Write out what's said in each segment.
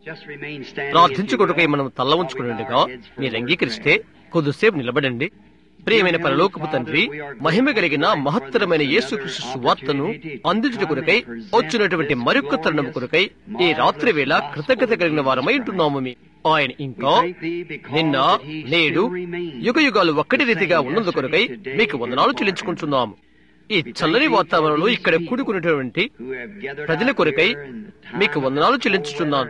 ప్రార్థించుకొట్టుకై మనం తల్ల ఉంచుకున్నట్టుగా మీరు అంగీకరిస్తే కొద్దిసేపు నిలబడండి ప్రియమైన పరలోకపు తండ్రి మహిమ కలిగిన మహత్తరమైన యేసుక్రీస్తు సువార్తను అందించుట కొరకై వచ్చినటువంటి మరొక తరుణం కొరకై ఈ రాత్రి వేళ కృతజ్ఞత కలిగిన వారమై ఉంటున్నాము మీ ఆయన ఇంకా నిన్న నేడు యుగ యుగాలు ఒక్కటి రీతిగా ఉన్నందు కొరకై మీకు వందనాలు చెల్లించుకుంటున్నాము ఈ చల్లని వాతావరణంలో ఇక్కడ కూడుకున్నటువంటి ప్రజల కొరకై మీకు వందనాలు చెల్లించుచున్నాను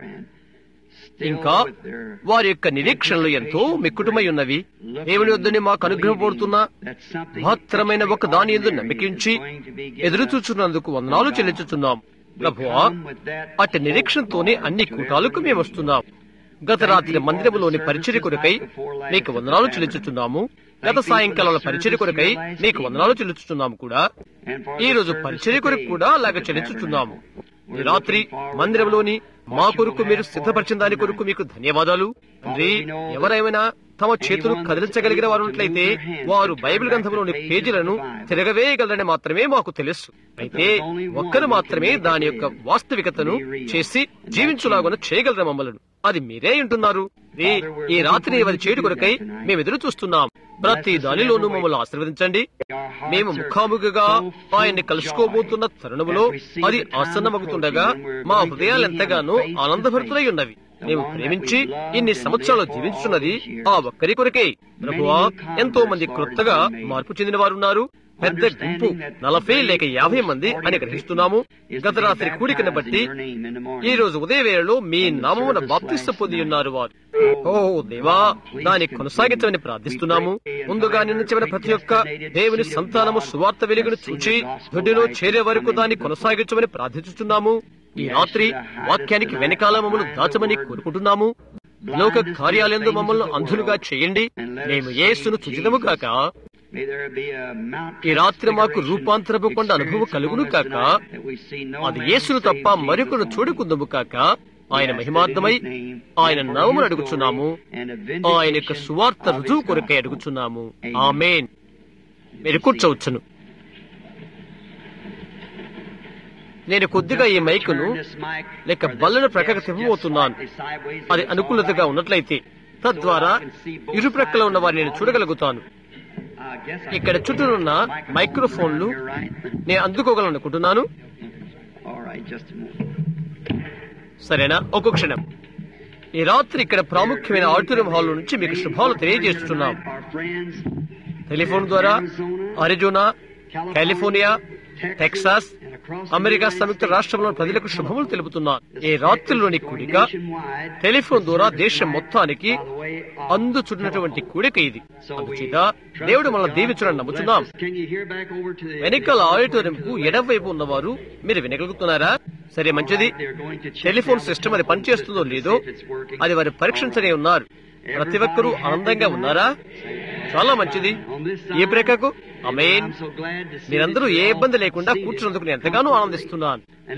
ఇంకా వారి యొక్క నిరీక్షణలు ఎంతో మిక్కుటమై ఉన్నవి దేవుని వద్దని మాకు అనుగ్రహపడుతున్న మహత్తరమైన ఒక దాని ఎందు నమ్మికించి ఎదురు చూచున్నందుకు వందనాలు చెల్లించుచున్నాం ప్రభువా అట్టి నిరీక్షణతోనే అన్ని కూటాలకు మేము వస్తున్నాం గత రాత్రి మందిరములోని పరిచర్య కొరకై మీకు వందనాలు చెల్లించుచున్నాము గత సాయంకాలంలో పరిచర్య కొరకై మీకు వందనాలు చెల్లించుచున్నాము కూడా ఈ రోజు పరిచర్య కొరకు కూడా అలాగ చెల్లించుచున్నాము ఈ రాత్రి మందిరంలోని మా కొరకు మీరు సిద్ధపరిచిన దాని కొరకు మీకు ధన్యవాదాలు తండ్రి ఎవరైనా తమ చేతులు కదిలించగలిగిన వారు ఉన్నట్లయితే వారు బైబిల్ గ్రంథంలోని పేజీలను తిరగవేయగలరని మాత్రమే మాకు తెలుసు అయితే ఒక్కరు మాత్రమే దాని యొక్క వాస్తవికతను చేసి జీవించులాగున చేయగలరు మమ్మలను అది మీరే ఉంటున్నారు ఈ రాత్రి వారి చేడు కొరకై మేము ఎదురు చూస్తున్నాం ప్రతి దానిలోనూ మమ్మల్ని ఆశీర్వదించండి మేము ముఖాముఖిగా ఆయన్ని కలుసుకోబోతున్న తరుణములో అది ఆసన్నమగుతుండగా మా హృదయాలు ఎంతగానో ఆనందభరితులై ఉన్నవి మేము ప్రేమించి ఇన్ని సంవత్సరాలు జీవించున్నది ఆ ఒక్కరి కొరకే ప్రభువా ఎంతో మంది క్రొత్తగా మార్పు చెందిన వారున్నారు పెద్ద గుంపు నలభై లేక యాభై మంది అని గ్రహిస్తున్నాము గత రాత్రి కూడికను బట్టి ఈ రోజు ఉదయ వేళలో మీ నామమున బాప్తిస్త పొంది ఉన్నారు వారు ఓ దేవా దాన్ని కొనసాగించమని ప్రార్థిస్తున్నాము ముందుగా నిన్న చివరి ప్రతి ఒక్క దేవుని సంతానము సువార్త వెలుగును చూచి దొడ్డిలో చేరే వరకు దాన్ని కొనసాగించమని ప్రార్థించుతున్నాము ఈ రాత్రి వాక్యానికి వెనకాల మమ్మల్ని దాచమని కోరుకుంటున్నాము లోక కార్యాలయంలో మమ్మల్ని అంధులుగా చేయండి మేము యేసును తుజిదము కాక ఈ రాత్రి మాకు రూపాంతరపు కొండ అనుభవం కలుగును కాక అది యేసును తప్ప మరొకరు చూడకుందము కాక ఆయన మహిమార్థమై ఆయన నామమును అడుగుచున్నాము ఆయన యొక్క సువార్త రుజువు కొరకై అడుగుచున్నాము ఆమెన్ మీరు కూర్చోవచ్చును నేను కొద్దిగా ఈ మైకును లేక బల్లను ప్రక్కకు తిప్పబోతున్నాను అది అనుకూలతగా ఉన్నట్లయితే తద్వారా ఇరు ప్రక్కల ఉన్న వారిని నేను చూడగలుగుతాను ఇక్కడ చుట్టూనున్న మైక్రోఫోన్లు నేను అందుకోగలను అనుకుంటున్నాను సరేనా ఒక క్షణం ఈ రాత్రి ఇక్కడ ప్రాముఖ్యమైన ఆడిటోరియం హాల్ నుంచి మీకు శుభాలు తెలియజేస్తున్నాం టెలిఫోన్ ద్వారా అరిజోనా కాలిఫోర్నియా టెక్సాస్ అమెరికా సంయుక్త రాష్ట్రంలోని ప్రజలకు శుభములు తెలుపుతున్నాను ఈ రాత్రిలోని కూడిక టెలిఫోన్ ద్వారా దేశం మొత్తానికి అందుచున్నటువంటి కూడిక ఇది అందుచేత దేవుడు మన దీవించడం నమ్ముతున్నాం వెనకాల ఆడిటోరియం కు ఎడవైపు ఉన్నవారు మీరు వినగలుగుతున్నారా సరే మంచిది టెలిఫోన్ సిస్టమ్ అది పనిచేస్తుందో లేదో అది వారు పరీక్షించనే ఉన్నారు ప్రతి ఒక్కరూ ఆనందంగా ఉన్నారా చాలా మంచిది ఏ ప్రక్కకు అమేన్ మీరందరూ ఏ ఇబ్బంది లేకుండా కూర్చున్నందుకు నేను ఎంతగానో ఆనందిస్తున్నాను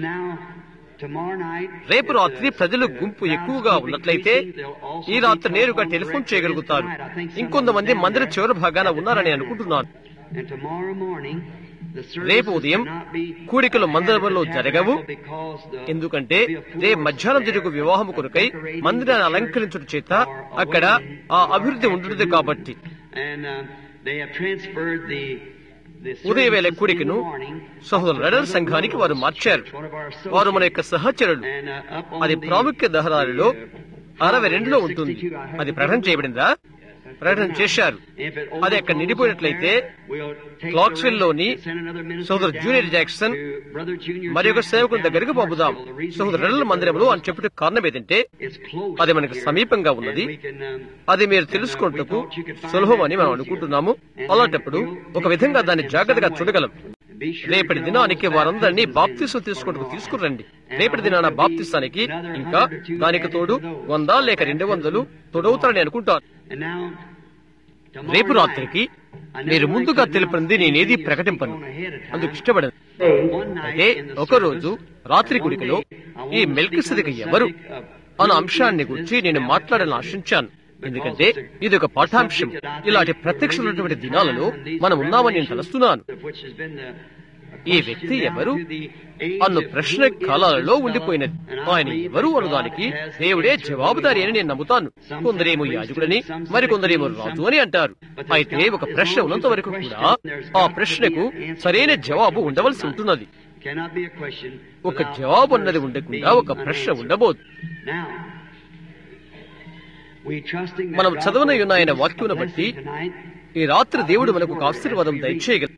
రేపు రాత్రి ప్రజలు గుంపు ఎక్కువగా ఉన్నట్లయితే ఈ రాత్రి నేరుగా టెలిఫోన్ చేయగలుగుతారు ఇంకొంతమంది మందిర చివరి భాగాన ఉన్నారని అనుకుంటున్నాను రేపు ఉదయం కూడికలు మందిరంలో జరగవు ఎందుకంటే రేపు మధ్యాహ్నం జరుగు వివాహం కొరకై మందిరాన్ని అలంకరించుట చేత అక్కడ ఆ అభివృద్ధి ఉంటుంది కాబట్టి ఉదయవేళ కూడికను సహోదరు రెడల్ సంఘానికి వారు మార్చారు వారు మన యొక్క సహచరులు అది ప్రాముఖ్య దహరారిలో అరవై రెండులో ఉంటుంది అది ప్రకటన చేయబడిందా ప్రకటన చేశారు అది అక్కడ నిండిపోయినట్లయితే క్లాక్స్విల్ లోని సోదరు జూనియర్ జాక్సన్ మరి ఒక సేవకుని దగ్గరికి పంపుదాం సోదరు రెడల మందిరంలో అని చెప్పుట కారణం ఏదంటే అది మనకు సమీపంగా ఉన్నది అది మీరు తెలుసుకుంటకు సులభం అని మనం అనుకుంటున్నాము అలాంటప్పుడు ఒక విధంగా దాన్ని జాగ్రత్తగా చూడగలం రేపటి దినానికి వారందరినీ బాప్తిసం తీసుకుంటూ తీసుకురండి రేపటి దినాన బాప్తిస్తానికి ఇంకా దానికి తోడు వంద లేక రెండు వందలు తోడవుతారని అనుకుంటాను రేపు రాత్రికి మీరు ముందుగా తెలిపింది నేనేది ప్రకటింపను అందుకు ఇష్టపడను అయితే ఒకరోజు రాత్రి గుడికలో ఈ మెల్కిసదికి ఎవరు అన్న అంశాన్ని గురించి నేను మాట్లాడాలని ఆశించాను ఎందుకంటే ఇది ఒక పాఠాంశం ఇలాంటి ప్రత్యక్షమైనటువంటి దినాలలో మనం ఉన్నామని నేను తలుస్తున్నాను ఈ వ్యక్తి ఎవరు అన్న ప్రశ్న కాలాలలో ఉండిపోయినది ఆయన ఎవరు అన్నదానికి దేవుడే జవాబుదారి అని నేను నమ్ముతాను కొందరేమో యాజకుడని మరికొందరేమో రాజు అని అంటారు అయితే ఒక ప్రశ్న ఉన్నంత వరకు కూడా ఆ ప్రశ్నకు సరైన జవాబు ఉండవలసి ఉంటున్నది ఒక జవాబు అన్నది ఉండకుండా ఒక ప్రశ్న ఉండబోదు మనం చదవనై ఉన్న ఆయన వాక్యమును బట్టి ఈ రాత్రి దేవుడు మనకు ఒక ఆశీర్వాదం దయచేయగల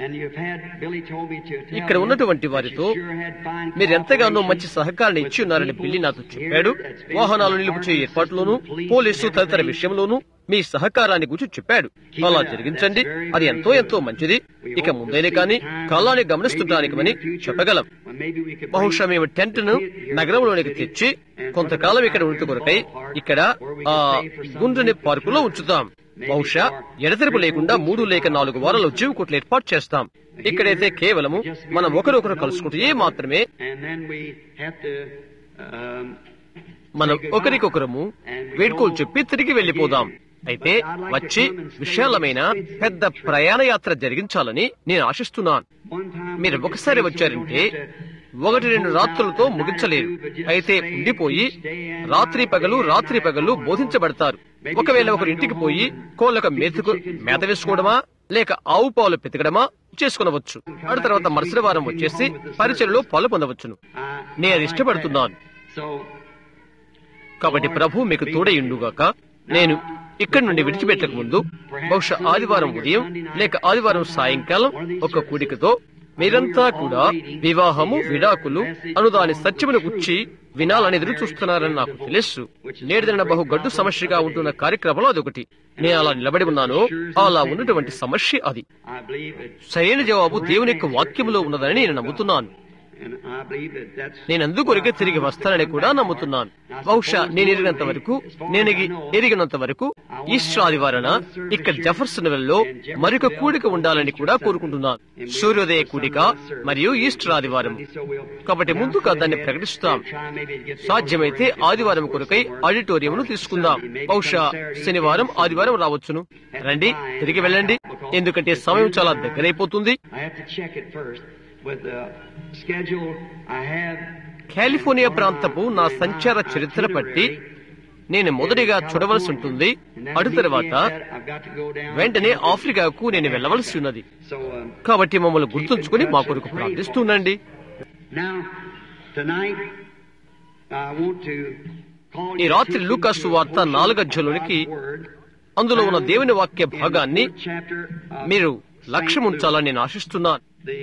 ఇక్కడ ఉన్నటువంటి వారితో మీరు ఎంతగానో మంచి సహకారాన్ని ఇచ్చి ఉన్నారని బిల్లి నాతో చెప్పాడు వాహనాలు నిలుపుచే ఏర్పాట్లోనూ పోలీసు తదితర విషయంలోనూ మీ సహకారాన్ని గురించి చెప్పాడు అలా జరిగించండి అది ఎంతో ఎంతో మంచిది ఇక ముందైనా కానీ కాలాన్ని గమనిస్తుంటానికమని చెప్పగలం బహుశా మేము టెంట్ ను నగరంలోనికి తెచ్చి కొంతకాలం ఇక్కడ ఉంటు కొరకై ఇక్కడ ఆ గుండ్రని పార్కులో ఉంచుతాం బహుశా ఎడతెరపు లేకుండా మూడు లేక నాలుగు వారాలు జీవ కోట్లు ఏర్పాటు చేస్తాం ఇక్కడైతే కేవలము మనం ఒకరొకరు కలుసుకుంటే మాత్రమే మనం ఒకరికొకరము వేడుకోలు చెప్పి తిరిగి వెళ్లిపోదాం అయితే వచ్చి విశాలమైన పెద్ద ప్రయాణ యాత్ర జరిగించాలని నేను ఆశిస్తున్నాను మీరు ఒకసారి వచ్చారంటే ఒకటి రెండు రాత్రులతో ముగించలేరు అయితే ఉండిపోయి రాత్రి పగలు రాత్రి పగలు బోధించబడతారు ఒకవేళ ఒకరి ఇంటికి పోయి కోళ్ళకు మేతకు మేత వేసుకోవడమా లేక ఆవు పాలు పెతకడమా చేసుకునవచ్చు ఆ తర్వాత మరుసటి వారం వచ్చేసి పరిచయలో పాలు పొందవచ్చును నేను అది ఇష్టపడుతున్నాను కాబట్టి ప్రభు మీకు తోడయుండుగాక నేను ఇక్కడి నుండి విడిచిపెట్టక ముందు బహుశా ఆదివారం ఉదయం లేక ఆదివారం సాయంకాలం ఒక కూడికతో మీరంతా కూడా వివాహము విడాకులు అను దాని సత్యమును గుచ్చి వినాలని ఎదురు చూస్తున్నారని నాకు తెలుసు నేడుదిన బహు గడ్డు సమస్యగా ఉంటున్న కార్యక్రమంలో అదొకటి నేను అలా నిలబడి ఉన్నాను అలా ఉన్నటువంటి సమస్య అది సరైన జవాబు దేవుని యొక్క వాక్యములో ఉన్నదని నేను నమ్ముతున్నాను నేను అందుకొరకే తిరిగి వస్తానని కూడా నమ్ముతున్నాను బహుశా నేను ఎరిగినంత వరకు నేను ఎరిగినంత వరకు ఈస్టర్ ఆదివారణ ఇక్కడ జఫర్సన్ లో మరొక కూడిక ఉండాలని కూడా కోరుకుంటున్నాను సూర్యోదయ కూడిక మరియు ఈస్టర్ ఆదివారం కాబట్టి ముందుగా దాన్ని ప్రకటిస్తాం సాధ్యమైతే ఆదివారం కొరకై ఆడిటోరియం ను తీసుకుందాం బహుశా శనివారం ఆదివారం రావచ్చును రండి తిరిగి వెళ్ళండి ఎందుకంటే సమయం చాలా దగ్గరైపోతుంది కాలిఫోర్నియా ప్రాంతపు నా సంచార చరిత్ర పట్టి నేను మొదటిగా చూడవలసి ఉంటుంది అటు తర్వాత వెంటనే ఆఫ్రికాకు నేను వెళ్ళవలసి ఉన్నది కాబట్టి మమ్మల్ని గుర్తుంచుకుని మా కొరకు ప్రార్థిస్తుండండి ఈ రాత్రి లూకాసు వార్త నాలుగధ్యలోనికి అందులో ఉన్న దేవుని వాక్య భాగాన్ని మీరు లక్ష్యం ఉంచాలని నేను ఆశిస్తున్నాను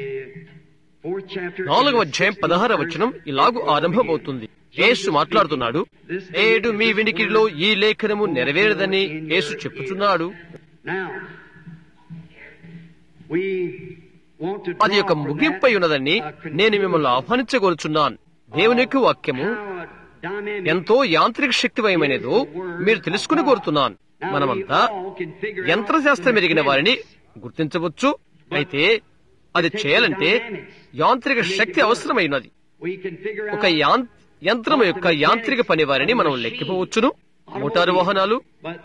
నాలుగవ అధ్యాయం పదహార వచనం ఇలాగు ఆరంభమవుతుంది యేసు మాట్లాడుతున్నాడు నేడు మీ వినికిడిలో ఈ లేఖనము నెరవేరదని యేసు చెప్పుచున్నాడు అది ఒక ముగింపై ఉన్నదని నేను మిమ్మల్ని ఆహ్వానించగోరుచున్నాను దేవుని యొక్క వాక్యము ఎంతో యాంత్రిక శక్తివయమైనదో మీరు తెలుసుకుని కోరుతున్నాను మనమంతా యంత్రశాస్త్రం ఎరిగిన వారిని గుర్తించవచ్చు అయితే అది చేయాలంటే యాంత్రిక శక్తి అవసరమైనది ఒక యంత్రం యొక్క యాంత్రిక పని వారిని మనం లెక్కిపోవచ్చును మోటారు వాహనాలు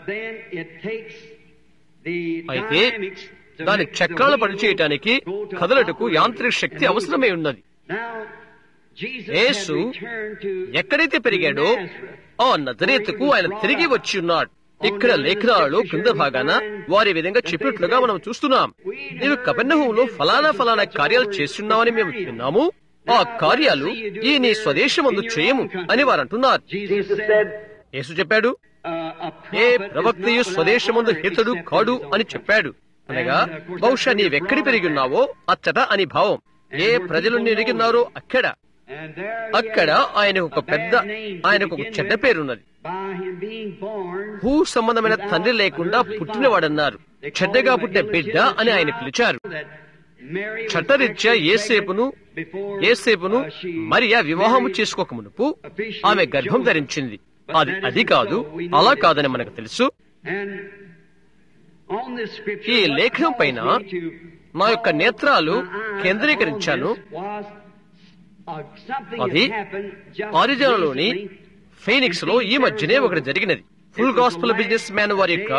అయితే దాని చక్రాలు పనిచేయటానికి కదలటకు యాంత్రిక శక్తి అవసరమై ఉన్నది యేసు ఎక్కడైతే పెరిగాడో ఆ నజరేతుకు ఆయన తిరిగి వచ్చి ఉన్నాడు ఇక్కడ లేఖనాలలో కింద భాగాన వారి విధంగా చెప్పినట్లుగా మనం చూస్తున్నాం నీవు కపెన్నహంలో ఫలానా ఫలానా కార్యాలు చేస్తున్నావని మేము విన్నాము ఆ కార్యాలు ఈ నీ స్వదేశమందు చేయము అని వారు అంటున్నారు యేసు చెప్పాడు ఏ ప్రవక్తయు స్వదేశమందు హితుడు కాడు అని చెప్పాడు అనగా బహుశా నీవెక్కడి పెరిగి ఉన్నావో అచ్చట అని భావం ఏ ప్రజలు ఎరిగిన్నారో అక్కడ అక్కడ ఆయనకు ఒక పెద్ద ఆయనకు ఒక చెడ్డ పేరున్నది భూ సంబంధమైన తండ్రి లేకుండా పుట్టినవాడన్నారు చెడ్డగా పుట్టిన బిడ్డ అని ఆయన పిలిచారు చట్టరీత్యా ఏసేపును ఏసేపును మరియా వివాహము చేసుకోక మునుపు ఆమె గర్భం ధరించింది అది అది కాదు అలా కాదని మనకు తెలుసు ఈ లేఖనం పైన నా యొక్క నేత్రాలు కేంద్రీకరించాను అది ఆరిజానాలోని ఫీనిక్స్ లో ఈ మధ్యనే ఒకటి జరిగినది ఫుల్ గాస్పల్ బిజినెస్ మ్యాన్ వారి యొక్క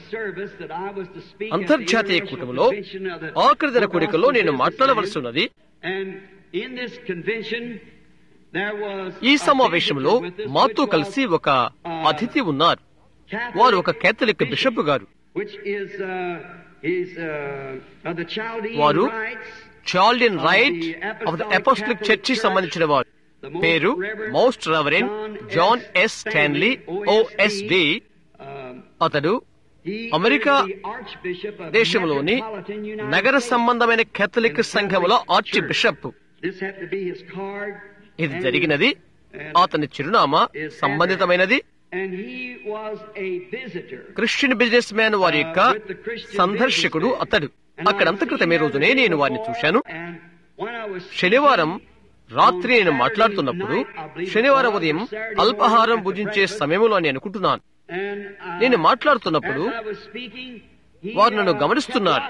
అంతర్జాతీయ కూటమిలో ఆఖరి దిన కూడికలో నేను మాట్లాడవలసి ఉన్నది And in this convention, there was ఈ a సమావేశంలో visitor with us, మాతో which కలిసి was, ఒక uh, అతిథి ఉన్నారు Catholic వారు ఒక కేథలిక్ bishop, బిషప్ గారు which is uh, is uh, of the Chaldean వారు rites. Chaldean rite of the apostolic church సంబంధించిన వారు పేరు most reverend John S Stanley OSD Um, అతడు he అమెరికా is the Archbishop of దేశంలోని Metropolitan United నగర States. సంబంధమైన కేథలిక్ సంఘములో archbishop This had to be his card. ఇది and- జరిగినది అతని చిరునామా సంబంధితమైనది And he was a visitor. Christian business man వారి యొక్క సందర్శకుడు అతడు అక్కడ అంతక్రితమే రోజునే నేను వారిని చూశాను శనివారం రాత్రి నేను మాట్లాడుతున్నప్పుడు శనివారం ఉదయం అల్పాహారం భుజించే సమయంలో అని అనుకుంటున్నాను నేను మాట్లాడుతున్నప్పుడు వారు నన్ను గమనిస్తున్నారు.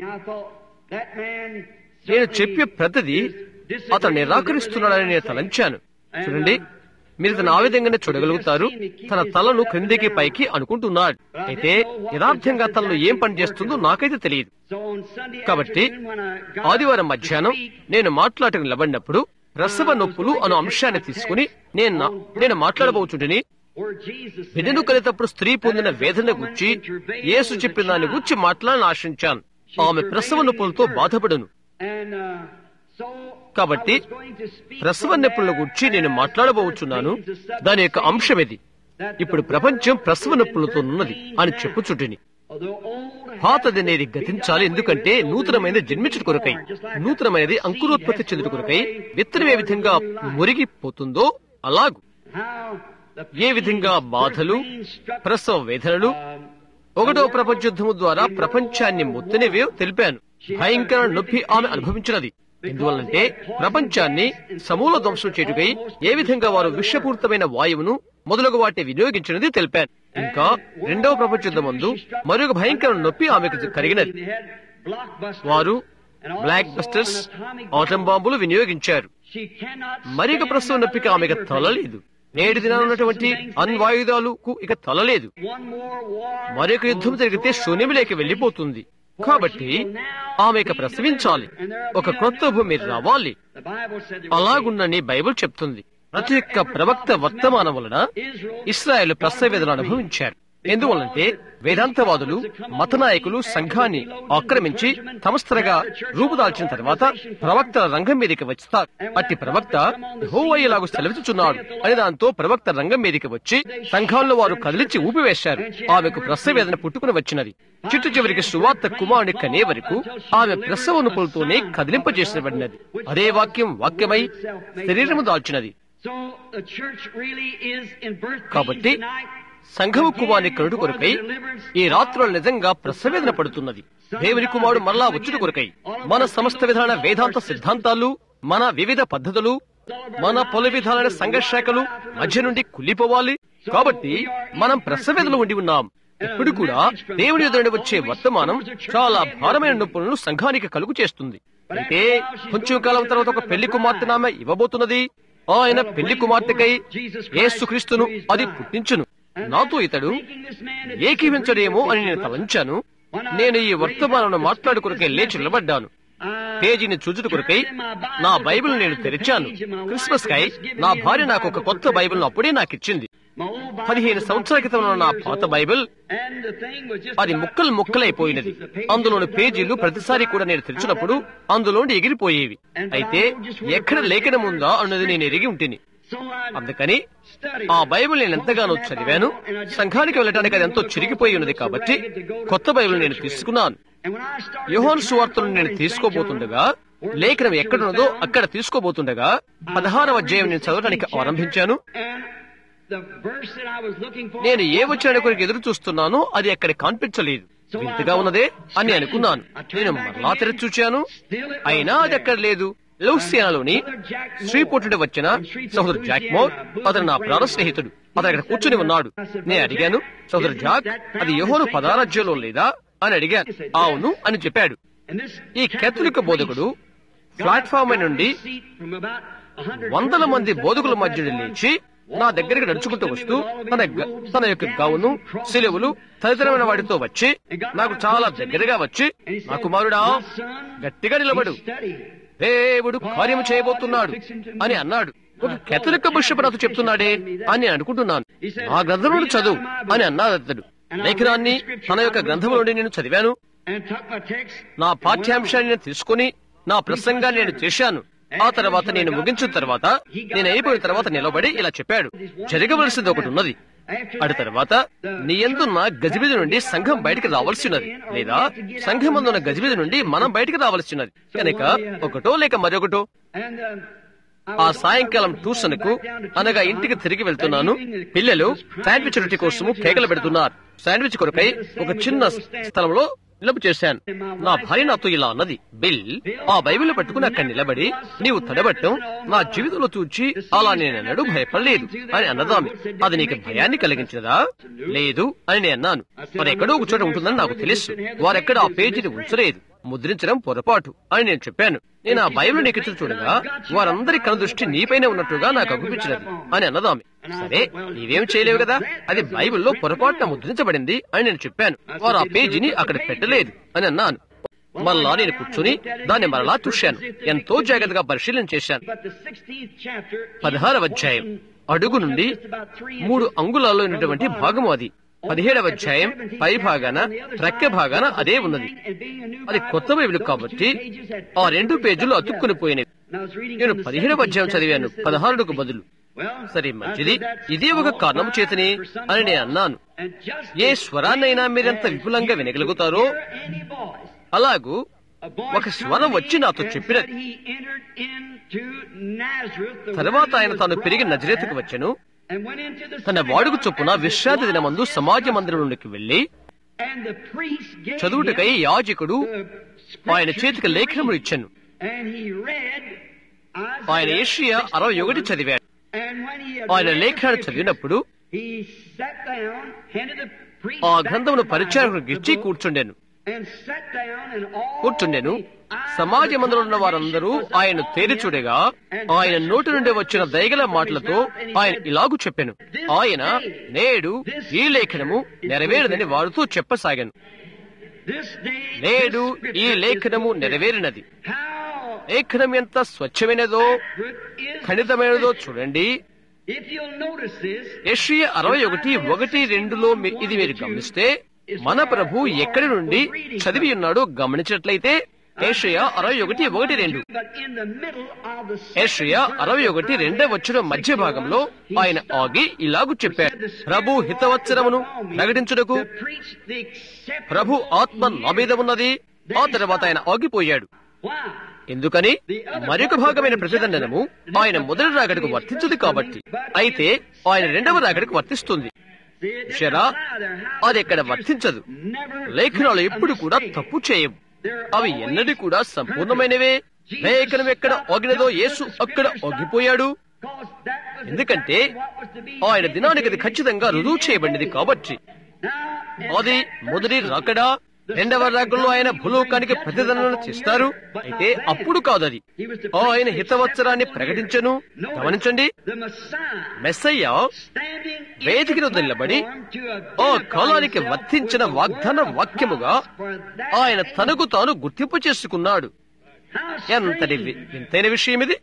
నేను చెప్పే ప్రతిదీ అతను నిరాకరిస్తున్నాడని నేను తలంచాను చూడండి మీరు తన ఆ విధంగానే చూడగలుగుతారు తన తలను క్రిందికి పైకి అనుకుంటున్నాడు అయితే యథార్థంగా తనలో ఏం పని చేస్తుందో నాకైతే తెలియదు కాబట్టి ఆదివారం మధ్యాహ్నం నేను మాట్లాడటం నిలబడినప్పుడు ప్రసవ నొప్పులు అను అంశాన్ని తీసుకుని నేను నా- నేను మాట్లాడబోచుంటిని బిడ్డను కలితప్పుడు స్త్రీ పొందిన వేదన గురించి యేసు చెప్పిన దాని గురించి మాట్లాడాలని ఆశించాను ఆమె ప్రసవ నొప్పులతో బాధపడను కాబట్టి ప్రసవ నొప్పుల గురించి నేను మాట్లాడబోచున్నాను దాని యొక్క అంశం ఇది ఇప్పుడు ప్రపంచం ప్రసవ నొప్పులతో ఉన్నది అని చెప్పుచుంటిని పాతదనేది గతించాలి ఎందుకంటే నూతనమైనది జన్మించుట కొరకై నూతనమైనది అంకురోత్పత్తి చెందుట కొరకై విత్తనం ఏ విధంగా మురిగిపోతుందో అలాగు ఏ విధంగా బాధలు ప్రసవ వేదనలు ఒకటో ప్రపంచ యుద్ధము ద్వారా ప్రపంచాన్ని మొత్తనివే తెలిపాను భయంకర నొప్పి ఆమె అనుభవించినది ఎందువల్లంటే ప్రపంచాన్ని సమూల ధ్వంసం చేటుకై ఏ విధంగా వారు విషపూరితమైన వాయువును మొదలగు వాటిని వినియోగించినది తెలిపాను ఇంకా రెండవ ప్రపంచ యుద్ధం ముందు మరొక భయంకర నొప్పి ఆమెకు కలిగినది వారు బ్లాక్ బస్టర్స్ ఆటం బాంబులు వినియోగించారు మరొక ప్రసవ నొప్పికి ఆమెకు తలలేదు నేటి దినాన ఉన్నటువంటి అణ్వాయుధాలకు ఇక తలలేదు మరొక యుద్ధం జరిగితే శూన్యములేకి వెళ్లిపోతుంది కాబట్టి ఆమె ఇక ప్రసవించాలి ఒక క్రొత్త భూమి రావాలి అలాగున్నని బైబిల్ చెప్తుంది ప్రతి ఒక్క ప్రవక్త వర్తమానం వలన ఇస్రాయేల్ ప్రసవేదన అనుభవించారు ఎందువల్లంటే వేదాంతవాదులు మత నాయకులు సంఘాన్ని ఆక్రమించి సంస్థలుగా రూపుదాల్చిన తర్వాత ప్రవక్త రంగం మీదకి వస్తారు అట్టి ప్రవక్త హోవయ్యలాగు సెలవిస్తున్నాడు అని దాంతో ప్రవక్త రంగం మీదకి వచ్చి సంఘాల్లో వారు కదిలించి ఊపివేశారు ఆమెకు ప్రసవేదన పుట్టుకుని వచ్చినది చిట్టు చివరికి సువార్త కుమారుని కనే వరకు ఆమె ప్రసవ నొప్పులతోనే కదిలింపజేసబడినది అదే వాక్యం వాక్యమై శరీరము దాల్చినది కాబట్టి సంఘము కుమారుని కరుడు కొరకై ఈ రాత్రులు నిజంగా ప్రసవేదన పడుతున్నది దేవుని కుమారుడు మరలా వచ్చుడు కొరకై మన సమస్త విధాన వేదాంత సిద్ధాంతాలు మన వివిధ పద్ధతులు మన పలు విధాలైన సంఘర్షాకలు మధ్య నుండి కుళ్ళిపోవాలి కాబట్టి మనం ప్రసవేదనలో ఉండి ఉన్నాం ఇప్పుడు కూడా దేవుని ఎదురుండి వచ్చే వర్తమానం చాలా భారమైన నొప్పులను సంఘానికి కలుగు చేస్తుంది అయితే కొంచెం కాలం తర్వాత ఒక పెళ్లి కుమార్తె నామె ఇవ్వబోతున్నది ఆయన పెళ్లి కుమార్తెకై యేసుక్రీస్తును అది పుట్టించును నాతో ఇతడు ఏకీవించడేమో అని నేను తలంచాను నేను ఈ వర్తమానం మాట్లాడుకురకై లేచి నిలబడ్డాను పేజీని చూచుట కొరకై నా బైబిల్ నేను తెరిచాను క్రిస్మస్ కై నా భార్య నాకు ఒక కొత్త బైబిల్ అప్పుడే నాకు ఇచ్చింది పదిహేను సంవత్సరాల క్రితం ఉన్న నా పాత బైబిల్ అది ముక్కలు ముక్కలైపోయినది అందులోని పేజీలు ప్రతిసారి కూడా నేను తెరిచినప్పుడు అందులోని ఎగిరిపోయేవి అయితే ఎక్కడ లేఖనం ఉందా అన్నది నేను ఎరిగి ఉంటిని అందుకని ఆ బైబిల్ నేను ఎంతగానో చదివాను సంఘానికి వెళ్ళటానికి అది ఎంతో చిరిగిపోయి ఉన్నది కాబట్టి కొత్త బైబిల్ నేను తీసుకున్నాను యోహోన్ సువార్తను నేను తీసుకోబోతుండగా లేఖనం ఎక్కడున్నదో అక్కడ తీసుకోబోతుండగా పదహారవ అధ్యాయం నేను చదవడానికి ఆరంభించాను నేను ఏ వచ్చిన కొరకు ఎదురు చూస్తున్నానో అది అక్కడ కనిపించలేదు వింతగా ఉన్నదే అని అనుకున్నాను నేను మరలా తెరిచి చూచాను అయినా అది అక్కడ లేదు లూసియానాలోని శ్రీపోర్ట్ నుండి వచ్చిన సహోదరు జాక్ మోర్ అతను నా ప్రాణ స్నేహితుడు అతను అక్కడ కూర్చుని ఉన్నాడు నేను అడిగాను సహోదరు జాక్ అది యోహోను పదారాజ్యంలో లేదా అని అడిగాను అవును అని చెప్పాడు ఈ కేథలిక్ బోధకుడు ప్లాట్ఫామ్ నుండి వందల మంది బోధకుల మధ్య లేచి నా దగ్గరికి నడుచుకుంటూ వస్తూ తన గ- తన యొక్క గౌను సెలవులు తదితరమైన వాటితో వచ్చి నాకు చాలా దగ్గరగా వచ్చి నా కుమారుడా గట్టిగా నిలబడు దేవుడు కార్యము చేయబోతున్నాడు అని అన్నాడు ఒక కెథలిక్ బిషప్ నాతో చెప్తున్నాడే అని నేను అనుకుంటున్నాను ఆ గ్రంథం నుండి చదువు అని అన్నాడు అతడు లేఖనాన్ని తన యొక్క గ్రంథం నుండి నేను చదివాను and took my text. నా పాఠ్యాంశాన్ని నేను తీసుకుని నా ప్రసంగాన్ని నేను చేశాను ఆ తర్వాత నేను ముగించిన తర్వాత నేను అయిపోయిన తర్వాత నిలబడి ఇలా చెప్పాడు జరగవలసింది ఒకటి ఉన్నది అటు తర్వాత నీ ఎందున్న గజిబిది నుండి సంఘం బయటికి రావాల్సి ఉన్నది లేదా సంఘం అందున్న గజిబిది నుండి మనం బయటికి రావాల్సి ఉన్నది కనుక ఒకటో లేక మరొకటో And, um, I ఆ was- సాయంకాలం ట్యూషన్ కు అనగా ఇంటికి తిరిగి వెళ్తున్నాను పిల్లలు శాండ్విచ్ రొట్టి కోసము కేకలు పెడుతున్నారు శాండ్విచ్ కొరకై ఒక చిన్న స్థలంలో నిలుపు చేశాను నా భార్య నాతో ఇలా అన్నది బిల్ ఆ బైబిల్ పట్టుకుని అక్కడ నిలబడి నీవు తడబట్టం నా జీవితంలో చూచి అలా నేనన్నాడు భయపడలేదు అని అన్నదామె అది నీకు భయాన్ని కలిగించదా లేదు అని నేను అన్నాను మరి ఎక్కడో ఒక చోట ఉంటుందని నాకు తెలుసు వారెక్కడ ఆ పేజీని ఉంచలేదు ముద్రించడం పొరపాటు అని నేను చెప్పాను నేను ఆ బైబిల్ నీకు చూడగా వారందరి కనుదృష్టి నీపైనే ఉన్నట్టుగా నాకు అనిపించినది అని అన్నదామె సరే నీవేం చేయలేవు కదా అది బైబిల్లో పొరపాటున ముద్రించబడింది అని నేను చెప్పాను వారు ఆ పేజీని అక్కడ పెట్టలేదు అని అన్నాను మళ్ళా నేను కూర్చుని దాన్ని మరలా చూశాను ఎంతో జాగ్రత్తగా పరిశీలన చేశాను But the 16th chapter. పదహారవ అధ్యాయం అడుగు నుండి మూడు అంగుళాల్లో ఉన్నటువంటి భాగము అది పదిహేడవ అధ్యాయం పై భాగాన ప్రక్క భాగాన అదే ఉన్నది అది కొత్త బైబిల్ కాబట్టి ఆ రెండు పేజీలు అతుక్కుని పోయినవి నేను పదిహేడవ అధ్యాయం చదివాను పదహారుకు బదులు సరే మంచిది ఇదే ఒక కారణం చేతనే అని నేను అన్నాను ఏ స్వరాన్నైనా మీరెంత విపులంగా వినగలుగుతారో అలాగూ ఒక స్వరం వచ్చి నాతో చెప్పినది తర్వాత ఆయన తాను పెరిగి నజరేతుకు వచ్చెను తన వాడుకు చొప్పున విశ్రాంతి దినమందు సమాజ మందిరంలోకి వెళ్లి చదువుటకై యాజకుడు ఆయన చేతికి లేఖనములు ఇచ్చాను ఆయన ఏషియా అరవై ఒకటి చదివాడు ఆయన లేఖనాన్ని చదివినప్పుడు ఆ గ్రంథమును పరిచారకుడికి ఇచ్చి కూర్చుండెను కూర్చుండెను సమాజ మందిరంలో ఉన్న వారందరూ ఆయన తేరి చూడగా ఆయన నోటి నుండి వచ్చిన దయగల మాటలతో ఆయన ఇలాగు చెప్పాను ఆయన నేడు ఈ లేఖనము నెరవేరదని వారితో చెప్పసాగాను నేడు ఈ లేఖనము నెరవేరినది లేఖనం ఎంత స్వచ్ఛమైనదో ఖండితమైనదో చూడండి యెషయా అరవై ఒకటి ఒకటి రెండులో మీ- ఇది మీరు గమనిస్తే మన ప్రభు ఎక్కడి నుండి చదివి ఉన్నాడో గమనించినట్లయితే ఏషయా అరవై ఒకటి ఒకటి రెండు ఏషయా అరవై ఒకటి రెండవ వచ్చిన మధ్య భాగంలో ఆయన ఆగి ఇలాగు చెప్పాడు ప్రభు హితవత్సరమును ప్రకటించుటకు ప్రభు ఆత్మ నా మీద ఉన్నది ఆ తర్వాత ఆయన ఆగిపోయాడు ఎందుకని మరొక భాగమైన ప్రతిదండనము ఆయన మొదటి రాకడికి వర్తించదు కాబట్టి అయితే ఆయన రెండవ రాకడికి వర్తిస్తుంది శరా అది ఇక్కడ వర్తించదు లేఖనాలు ఎప్పుడు కూడా తప్పు చేయవు అవి ఎన్నడూ కూడా సంపూర్ణమైనవే లేఖనం ఎక్కడ ఆగినదో యేసు అక్కడ ఆగిపోయాడు ఎందుకంటే ఆయన దినానికి అది ఖచ్చితంగా రుజువు చేయబడింది కాబట్టి అది మొదటి రాకడా రెండవ రాకల్లో ఆయన భూలోకానికి ప్రతిదండన చేస్తారు అయితే అప్పుడు కాదది ఆయన హితవత్సరాన్ని ప్రకటించను గమనించండి మెస్సయ్య వేదికను నిలబడి ఆ కాలానికి వర్తించిన వాగ్దాన వాక్యముగా ఆయన తనకు తాను గుర్తింపు చేసుకున్నాడు ఎంతటి వి- వింతైన విషయం ఇది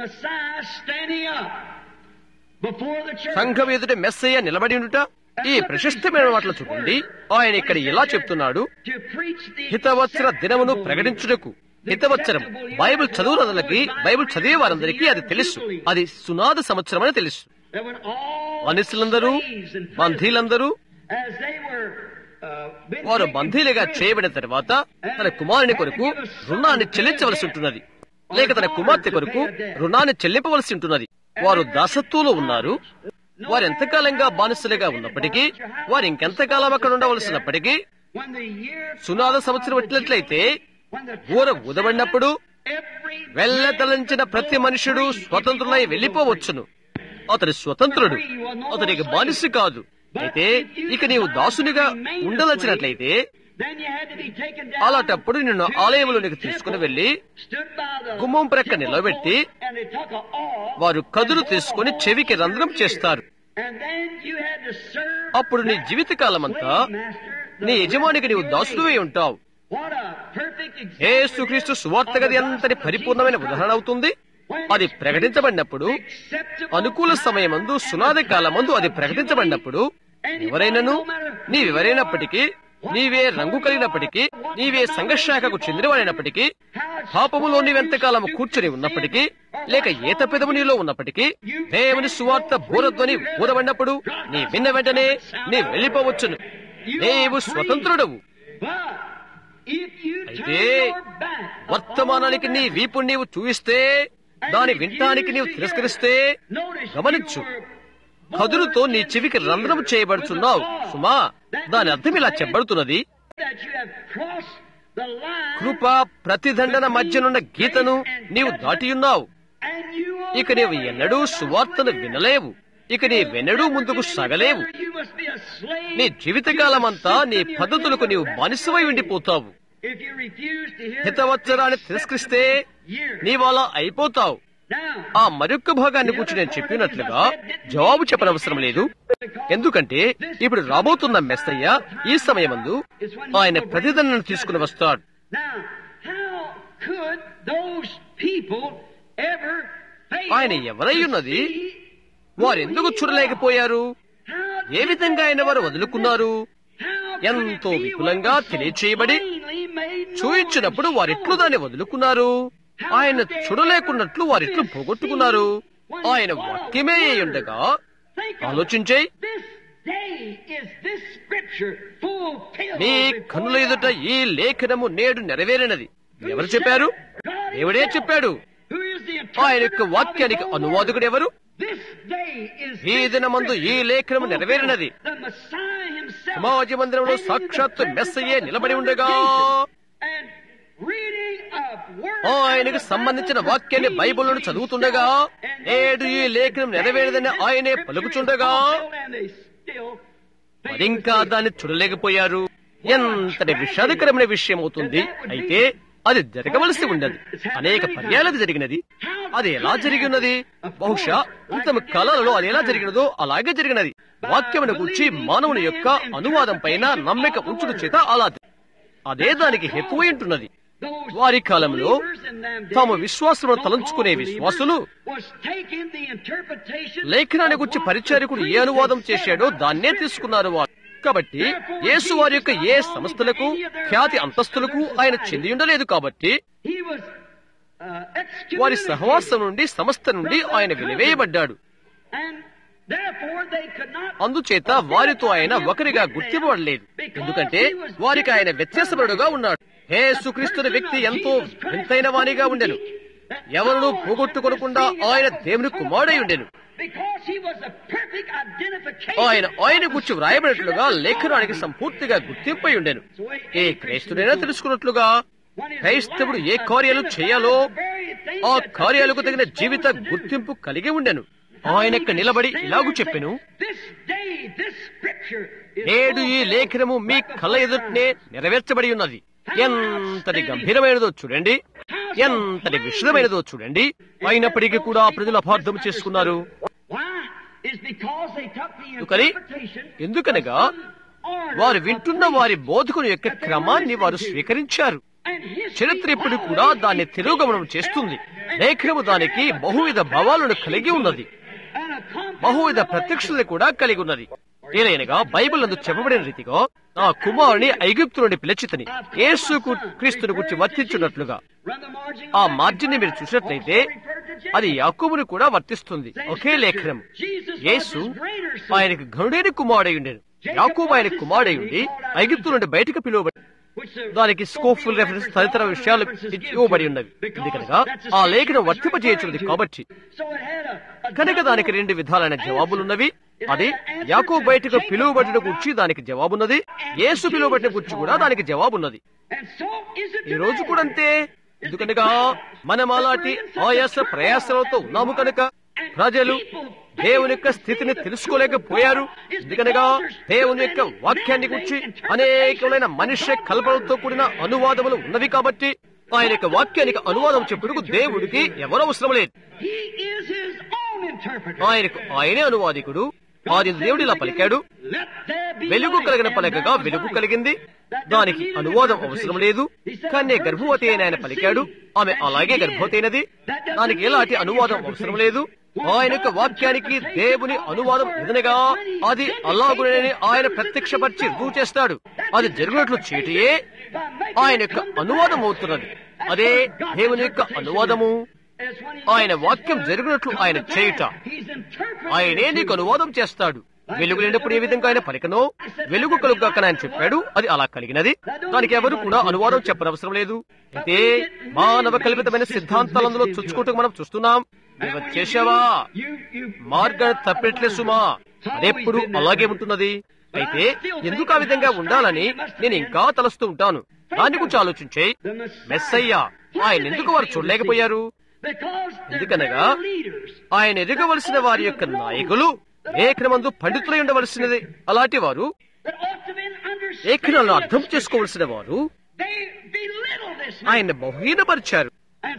సంఘం ఎదుట మెస్సయ్య నిలబడి ఉండుట ఈ ప్రశస్తమైన వాటిలో చూడండి ఆయన ఇక్కడ ఎలా చెప్తున్నాడు హితవత్సర దినమును ప్రకటించుటకు హితవత్సరం బైబిల్ చదువులకి బైబిల్ చదివే వారందరికీ అది తెలుసు అది సునాద సంవత్సరం అని తెలుసు మనుషులందరూ బంధీలందరూ వారు బంధీలుగా చేయబడిన తర్వాత తన కుమారుని కొరకు రుణాన్ని చెల్లించవలసి ఉంటున్నది లేక తన కుమార్తె కొరకు రుణాన్ని చెల్లింపవలసి ఉంటున్నది వారు దాసత్వంలో ఉన్నారు వారు ఎంతకాలంగా బానిసలుగా ఉన్నప్పటికీ వారు ఇంకెంతకాలం అక్కడ ఉండవలసినప్పటికీ సునాద సంవత్సరం వచ్చినట్లయితే ఊర ఊదబడినప్పుడు వెళ్ళతలంచిన ప్రతి మనుషుడు స్వతంత్రులై వెళ్లిపోవచ్చును అతడు స్వతంత్రుడు అతనికి బానిస కాదు అయితే ఇక నీవు దాసునిగా ఉండదలిచినట్లయితే అలాంటప్పుడు నిన్ను ఆలయంలోనికి తీసుకుని వెళ్లి గుమ్మం ప్రక్క నిలబెట్టి వారు కదులు తీసుకుని చెవికి రంధ్రం చేస్తారు అప్పుడు నీ జీవితకాలమంతా నీ యజమానికి నీవు దాసుడువై ఉంటావు యేసుక్రీస్తు సువార్త గది అంతటి పరిపూర్ణమైన ఉదాహరణ అవుతుంది అది ప్రకటించబడినప్పుడు అనుకూల సమయమందు సునాది కాలమందు అది ప్రకటించబడినప్పుడు ఎవరైనాను నీవెవరైనప్పటికీ నీవే రంగు కలిగినప్పటికీ నీవే సంఘశాఖకు చెందినవాడైనప్పటికీ పాపములో నీవెంతకాలము కూర్చొని ఉన్నప్పటికీ లేక ఈత పెదవు నీలో ఉన్నప్పటికీ దేవుని సువార్త బోరధ్వని ఊదబడినప్పుడు నీ విన్న వెంటనే నీ వెళ్ళిపోవచ్చును నీవు స్వతంత్రుడవు అయితే వర్తమానానికి నీ వీపు నీవు చూయిస్తే దాని వింటానికి నీవు తిరస్కరిస్తే గమనించు కదురుతో నీ చెవికి రంధ్రం చేయబడుతున్నావు సుమా దాని అర్థం ఇలా చెప్పబడుతున్నది కృప ప్రతిదండన మధ్యనున్న గీతను నీవు దాటియున్నావు ఇక నీవు ఎన్నడూ సువార్తను వినలేవు ఇక నీ వెన్నడూ ముందుకు సాగలేవు నీ జీవితకాలమంతా నీ పద్ధతులకు నీవు బానిసవై ఉండిపోతావు హితవత్సరాన్ని తిరస్కరిస్తే నీవలా అయిపోతావు ఆ మరొక్క భాగాన్ని గురించి నేను చెప్పినట్లుగా జవాబు చెప్పనవసరం లేదు ఎందుకంటే ఇప్పుడు రాబోతున్న మెస్సయ్య ఈ సమయమందు ఆయన ప్రతిదండను తీసుకుని వస్తాడు ఆయన ఎవరై ఉన్నది వారెందుకు చూడలేకపోయారు ఏ విధంగా ఆయన వారు వదులుకున్నారు ఎంతో విపులంగా తెలియచేయబడి చూయించినప్పుడు వారిట్లు దాన్ని వదులుకున్నారు ఆయన చూడలేకున్నట్లు వారిట్లు పోగొట్టుకున్నారు ఆయన వాక్యమే అయి ఉండగా ఆలోచించే మీ కన్నుల ఎదుట ఈ లేఖనము నేడు నెరవేరినది ఎవరు చెప్పారు దేవుడే చెప్పాడు ఆయన యొక్క వాక్యానికి అనువాదకుడు ఎవరు ఈ దినమందు ఈ లేఖనము నెరవేరినది సమాజ మందిరంలో సాక్షాత్తు మెస్సయ్యే నిలబడి ఉండగా ఆయనకు సంబంధించిన వాక్యాన్ని బైబిల్ను చదువుతుండగా నేడు ఈ లేఖనం నెరవేరదని ఆయనే పలుకుచుండగా మరింకా దాన్ని చూడలేకపోయారు ఎంతటి విషాదకరమైన విషయం అవుతుంది అయితే అది జరగవలసి ఉన్నది అనేక పర్యాలకు జరిగినది అది ఎలా జరిగినది బహుశా ఇంతమ కాలాలలో అది ఎలా జరిగినదో అలాగే జరిగినది వాక్యమును గురించి మానవుని యొక్క అనువాదం పైన నమ్మిక ఉంచుడు చేత అలా అదే దానికి హెతువై ఉంటున్నది వారి కాలంలో తాము విశ్వాసమును తలంచుకునే విశ్వాసులు లేఖనాన్ని గురించి పరిచారకుడు ఏ అనువాదం చేశాడో దాన్నే తీసుకున్నారు వారు కాబట్టి యేసు వారి యొక్క ఏ సంస్థలకు ఖ్యాతి అంతస్తులకు ఆయన చెంది ఉండలేదు కాబట్టి వారి సహవాసం నుండి సంస్థ నుండి ఆయన వెలివేయబడ్డాడు అందుచేత వారితో ఆయన ఒకరిగా గుర్తింపబడలేదు ఎందుకంటే వారికి ఆయన వ్యత్యాసపరుడుగా ఉన్నాడు యేసుక్రీస్తుని వ్యక్తి ఎంతో వింతైన వాణిగా ఉండెను ఎవరును పోగొట్టుకొనకుండా ఆయన దేవుని కుమారుడై ఉండెను ఆయన ఆయన గుర్చి వ్రాయబడినట్లుగా లేఖనానికి సంపూర్తిగా గుర్తింపై ఉండెను ఏ క్రైస్తుడైనా తెలుసుకున్నట్లుగా క్రైస్తవుడు ఏ కార్యాలు చేయాలో ఆ కార్యాలకు తగిన జీవిత గుర్తింపు కలిగి ఉండెను ఆయనక్క నిలబడి ఇలాగు చెప్పెను నేడు ఈ లేఖనము మీ కళ్ళ ఎదుటనే నెరవేర్చబడి ఉన్నది ఎంతటి గంభీరమైనదో చూడండి ఎంతటి విషదమైనదో చూడండి అయినప్పటికీ కూడా ప్రజలు అపార్థం చేసుకున్నారు ఎందుకని ఎందుకనగా వారు వింటున్న వారి బోధకుని యొక్క క్రమాన్ని వారు స్వీకరించారు చరిత్ర ఇప్పుడు కూడా దాన్ని తిరోగమనం చేస్తుంది లేఖనము దానికి బహువిధ భావాలను కలిగి ఉన్నది బహువిధ ప్రత్యక్షతలు కూడా కలిగి ఉన్నది ఏలైనగా బైబిల్ నందు చెప్పబడిన రీతిగా ఆ కుమారుని ఐగుప్తు నుండి పిలిచితని యేసు క్రీస్తుని గురించి వర్తించున్నట్లుగా ఆ మార్జిన్ని మీరు చూసినట్లయితే అది యాకోబుని కూడా వర్తిస్తుంది ఒకే లేఖనం యేసు ఆయనకు గనుడైన కుమారుడై ఉండేను యాకోబు ఆయన కుమారుడై ఉండి ఐగుప్తు నుండి బయటకు పిలువబడి దానికి స్కోప్ఫుల్ రెఫరెన్స్ తదితర విషయాలు ఇవ్వబడి ఉన్నవి ఎందుకనగా ఆ లేఖనం వర్తింపజేయచున్నది కాబట్టి కనుక దానికి రెండు విధాలైన జవాబులున్నవి అది యాకో బయటకు పిలువబడిన గురించి దానికి జవాబున్నది యేసు పిలువబడిన గురించి కూడా దానికి జవాబున్నది ఈ రోజు కూడా అంతే ఎందుకనగా మనం అలాంటి ఆయాస ప్రయాసలతో ఉన్నాము కనుక ప్రజలు దేవుని యొక్క స్థితిని తెలుసుకోలేకపోయారు ఎందుకనగా దేవుని యొక్క వాక్యాన్ని గురించి అనేకమైన మనుష్య కల్పనలతో కూడిన అనువాదములు ఉన్నవి కాబట్టి ఆయన యొక్క వాక్యానికి అనువాదం చెప్పుటకు దేవుడికి ఎవరు అవసరం లేదు ఆయనకు ఆయనే అనువాదికుడు ఆది దేవుడు ఇలా పలికాడు వెలుగు కలిగిన పలకగా వెలుగు కలిగింది దానికి అనువాదం అవసరం లేదు కానీ గర్భవతి అయిన ఆయన పలికాడు ఆమె అలాగే గర్భవతి అయినది దానికి ఎలాంటి అనువాదం అవసరం లేదు ఆయన యొక్క వాక్యానికి దేవుని అనువాదం ఎదనగా అది అలాగునని ఆయన ప్రత్యక్షపరిచి రుజువు చేస్తాడు అది జరిగినట్లు చీటియే ఆయన యొక్క అనువాదం అవుతున్నది అదే దేవుని యొక్క అనువాదము ఆయన వాక్యం జరిగినట్లు ఆయన చేయుట ఆయనే నీకు అనువాదం చేస్తాడు వెలుగు లేనప్పుడు ఏ విధంగా ఆయన పలికనో వెలుగు కలుగాక ఆయన చెప్పాడు అది అలా కలిగినది దానికి ఎవరు కూడా అనువాదం చెప్పనవసరం లేదు అయితే మానవ కల్పితమైన సిద్ధాంతాలు అందులో చుచ్చుకుంటూ మనం చూస్తున్నాం నీవు చేశావా మార్గాన్ని తప్పెట్లే సుమా అదెప్పుడు అలాగే ఉంటున్నది అయితే ఎందుకు ఆ విధంగా ఉండాలని నేను ఇంకా తలస్తూ ఉంటాను దాని గురించి ఆలోచించే మెస్సయ్యా ఆయన ఎందుకు వారు చూడలేకపోయారు ఎందుకనగా ఆయన ఎదగవలసిన వారి యొక్క నాయకులు లేఖనమందు పండితులై ఉండవలసినది అలాంటి వారు లేఖనాలను అర్థం చేసుకోవలసిన వారు ఆయన బహుహీనపరిచారు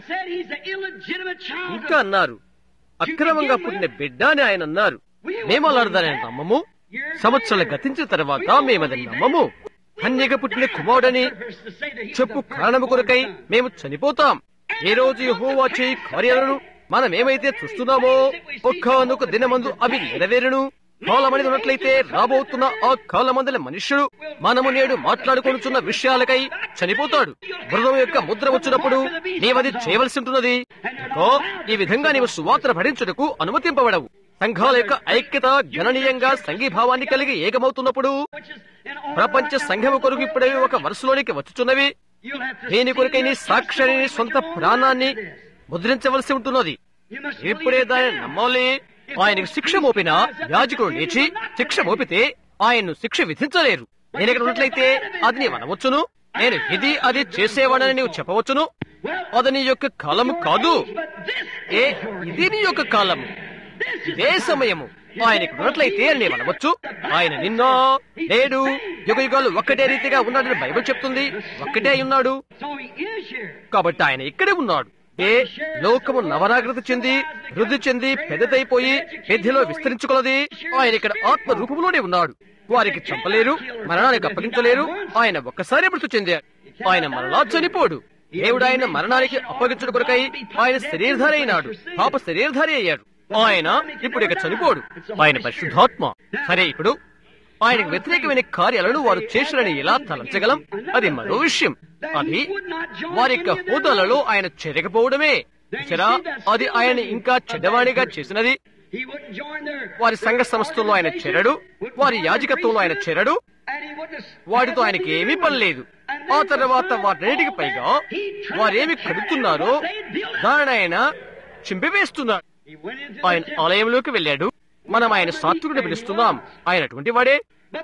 ఇంకా అన్నారు అక్రమంగా పుట్టిన బిడ్డ అని ఆయన అన్నారు మేము అలాడదాని నమ్మము సంవత్సరాలు గతించిన తర్వాత మేమది నమ్మము కన్యగా పుట్టిన కుమారుడని చెప్పు కారణము కొరకై మేము చనిపోతాం ఏ రోజు యెహోవా చేయి కార్యాలను మనం ఏమైతే చూస్తున్నామో ఒక్కనొక దినమందు అవి నెరవేరును కాలమనేది ఉన్నట్లయితే రాబోతున్న ఆ కాలమందల మనుష్యుడు మనము నేడు మాట్లాడుకొనుచున్న విషయాలకై చనిపోతాడు మృదం యొక్క ముద్ర వచ్చినప్పుడు నీవది చేయవలసి ఉంటున్నది ఇదిగో, ఈ విధంగా నీవు సువార్త భరించుటకు అనుమతింపబడవు సంఘాల యొక్క ఐక్యత గణనీయంగా సంఘీభావాన్ని కలిగి ఏకమవుతున్నప్పుడు ప్రపంచ సంఘము కొరకు ఇప్పుడే ఒక వరుసలోనికి వచ్చుచున్నవి దీని కొరకై నీ సాక్ష్యాన్ని నీ సొంత ప్రాణాన్ని ముద్రించవలసి ఉంటున్నది ఇప్పుడే దాన్ని నమ్మాలి ఆయనకు శిక్ష మోపిన యాజకుడు లేచి శిక్ష మోపితే ఆయన్ను శిక్ష విధించలేరు నేను ఇక్కడ ఉన్నట్లయితే అది నీ అనవచ్చును నేను ఇది అది చేసేవాడని నీవు చెప్పవచ్చును అది నీ యొక్క కాలము కాదు ఏ ఇది నీ యొక్క కాలము ఇదే సమయము ఆయనకు ఉన్నట్లయితే అని నేను అనవచ్చు ఆయన నిన్న నేడు యుగ యుగాలు ఒక్కటే రీతిగా ఉన్నాడని బైబిల్ చెప్తుంది ఒక్కటే అయి ఉన్నాడు కాబట్టి ఆయన ఇక్కడే ఉన్నాడు ఏ లోకము నవనాగృతి చెంది వృద్ధి చెంది పెద్దదైపోయి పెద్దలో విస్తరించుకున్నది ఆయన ఇక్కడ ఆత్మ రూపంలోనే ఉన్నాడు వారికి చంపలేరు మరణానికి అప్పగించలేరు ఆయన ఒక్కసారి మృతి చెందారు ఆయన మరలా చనిపోడు దేవుడు ఆయన మరణానికి అప్పగించుడు కొరకై ఆయన శరీరధారి అయినాడు పాప శరీరధారి అయ్యాడు ఆయన ఇప్పుడు ఇక చనిపోడు ఆయన పరిశుద్ధాత్మ సరే ఇప్పుడు ఆయనకు వ్యతిరేకమైన కార్యాలను వారు చేసిరని ఎలా తలంచగలం అది మరో విషయం అది వారి యొక్క హోదాలలో ఆయన చేరకపోవడమే చూసారా అది ఆయన ఇంకా చెడ్డవాణిగా చేసినది వారి సంఘ సంస్థల్లో ఆయన చేరడు వారి యాజకత్వంలో ఆయన చేరడు వాటితో ఆయనకి ఏమీ పని లేదు ఆ తర్వాత వాటన్నిటికి పైగా వారేమి కడుతున్నారో దానిని ఆయన చింపివేస్తున్నారు ఆయన ఆలయంలోకి వెళ్ళాడు మనం ఆయన సాత్వికుడు పిలుస్తున్నాం ఆయన అటువంటి వాడే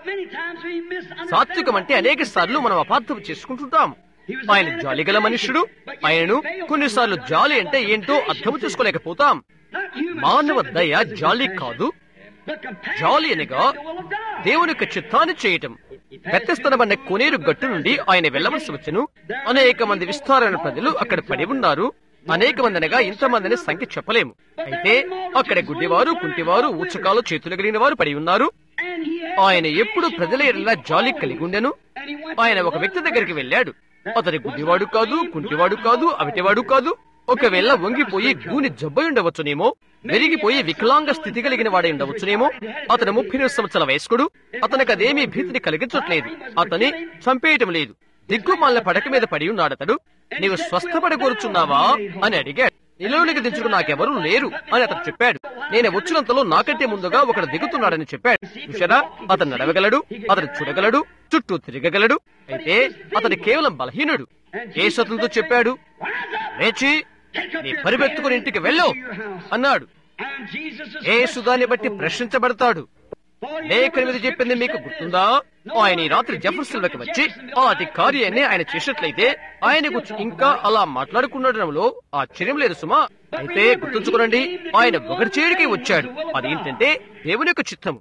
సాత్వికం అంటే అనేక సార్లు మనం అపార్థం చేసుకుంటుంటాం ఆయన జాలిగల మనుష్యుడు ఆయనను కొన్నిసార్లు జాలి అంటే ఏంటో అర్థం చేసుకోలేకపోతాం మానవ దయ జాలి కాదు జాలి అనగా దేవుని యొక్క చిత్తాన్ని చేయటం వ్యత్యస్తనమన్న కొనేరు గట్టు నుండి ఆయన వెళ్ళవలసి వచ్చను అనేక మంది విస్తారమైన ప్రజలు అక్కడ పడి ఉన్నారు అనేక మంది అనగా ఇంతమందిని సంఖ్య చెప్పలేము అయితే అక్కడ గుడ్డివారు కుంటివారు ఊచకాలు చేతులు కలిగిన వారు పడి ఉన్నారు ఆయన ఎప్పుడు ప్రజల ఎడల జాలి కలిగి ఉండెను ఆయన ఒక వ్యక్తి దగ్గరికి వెళ్ళాడు అతని గుడ్డివాడు కాదు కుంటివాడు కాదు అవిటివాడు కాదు ఒకవేళ వంగిపోయి గూని జబ్బై ఉండవచ్చునేమో వెరిగిపోయి వికలాంగ స్థితి కలిగిన వాడై ఉండవచ్చునేమో అతను ముప్పై రెండు సంవత్సరాల వయస్కుడు అతనికి అదేమీ భీతిని కలిగించట్లేదు అతని చంపేయటం లేదు దిగ్గుమాలిన పడక మీద పడి ఉన్నాడతడు నీవు స్వస్థపడకూరుచున్నావా అని అడిగాడు నిలువలికి దించుకు నాకెవరూ లేరు అని అతను చెప్పాడు నేను వచ్చినంతలో నాకంటే ముందుగా ఒకడు దిగుతున్నాడని చెప్పాడు చూసారా అతను నడవగలడు అతను చూడగలడు చుట్టూ తిరగగలడు అయితే అతను కేవలం బలహీనుడు కేసతులతో చెప్పాడు లేచి నీ పరిపెత్తుకుని ఇంటికి వెళ్ళు అన్నాడు యేసు దాన్ని బట్టి ప్రశ్నించబడతాడు లేఖని మీద చెప్పింది మీకు గుర్తుందా ఆయన ఈ రాత్రి జఫర్సన్లోకి వచ్చి అలాంటి కార్యాన్ని ఆయన చేసినట్లయితే ఆయన గురించి ఇంకా అలా మాట్లాడుకున్నడంలో ఆశ్చర్యం లేదు సుమా అయితే గుర్తుంచుకోనండి ఆయన ఒకటి చేయడికి వచ్చాడు అదేంటంటే దేవుని యొక్క చిత్తము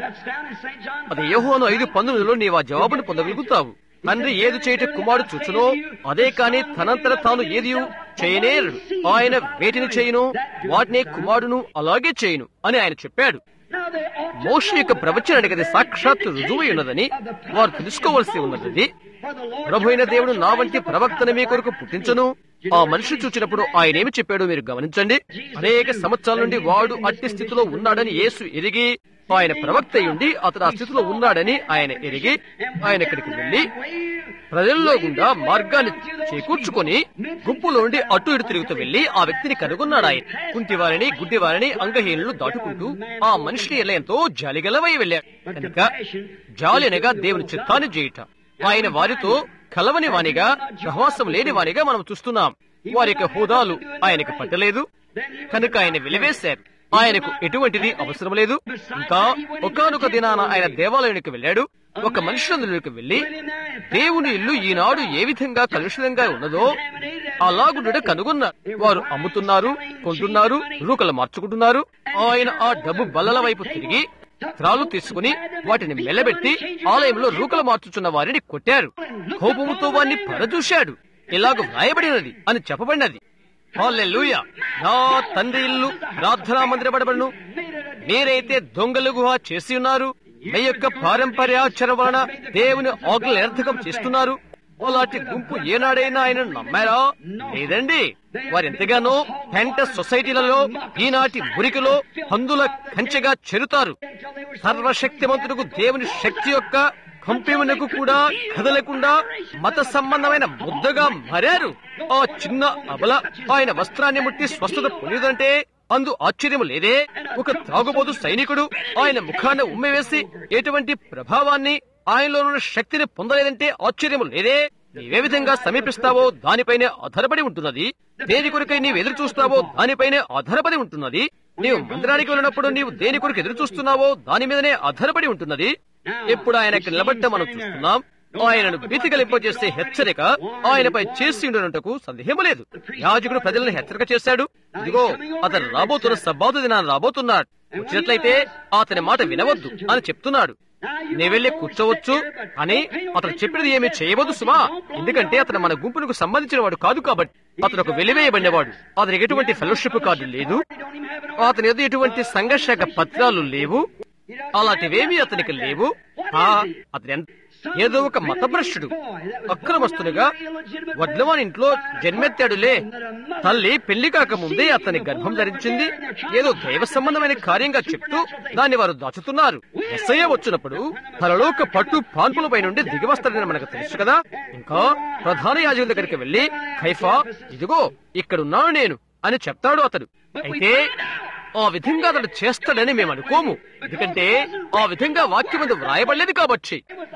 అది యోహోను ఐదు పంతొమ్మిదిలో నీవు ఆ జవాబును పొందగలుగుతావు తండ్రి ఏది చేయట కుమారుడు చూచునో అదే కాని తనంతట తాను ఏది చేయనేరడు ఆయన వేటిని చేయును వాటిని కుమారుడును అలాగే చేయును అని ఆయన చెప్పాడు మోష యొక్క ప్రవచనానికి అది సాక్షాత్తు రుజువై ఉన్నదని వారు తెలుసుకోవలసి ఉన్నది ప్రభు అయిన దేవుడు నా వంటి ప్రవక్తను మీ కొరకు పుట్టించను ఆ మనిషి చూచినప్పుడు ఆయన ఏమి చెప్పాడో మీరు గమనించండి అనేక సంవత్సరాల నుండి వాడు అట్టి స్థితిలో ఉన్నాడని యేసు ఎరిగి ఆయన ప్రవక్త ఉండి అతడు ఆ స్థితిలో ఉన్నాడని ఆయన ఎరిగి ఆయన ఇక్కడికి వెళ్లి ప్రజల్లో గుండా మార్గాన్ని చేకూర్చుకొని గుంపులో నుండి అటు ఇటు తిరుగుతూ వెళ్లి ఆ వ్యక్తిని కనుగొన్నాడు ఆయన కుంటివారిని గుడ్డివారిని అంగహీనులు దాటుకుంటూ ఆ మనిషిని ఎలా ఎంతో జాలిగలవై వెళ్ళాడు కనుక జాలి అనగా దేవుని చిత్తాన్ని చేయుట ఆయన వారితో కలవని వానిగా సహవాసం లేని వానిగా మనం చూస్తున్నాం వారి యొక్క హోదాలు ఆయనకు పట్టలేదు కనుక ఆయన వెలివేశారు ఆయనకు ఎటువంటిది అవసరం లేదు ఇంకా ఒకనొక దినాన ఆయన దేవాలయానికి వెళ్ళాడు ఒక మనుషులందరికి వెళ్లి దేవుని ఇల్లు ఈనాడు ఏ విధంగా కలుషితంగా ఉన్నదో అలాగుండడు కనుగొన్నారు వారు అమ్ముతున్నారు కొంటున్నారు రూకలు మార్చుకుంటున్నారు ఆయన ఆ డబ్బు బల్లల వైపు తిరిగి త్రాలు తీసుకుని వాటిని మెల్లబెట్టి ఆలయంలో రూకలు మార్చుచున్న వారిని కొట్టారు కోపముతో వారిని పరచూశాడు ఇలాగ వ్రాయబడినది అని చెప్పబడినది హల్లెలూయా నా తండ్రి ఇల్లు ప్రార్థనా మందిరపడబడును మీరైతే దొంగలు గుహ చేసి ఉన్నారు మీ యొక్క పారంపర్యాచరణ వలన దేవుని ఆజ్ఞలు నిరర్థకం చేస్తున్నారు అలాంటి గుంపు ఏనాడైనా ఆయన నమ్మారా లేదండి వారు ఎంతగానో పెంట సొసైటీలలో ఈనాటి మురికిలో పందుల కంచెగా చెరుతారు సర్వశక్తిమంతుడుకు దేవుని శక్తి యొక్క కంపెమునకు కూడా కదలకుండా మత సంబంధమైన ముద్దగా మారారు ఆ చిన్న అబల ఆయన వస్త్రాన్ని ముట్టి స్వస్థత పొందిదంటే అందు ఆశ్చర్యం లేదే ఒక తాగుబోతు సైనికుడు ఆయన ముఖాన్ని ఉమ్మివేసి ఎటువంటి ప్రభావాన్ని ఆయనలో ఉన్న శక్తిని పొందలేదంటే ఆశ్చర్యం లేదే నీవే విధంగా సమీపిస్తావో దానిపైనే ఆధారపడి ఉంటున్నది దేని కొరకై నీవు ఎదురు చూస్తావో దానిపైనే ఆధారపడి ఉంటున్నది నీవు మందిరానికి వెళ్ళినప్పుడు నీవు దేని కొరకు ఎదురు చూస్తున్నావో దాని మీదనే ఆధారపడి ఉంటున్నది ఎప్పుడు ఆయనకు నిలబడ్డ మనం చూస్తున్నాం ఆయనను భీతి కలింపజేసే హెచ్చరిక ఆయనపై చేసి ఉండటకు సందేహం లేదు యాజకుడు ప్రజలను హెచ్చరిక చేశాడు ఇదిగో అతను రాబోతున్న సబ్బాతు దినాన్ని రాబోతున్నాడు వచ్చినట్లయితే అతని మాట వినవద్దు అని చెప్తున్నాడు నీ వెళ్ళి కూర్చోవచ్చు అని అతను చెప్పినది ఏమీ చేయవద్దు సుమా ఎందుకంటే అతను మన గుంపునకు సంబంధించిన వాడు కాదు కాబట్టి అతను ఒక వెలివేయబడినవాడు అతనికి ఎటువంటి ఫెలోషిప్ కార్డు లేదు అతని ఎదు ఎటువంటి సంఘర్షక పత్రాలు లేవు అలాంటివేమీ అతనికి లేవు ఆ అతని ఎంత ఏదో ఒక మతభ్రష్టుడు అక్రమస్తునిగా వడ్లవాని ఇంట్లో జన్మెత్తాడులే తల్లి పెళ్లి కాకముందే అతని గర్భం ధరించింది ఏదో దైవ సంబంధమైన కార్యంగా చెప్తూ దాన్ని వారు దాచుతున్నారు ఎస్ఐ వచ్చినప్పుడు పరలోక పట్టు పాన్పులపై నుండి దిగి వస్తాడని మనకు తెలుసు కదా ఇంకా ప్రధాన యాజకుల దగ్గరికి వెళ్లి ఖైఫా ఇదిగో ఇక్కడున్నాను నేను అని చెప్తాడు అతడు అయితే ఆ విధంగా అతడు చేస్తాడని మేము అనుకోము ఎందుకంటే ఆ విధంగా వాక్యం మీద వ్రాయబడలేదు కాబట్టి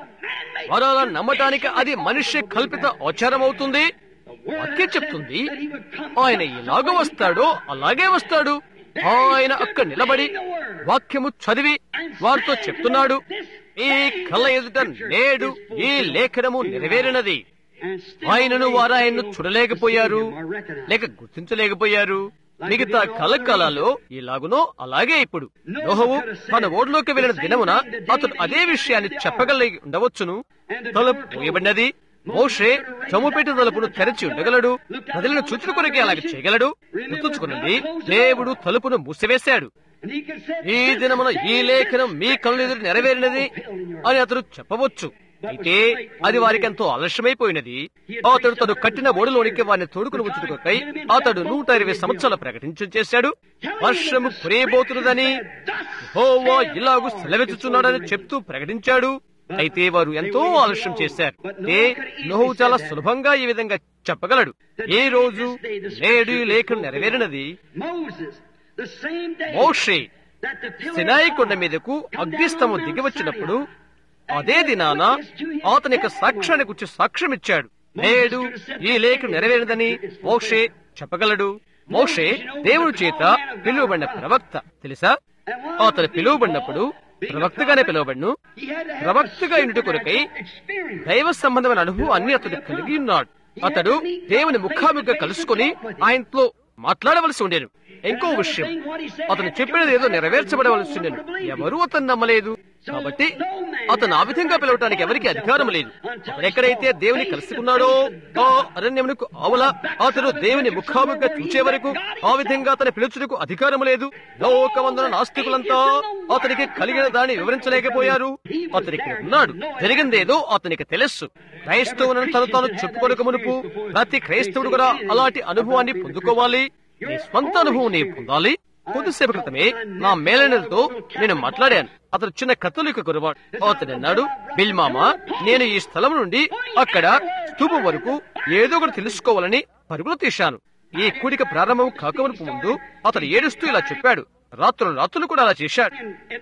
వారు అలా నమ్మటానికి అది మనిషి కల్పిత ఆచారం అవుతుంది వాక్యం చెప్తుంది ఆయన ఎలాగ వస్తాడో అలాగే వస్తాడు ఆయన అక్కడ నిలబడి వాక్యము చదివి వారితో చెప్తున్నాడు ఈ కళ్ళ ఎదుట నేడు ఈ లేఖనము నెరవేరినది ఆయనను వారు ఆయన్ను చూడలేకపోయారు లేక గుర్తించలేకపోయారు మిగతా కలకాలలో ఇలాగునో అలాగే ఇప్పుడు నోహవు తన ఓడ్లోకి వెళ్లిన దినమున అతడు అదే విషయాన్ని చెప్పగలిగి ఉండవచ్చును తలుపు పోయబడినది మోషే చముపెట్టి తలుపును తెరచి ఉండగలడు ప్రజలను చుట్టూ కొరకే అలాగే చేయగలడు గుర్తుంచుకునండి దేవుడు తలుపును మూసివేశాడు ఈ దినమున ఈ లేఖనం మీ కళ్ళు ఎదురు నెరవేరినది అని అతడు చెప్పవచ్చు అయితే అది వారికి ఎంతో ఆలస్యమైపోయినది అతడు తను కట్టిన ఓడిలోనికి వారిని తోడుకుని ఉంచుటకై అతడు నూట ఇరవై సంవత్సరాలు ప్రకటించం చేశాడు వర్షము కురేయబోతున్నదని హోవా ఇలాగు సెలవెచ్చుచున్నాడని చెప్తూ ప్రకటించాడు అయితే వారు ఎంతో ఆలస్యం చేశారు ఏ నోహు చాలా సులభంగా ఈ విధంగా చెప్పగలడు ఏ రోజు నేడు ఈ లేఖను నెరవేరినది మోషే సినాయి కొండ మీదకు అగ్నిస్తము దిగి వచ్చినప్పుడు అదే దినాన అతని యొక్క సాక్ష్యాన్ని గురించి సాక్ష్యం ఇచ్చాడు నేడు ఈ లేఖ నెరవేరదని మోషే చెప్పగలడు మోషే దేవుడి చేత పిలువబడిన ప్రవక్త తెలుసా అతను పిలువబడినప్పుడు ప్రవక్తగానే పిలువబడిను ప్రవక్తగా ఇంటి కొరకై దైవ సంబంధమైన అనుభవాన్ని అతడు కలిగి ఉన్నాడు అతడు దేవుని ముఖాముఖిగా కలుసుకుని ఆయనతో మాట్లాడవలసి ఉండేను ఇంకో విషయం అతను చెప్పినది ఏదో నెరవేర్చబడవలసి ఉండేను ఎవరూ అతను నమ్మలేదు కాబట్టి అతను ఆ విధంగా పిలవటానికి ఎవరికి అధికారం లేదు ఎక్కడైతే దేవుని కలుసుకున్నాడో ఆ అరణ్యమునకు ఆవుల అతను దేవుని ముఖాముఖిగా చూచే వరకు ఆ విధంగా అతని పిలుచుటకు అధికారం లేదు లోకమందున నాస్తికులంతా అతనికి కలిగిన దాన్ని వివరించలేకపోయారు అతనికి ఉన్నాడు జరిగిందేదో అతనికి తెలుసు క్రైస్తవులను తను తాను చెప్పుకొనక మునుపు ప్రతి క్రైస్తవుడు కూడా అలాంటి అనుభవాన్ని పొందుకోవాలి నీ స్వంత అనుభవం నీ పొందాలి కొద్దిసేపు క్రితమే నా మేలనలతో నేను మాట్లాడాను అతను చిన్న కథలిక గురవాడు అతను అన్నాడు బిల్ మామ నేను ఈ స్థలం నుండి అక్కడ స్తూపం వరకు ఏదో ఒకటి తెలుసుకోవాలని పరుగులు తీశాను ఈ కూడిక ప్రారంభం కాకమునుపు ముందు అతను ఏడుస్తూ ఇలా చెప్పాడు రాత్రులు రాత్రులు కూడా అలా చేశాడు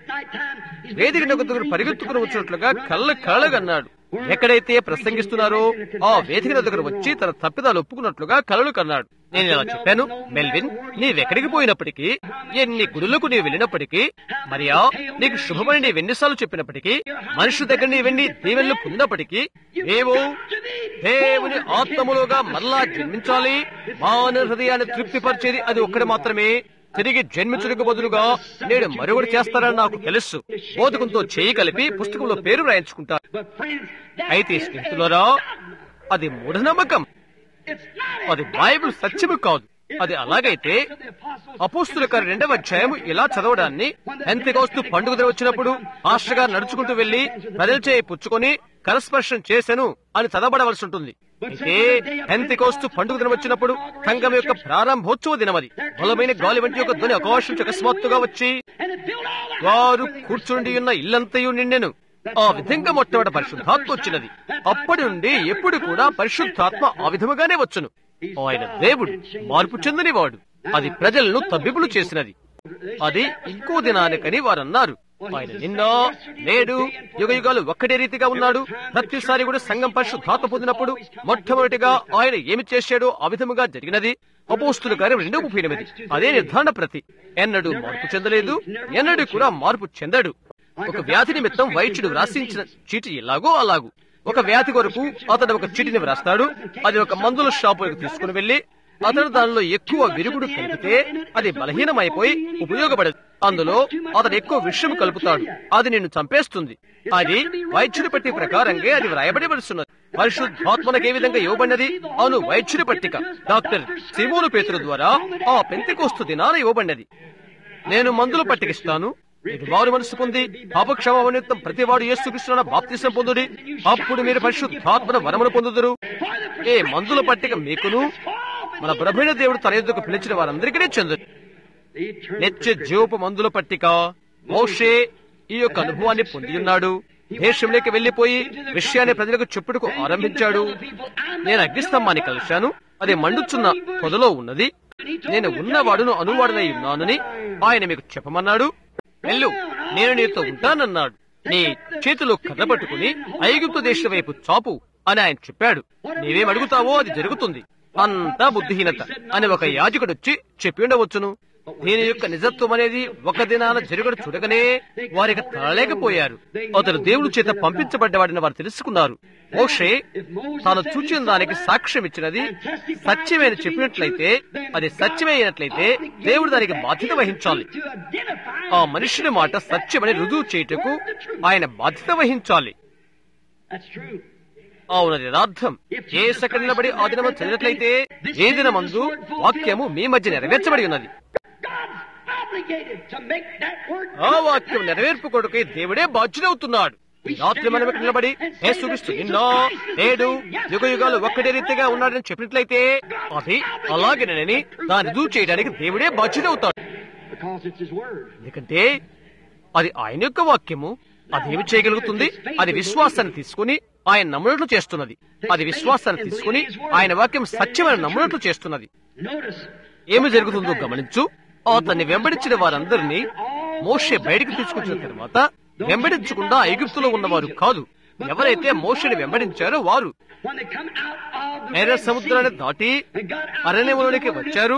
వేదిక దగ్గర పరిగెత్తుకుని వచ్చినట్లుగా కళ్ళ కళ్ళగన్నాడు ఎక్కడైతే ప్రసంగిస్తున్నారో ఆ వేదిక దగ్గర వచ్చి తన తప్పిదాలు ఒప్పుకున్నట్లుగా కలలు కన్నాడు నేను ఇలా చెప్పాను మెల్విన్ నీవెక్కడికి పోయినప్పటికీ ఎన్ని గుడులకు నీవు వెళ్ళినప్పటికీ మరియా నీకు శుభమని నీవు ఎన్నిసార్లు చెప్పినప్పటికీ మనుషుల దగ్గర నీవెన్ని దీవెనలు పొందినప్పటికీ ఏవో దేవుని ఆత్మములుగా మరలా జన్మించాలి మానవ హృదయాన్ని తృప్తిపరిచేది అది ఒక్కటి మాత్రమే తిరిగి జన్మించుటకు బదులుగా నేడు మరొకటి చేస్తారని నాకు తెలుసు బోధకంతో చేయి కలిపి పుస్తకంలో పేరు రాయించుకుంటారు అయితే స్నేహితులరా అది మూఢనమ్మకం అది బైబిల్ సత్యము కాదు అది అలాగైతే అపోస్తుల గారి రెండవ అధ్యాయం ఇలా చదవడాన్ని ఎంతకోస్తూ పండుగ దినం వచ్చినప్పుడు ఆస్టర్ గారు నడుచుకుంటూ వెళ్లి ప్రజల చేయి పుచ్చుకొని కరస్పర్శం చేశాను అని చదవబడవలసి ఉంటుంది అయితే ఎంతకోస్తూ పండుగ దినం వచ్చినప్పుడు సంఘం యొక్క ప్రారంభోత్సవ దినమది బలమైన గాలి వంటి యొక్క ధ్వని ఆకాశం అకస్మాత్తుగా వచ్చి వారు కూర్చుండి ఉన్న ఇల్లంతయు నిండెను ఆ విధంగా మొట్టమొదటి పరిశుద్ధాత్మ వచ్చినది అప్పటి నుండి ఎప్పుడు కూడా పరిశుద్ధాత్మ ఆ విధముగానే వచ్చును ఆయన దేవుడు మార్పు చెందని వాడు అది ప్రజలను తబ్బిబులు చేసినది అది ఇంకో దినానికని వారన్నారు ఆయన నిన్న నేడు యుగ యుగాలు ఒక్కటే రీతిగా ఉన్నాడు ప్రతిసారి కూడా సంఘం పరిశుద్ధాత్మ పొందినప్పుడు మొట్టమొదటిగా ఆయన ఏమి చేశాడో ఆ విధముగా జరిగినది అపోస్తుల కార్యం రెండు ముప్పై ఎనిమిది అదే నిర్ధారణ ప్రతి ఎన్నడూ మార్పు చెందలేదు ఎన్నడూ కూడా మార్పు చెందడు ఒక వ్యాధి నిమిత్తం వైద్యుడు వ్రాసించిన చీటి ఎలాగో అలాగు ఒక వ్యాధి కొరకు అతడు ఒక చీటిని వ్రాస్తాడు అది ఒక మందుల షాపులకు తీసుకుని వెళ్లి అతడు దానిలో ఎక్కువ విరుగుడు కలిపితే అది బలహీనమైపోయి ఉపయోగపడదు అందులో అతడు ఎక్కువ విషయం కలుపుతాడు అది నిన్ను చంపేస్తుంది అది వైద్యుడి పట్టి ప్రకారంగా అది వ్రాయబడవలసినది పరిశుద్ధాత్మనకు ఏ విధంగా ఇవ్వబడినది అవును వైద్యుడి పట్టిక డాక్టర్ సిమోను పేతుల ద్వారా ఆ పెంతికోస్తు దినాన ఇవ్వబడినది నేను మందులు పట్టికిస్తాను మీరు వారు మనసు పొంది పాపక్షమ నిమిత్తం ప్రతివాడు యేసుకృష్ణ బాప్తిసం పొందుడి అప్పుడు మీరు పరిశుద్ధాత్మన వరమును పొందుదురు ఏ మందుల పట్టిక మీకును మన ప్రభైన దేవుడు తన ఎద్దుకు పిలిచిన వారందరికీ చెందుడు నిత్య జీవపు మందుల పట్టిక మోషే ఈ యొక్క అనుభవాన్ని పొంది ఉన్నాడు దేశంలోకి వెళ్లిపోయి విషయాన్ని ప్రజలకు చెప్పుటకు ఆరంభించాడు నేను అగ్నిస్తంభాన్ని కలిశాను అది మండుచున్న పొదలో ఉన్నది నేను ఉన్నవాడును అనువాడునై ఉన్నానని ఆయన మీకు చెప్పమన్నాడు వెళ్ళు నేను నీతో ఉంటానన్నాడు నీ చేతిలో కర్ర పట్టుకుని ఐగుప్తు దేశం వైపు చాపు అని ఆయన చెప్పాడు నీవేం అడుగుతావో అది జరుగుతుంది అంతా బుద్ధిహీనత అని ఒక యాజకుడు వచ్చి చెప్పి ఉండవచ్చును దీని యొక్క నిజత్వం అనేది ఒక దినాన జరుగుడు చూడగానే వారికి తలలేకపోయారు అతను దేవుడి చేత పంపించబడ్డవాడిని వారు తెలుసుకున్నారు మోషే తాను చూచిన దానికి సాక్ష్యం ఇచ్చినది సత్యమైన చెప్పినట్లయితే అది సత్యమైనట్లయితే దేవుడు దానికి బాధ్యత వహించాలి ఆ మనుషుని మాట సత్యమని రుజువు చేయుటకు ఆయన బాధ్యత వహించాలి అవునది యథార్థం ఏ సెకండ్ నిలబడి ఆ దినము చదివినట్లయితే ఏ దినమందు వాక్యము మీ మధ్య నెరవేర్చబడి ఉన్నది ఆ వాక్యం నెరవేర్పు కొడుకై దేవుడే బాధ్యుడవుతున్నాడు రాత్రి మనం ఇక్కడ నిలబడి యేసుక్రీస్తు నిన్న నేడు యుగ యుగాలు ఒక్కటే రీతిగా ఉన్నాడని చెప్పినట్లయితే అది అలాగేనని దాన్ని రుజువు చేయడానికి దేవుడే బాధ్యుడవుతాడు ఎందుకంటే అది ఆయన యొక్క వాక్యము అది ఏమి చేయగలుగుతుంది అది విశ్వాసాన్ని తీసుకుని ఆయన నమ్మునట్లు చేస్తున్నది అది విశ్వాసాన్ని తీసుకుని ఆయన వాక్యం సత్యమైన నమ్మునట్లు చేస్తున్నది ఏమి జరుగుతుందో గమనించు అతన్ని వెంబడించిన వారందరినీ మోషే బయటికి తీసుకొచ్చిన తర్వాత వెంబడించకుండా ఐగుప్తులో ఉన్నవారు కాదు ఎవరైతే మోషని వెంబడించారో వారు ఎర్ర సముద్రాన్ని దాటి అరణ్యంలోనికి వచ్చారు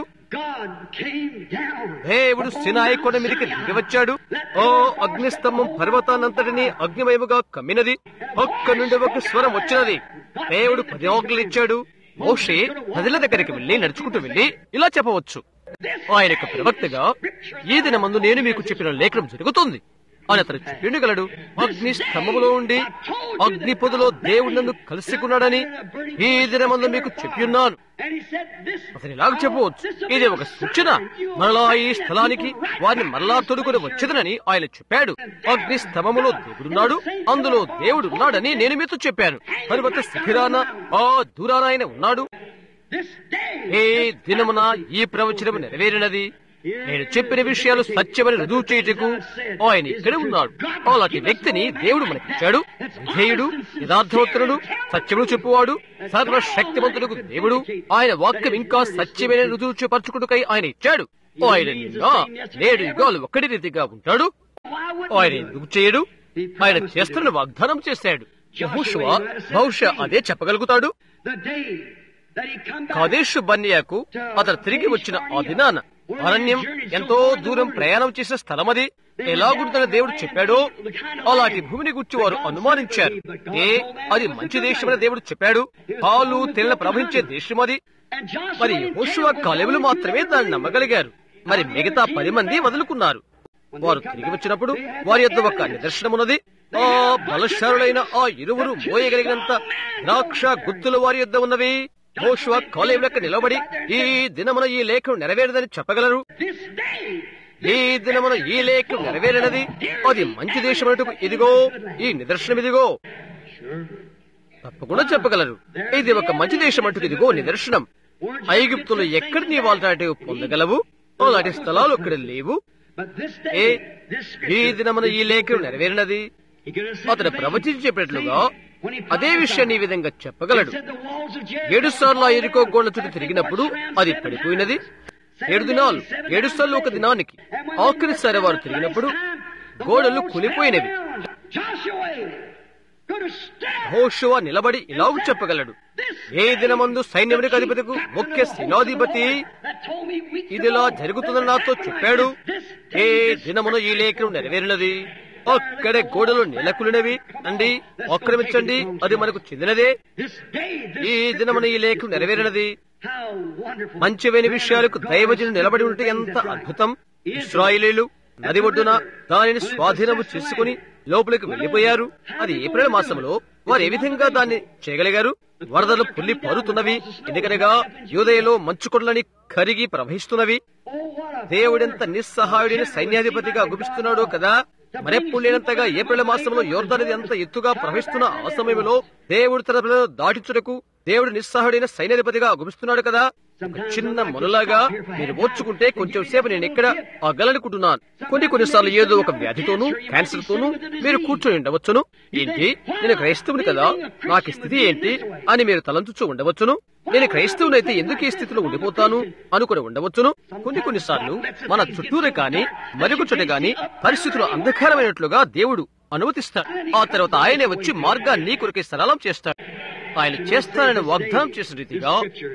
దేవుడు సినాయి కొండ మీదకి దిగి వచ్చాడు ఓ అగ్నిస్తంభం పర్వతాన్నంతటిని అగ్నిమయముగా కమ్మినది ఒక్క నుండి ఒక స్వరం వచ్చినది దేవుడు పది ఆజ్ఞలు ఇచ్చాడు మోషే ప్రజల దగ్గరికి వెళ్లి నడుచుకుంటూ వెళ్లి ఇలా చెప్పవచ్చు ఆయన యొక్క ప్రవక్తగా ఈ దినమందు నేను మీకు చెప్పిన లేఖనం జరుగుతుంది అని అతను చెప్పిండగలడు అగ్ని స్తంభములో ఉండి అగ్ని పొదలో దేవుడు నన్ను కలుసుకున్నాడని ఈ దినమందు మీకు చెప్పియున్నాను And he said, This అతను ఇలాగ చెప్పవచ్చు ఇది ఒక సూచన మరలా ఈ స్థలానికి వారిని మరలా తొడుకొని వచ్చేదనని ఆయన చెప్పాడు అగ్ని స్తంభములో దేవుడున్నాడు అందులో దేవుడు ఉన్నాడని నేను మీతో చెప్పాను తరువాత శిఖిరాన ఆ దూరాన ఆయన ఉన్నాడు this day ఏ దినమున ఈ ప్రవచనం నెరవేరినది నేను చెప్పిన విషయాలు సత్యమని రుజువు చేయుటకు ఆయన ఇక్కడ ఉన్నాడు అలాంటి వ్యక్తిని దేవుడు మనకిచ్చాడు విధేయుడు యథార్థవంతుడు సత్యములు చెప్పువాడు సర్వశక్తివంతుడుకు దేవుడు ఆయన వాక్యం ఇంకా సత్యమైన రుజువు చూపరచుకుడుకై ఆయన ఇచ్చాడు ఆయన నిన్న నేడు యుగాలు ఒకటి రీతిగా ఉంటాడు why would ఆయన ఎందుకు చేయడు ఆయన చేస్తున్న వాగ్దానం చేశాడు యెహోషువ బహుశా అదే చెప్పగలుగుతాడు the day that he come back Kadesh బన్యాకు అతను తిరిగి వచ్చిన ఆ దినాన అరణ్యం ఎంతో దూరం ప్రయాణం చేసే స్థలమది ఎలాగుంటుందని దేవుడు చెప్పాడో అలాంటి భూమిని గుర్చి వారు అనుమానించారు ఏ అది మంచి దేశమని దేవుడు చెప్పాడు పాలు తెల్ల ప్రవహించే దేశమది and Joshua మరి and యెహోషువ కాలేవులు మాత్రమే దాన్ని నమ్మగలిగారు మరి మిగతా పది మంది వదులుకున్నారు వారు తిరిగి వచ్చినప్పుడు వారి యొద్ద ఒక నిదర్శనమున్నది ఆ బలశాలుడైన ఆ ఇరువురు మోయగలిగినంత ద్రాక్ష గుత్తులు వారి యొద్ద ఉన్నవి యెహోషువ కాలేవులకు నిలబడి ఈ దినమున ఈ లేఖను నెరవేరదని చెప్పగలరు this day ఈ దినమున ఈ లేఖను నెరవేరినది అది మంచి దేశమటుకు ఇదిగో ఈ నిదర్శనం ఇదిగో తప్పకుండా చెప్పగలరు ఇది ఒక మంచి దేశం అంటూ ఇదిగో నిదర్శనం ఐగుప్తులు ఎక్కడి నీ వాళ్ళ పొందగలవు అలాంటి స్థలాలు ఇక్కడ లేవు but this A day this ఈ scripture దినమున ఈ లేఖను నెరవేరినది he could have said అతను the ప్రవచించి చెప్పినట్లుగా when he అదే prophesied, విషయాన్ని ఈ విధంగా చెప్పగలడు said the walls of Jericho ఏడు సార్లు ఆ ఎరుకో గోడ చుట్టూ తిరిగినప్పుడు అది పడిపోయినది ఏడు దినాలు ఏడు సార్లు ఒక దినానికి ఆఖరిసారి వారు తిరిగినప్పుడు గోడలు కులిపోయినవి Joshua could have stood హోషువ నిలబడి ఇలాగ చెప్పగలడు ఏ దినమందు సైన్యమునికి అధిపతికు ముఖ్య సేనాధిపతి that told me weeks ఇదిలా ago జరుగుతుందని నాతో చెప్పాడు ఏ దినమున ఈ లేఖను నెరవేరినది అక్కడే గోడలు నెలకొలినవి అండి ఆక్రమించండి అది మనకు చెందినదే this day this ఈ దినమున ఈ లేఖను నెరవేరినది how wonderful మంచివైన విషయాలకు దైవజను నిలబడి ఉంటే ఎంత అద్భుతం ఇస్రాయిలీలు నది ఒడ్డున దానిని స్వాధీనము చేసుకుని లోపలికి వెళ్లిపోయారు అది ఏప్రిల్ మాసంలో వారు ఏ విధంగా దాన్ని చేయగలిగారు వరదలు పుల్లి పరుతున్నవి ఎందుకనగా యూదయలో మంచుకొండలని కరిగి ప్రవహిస్తున్నవి oh what a దేవుడెంత నిస్సహాయుడిని సైన్యాధిపతిగా గుపిస్తున్నాడో కదా మరెప్పుడు లేనంతగా ఏప్రిల్ మాసంలో యోర్ధనది ఎంత ఎత్తుగా ప్రవహిస్తున్న ఆ సమయంలో దేవుడు తన ప్రజలను దాటించుటకు దేవుడు నిస్సహాయుడైన సైన్యాధిపతిగా గుపిస్తున్నాడు కదా ఒక చిన్న మొనలాగా మీరు ఓర్చుకుంటే కొంచెం సేపు నేను ఇక్కడ ఆ గలనుకుంటున్నాను కొన్ని కొన్నిసార్లు ఏదో ఒక వ్యాధితోనూ క్యాన్సర్ తోనూ మీరు కూర్చొని ఉండవచ్చును ఏంటి నేను క్రైస్తవుని కదా నాకు ఈ స్థితి ఏంటి అని మీరు తలంచుచూ ఉండవచ్చును నేను క్రైస్తవునైతే ఎందుకు ఈ స్థితిలో ఉండిపోతాను అనుకుని ఉండవచ్చును కొన్ని కొన్నిసార్లు మన చుట్టూరే కాని మరొక చోట గాని పరిస్థితులు అంధకారమైనట్లుగా దేవుడు అనుమతిస్తాడు ఆ తర్వాత ఆయనే వచ్చి మార్గాన్ని నీ కొరకే సరళం చేస్తాడు ఆయన చేస్తానని వాగ్దానం చేసిన రీతిగా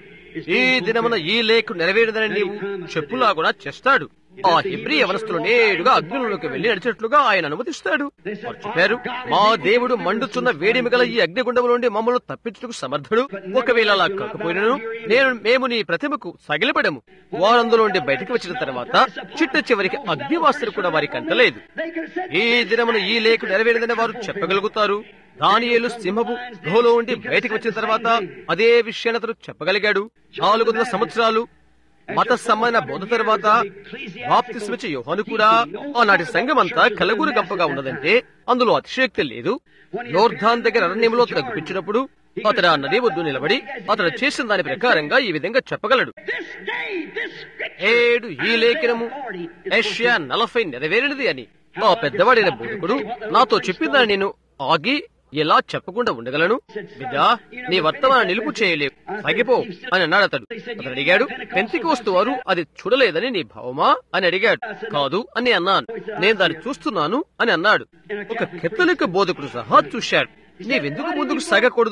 ఈ దినమున ఈ లేఖ నెరవేరదని నీవు చెప్పులా కూడా చేస్తాడు ఆ హెబ్రి యవనస్తులు నేరుగా అగ్నిలోకి వెళ్లి నడిచినట్లుగా ఆయన అనుమతిస్తాడు వారు చెప్పారు మా దేవుడు మండుచున్న వేడిమి గల ఈ అగ్నిగుండం నుండి మమ్మల్ని తప్పించుటకు సమర్థుడు ఒకవేళ అలా కాకపోయినను నేను మేము నీ ప్రతిమకు సగిలపడము వారందులో నుండి బయటికి వచ్చిన తర్వాత చిట్ట చివరికి అగ్నివాసులు కూడా వారికి అంటలేదు they could have said ఈ దినమున ఈ లేఖ నెరవేరిందని వారు చెప్పగలుగుతారు దానియేలు సింహపు గుహలో ఉండి బయటికి వచ్చిన తర్వాత అదే విషయాన్ని అతను చెప్పగలిగాడు నాలుగు వందల సంవత్సరాలు మత సంబంధ బోధ తర్వాత బాప్తిస్మిచ్చ యోహాను కూడా ఆనాటి సంఘం అంతా కలగూరు గంపగా ఉన్నదంటే అందులో అతిశయోక్తి లేదు యోర్ధాన్ దగ్గర అరణ్యంలో అతను గుప్పించినప్పుడు అతడు ఆ నది వద్దు నిలబడి అతడు చేసిన దాని ప్రకారంగా ఈ విధంగా చెప్పగలడు this day this scripture ఏడు ఈ లేఖనము ఏషియా నలభై నెరవేరినది అని ఆ పెద్దవాడైన బోధకుడు నాతో చెప్పిందని నేను ఆగి ఎలా చెప్పకుండా ఉండగలను బిడ్డా నీ వర్తమానం నిలుపు చేయలేవు తగ్గిపో అని అన్నాడు అతడు అతడు అడిగాడు పెంతికి వారు అది చూడలేదని నీ భావమా అని అడిగాడు కాదు అని అన్నాను నేను దాన్ని చూస్తున్నాను అని అన్నాడు ఒక కెత్తలిక బోధకుడు సహా చూశాడు నీవెందుకు ముందుకు సాగకూడదు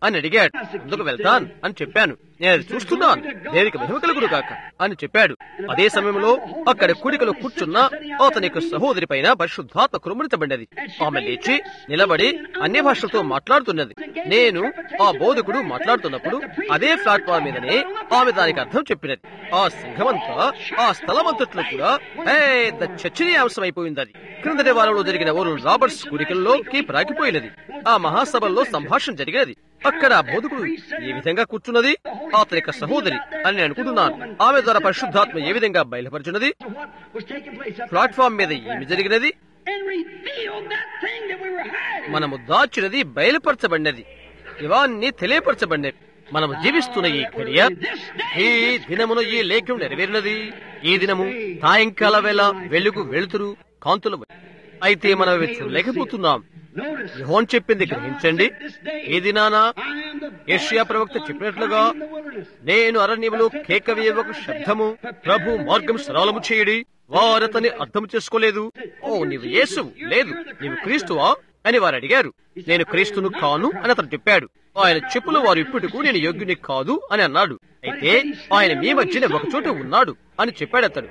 అని అడిగాడు ముందుకు వెళ్తాను అని చెప్పాను నేను అది చూస్తున్నాను దేనికి మహిమ కలుగును కాక అని చెప్పాడు అదే సమయంలో అక్కడ కూడికలో కూర్చున్న అతని యొక్క సహోదరి పైన పరిశుద్ధాత్మ కురుమరించబడినది ఆమె లేచి నిలబడి అన్య భాషలతో మాట్లాడుతున్నది నేను ఆ బోధకుడు మాట్లాడుతున్నప్పుడు అదే ప్లాట్ఫామ్ మీదనే ఆమె దానికి అర్థం చెప్పినది ఆ సింహమంతా ఆ స్థలమంతట్లో కూడా పెద్ద చర్చనీయాంశం అయిపోయింది అది క్రిందటి వారంలో జరిగిన ఓరు రాబర్ట్స్ కూడికల్లోకి ప్రాకిపోయినది ఆ మహాసభల్లో సంభాషణ జరిగినది అక్కడ ఆ బోధకుడు ఏ విధంగా కూర్చున్నది అతని యొక్క సహోదరి అని నేను అనుకుంటున్నాను ఆమె ద్వారా పరిశుద్ధాత్మ ఏ విధంగా బయలుపరిచినది what was taking place up platform మీద ఏమి జరిగినది and revealed that thing that we were hiding. మనము దాచినది బయలుపరచబడినది ఇవన్నీ తెలియపరచబడినవి మనము జీవిస్తున్న ఈ ఘడియ ఈ దినమున ఈ లేఖం నెరవేరినది ఈ దినము సాయంకాల వేళ వెలుగు వెలుతురు కాంతులు అయితే మనం అవి చూడలేకపోతున్నాం Notice, యెహోవా చెప్పింది గ్రహించండి ఈ దినాన I am the యెషయా ప్రవక్త చెప్పినట్లుగా in the wilderness. నేను అరణ్యములో కేక వేయవక శబ్దము ప్రభు మార్గం సరళము చేయడి వారతని అర్థం చేసుకోలేదు ఓ నీవు యేసు లేదు నీవు క్రీస్తువా అని వారు అడిగారు నేను క్రీస్తును కాను అని అతను చెప్పాడు ఆయన చెప్పుల వారు ఇప్పటికు నేను యోగ్యుని కాదు అని అన్నాడు అయితే ఆయన మీ మధ్యన ఒక చోట ఉన్నాడు అని చెప్పాడు అతడు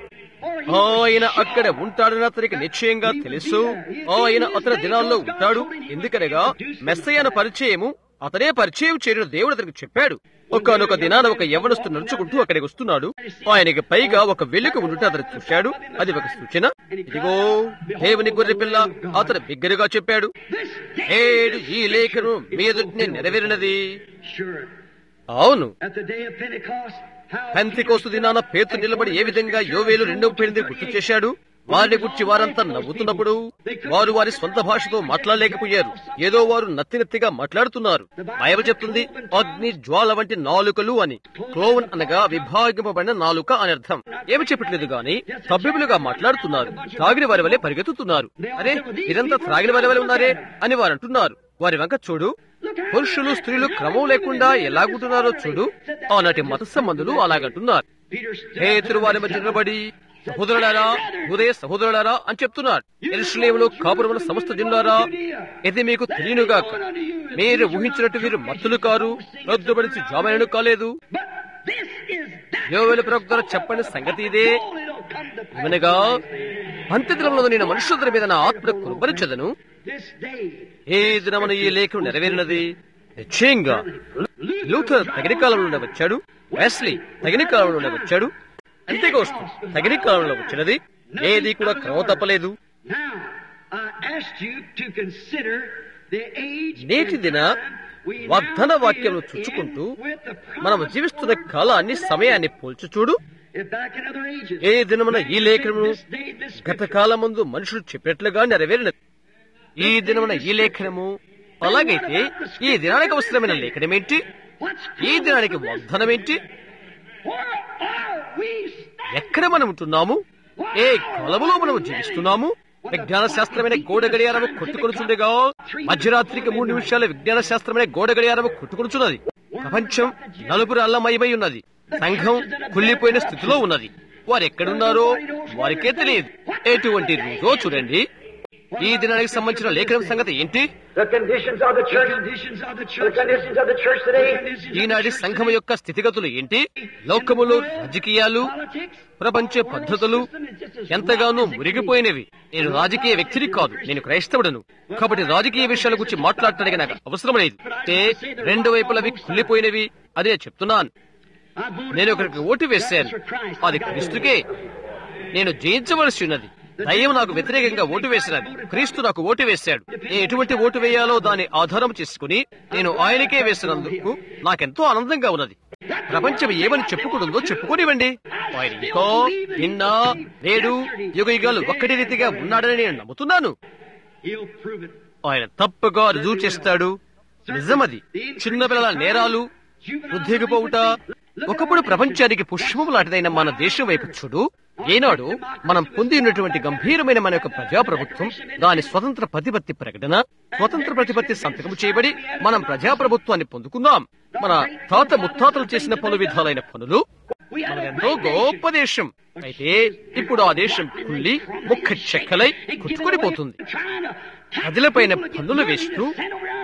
ఆయన అక్కడ ఉంటాడని అతనికి నిశ్చయంగా తెలుసు ఆయన అతని దినాల్లో ఉంటాడు ఎందుకనగా మెస్సయ్యన పరిచయము అతనే పరిచయం చేయడం దేవుడు అతనికి చెప్పాడు ఒకనొక దినాన ఒక యవనస్తు నడుచుకుంటూ అక్కడికి వస్తున్నాడు ఆయనకి పైగా ఒక వెలుగు ఉండుట అతను చూశాడు అది ఒక సూచన ఇదిగో దేవుని గొర్రె పిల్ల అతను బిగ్గరగా చెప్పాడు ఏడు ఈ లేఖను మీ ఎదుటినే నెరవేరినది Sure. అవును At the day of Pentecost, how Pentecost దినాన పేతు నిలబడి ఏ విధంగా యోవేలు రెండవ పేరుని గుర్తు చేశాడు వారిని గురించి వారంతా నవ్వుతున్నప్పుడు వారు వారి సొంత భాషతో మాట్లాడలేకపోయారు ఏదో వారు నత్తినత్తిగా మాట్లాడుతున్నారు బైబిల్ చెప్తుంది అగ్ని జ్వాల వంటి నాలుకలు అని క్లోవన్ అనగా విభాగింపబడిన నాలుక అని అర్థం ఏమి చెప్పట్లేదు గాని సభ్యులుగా మాట్లాడుతున్నారు త్రాగిన వారి వలె పరిగెత్తుతున్నారు అరే ఇదంతా త్రాగిన వారి వలె ఉన్నారే అని వారు అంటున్నారు వారి వంక చూడు పురుషులు స్త్రీలు క్రమం లేకుండా ఎలాగుంటున్నారో చూడు ఆనాటి మత సంబంధులు అలాగంటున్నారు Peter పేతురు వారి మధ్య నిలబడి సహోదరులారా ఉదయ సహోదరులారా అని చెప్తున్నారు ఎరుషులేములో కాపురముల సమస్త జనులారా ఇది మీకు తెలియనుగాక మీరు ఊహించినట్టు వీరు మత్తులు కారు రద్దుబడిచి జామైనను కాలేదు But this is that. యోవేలు ప్రవక్తల చెప్పని సంగతి ఇదే Only it'll come to pass. అనగా అంత్యదినంలో నేను మనుషుల మీద నా ఆత్మ కురుపరిచదను This day, ఏ దినమున ఈ లేఖం నెరవేరినది నిశ్చయంగా లూథర్ తగిన కాలంలో వచ్చాడు వెస్లీ తగిన కాలంలో వచ్చాడు అంతేకోస్తు తగిన కాలంలో వచ్చినది ఏది కూడా క్రమ తప్పలేదు now I asked you to consider the age నేటి and దిన time we now వాగ్దాన వాక్యం live చుచ్చుకుంటూ in with the మనము promised జీవిస్తున్న word కాలాన్ని today. సమయాన్ని పోల్చి చూడు If back in other ages, ఏ దినమున ఈ లేఖనమును this day, this గత scripture, కాలమందు మనుషులు చెప్పినట్లుగా నెరవేరినది ఈ దినమున ఈ లేఖనము అలాగైతే ఈ దినానికి అవసరమైన లేఖనమేంటి what's ఈ దినానికి వాగ్దానమేంటి where are we standing? ఎక్కడ మనం ఉంటున్నాము ఏ కాలములో మనము జీవిస్తున్నాము విజ్ఞాన శాస్త్రమైన గోడ గడియారము కొట్టుకొనుచుండగా మధ్యరాత్రికి మూడు నిమిషాల విజ్ఞాన శాస్త్రమైన గోడ గడియారము కొట్టుకొనుచున్నది ప్రపంచం నలుపురు అల్లమయమై ఉన్నది సంఘం కుళ్ళిపోయిన స్థితిలో ఉన్నది వారు ఎక్కడున్నారో వారికే తెలియదు ఎటువంటి రోజో చూడండి ఈ దినానికి సంబంధించిన లేఖనం సంగతి ఏంటి The conditions of the The church, conditions of the the church, conditions of the church today, ఈనాటి సంఘం యొక్క స్థితిగతులు ఏంటి లోకములో రాజకీయాలు politics, ప్రపంచ పద్ధతులు ఎంతగానో మురిగిపోయినవి నేను రాజకీయ వ్యక్తిని కాదు నేను క్రైస్తవుడను కాబట్టి రాజకీయ విషయాల గురించి మాట్లాడటానికి నాకు అవసరం లేదు అంటే రెండు వైపులవి కుళ్ళిపోయినవి అదే చెప్తున్నాను I voted నేను ఒకరికి ఓటు వేశాను for Christ. అది క్రీస్తుకే నేను జయించవలసి ఉన్నది దయ్యం నాకు వ్యతిరేకంగా ఓటు వేసినది క్రీస్తు నాకు ఓటు వేశాడు నేను ఎటువంటి ఓటు వేయాలో దాని ఆధారం చేసుకుని నేను ఆయనకే వేసినందుకు నాకెంతో ఆనందంగా ఉన్నది ప్రపంచం ఏమని చెప్పుకుంటుందో చెప్పుకోనివ్వండి ఆయన ఇంకో నిన్న నేడు యుగ యుగాలు ఒక్కటి రీతిగా ఉన్నాడని నేను నమ్ముతున్నాను He'll prove it. ఆయన తప్పగా రుజువు చేస్తాడు నిజమది చిన్నపిల్లల నేరాలు వృద్ధిగిపోవుట ఒకప్పుడు ప్రపంచానికి పుష్పము లాంటిదైన మన దేశం వైపు చూడు ఏనాడు మనం పొంది ఉన్నటువంటి గంభీరమైన మన యొక్క ప్రజాప్రభుత్వం దాని స్వతంత్ర ప్రతిపత్తి ప్రకటన స్వతంత్ర ప్రతిపత్తి సంతకం చేయబడి మనం ప్రజాప్రభుత్వాన్ని పొందుకున్నాం మన తాత ముత్తాతలు చేసిన పలు విధాలైన పనులు మనదెంతో గొప్ప దేశం అయితే ఇప్పుడు ఆ దేశం కుళ్ళి ముక్క చెక్కలై కుట్టుకొని పోతుంది Trying to ప్రజలపైన పన్నులు వేస్తూ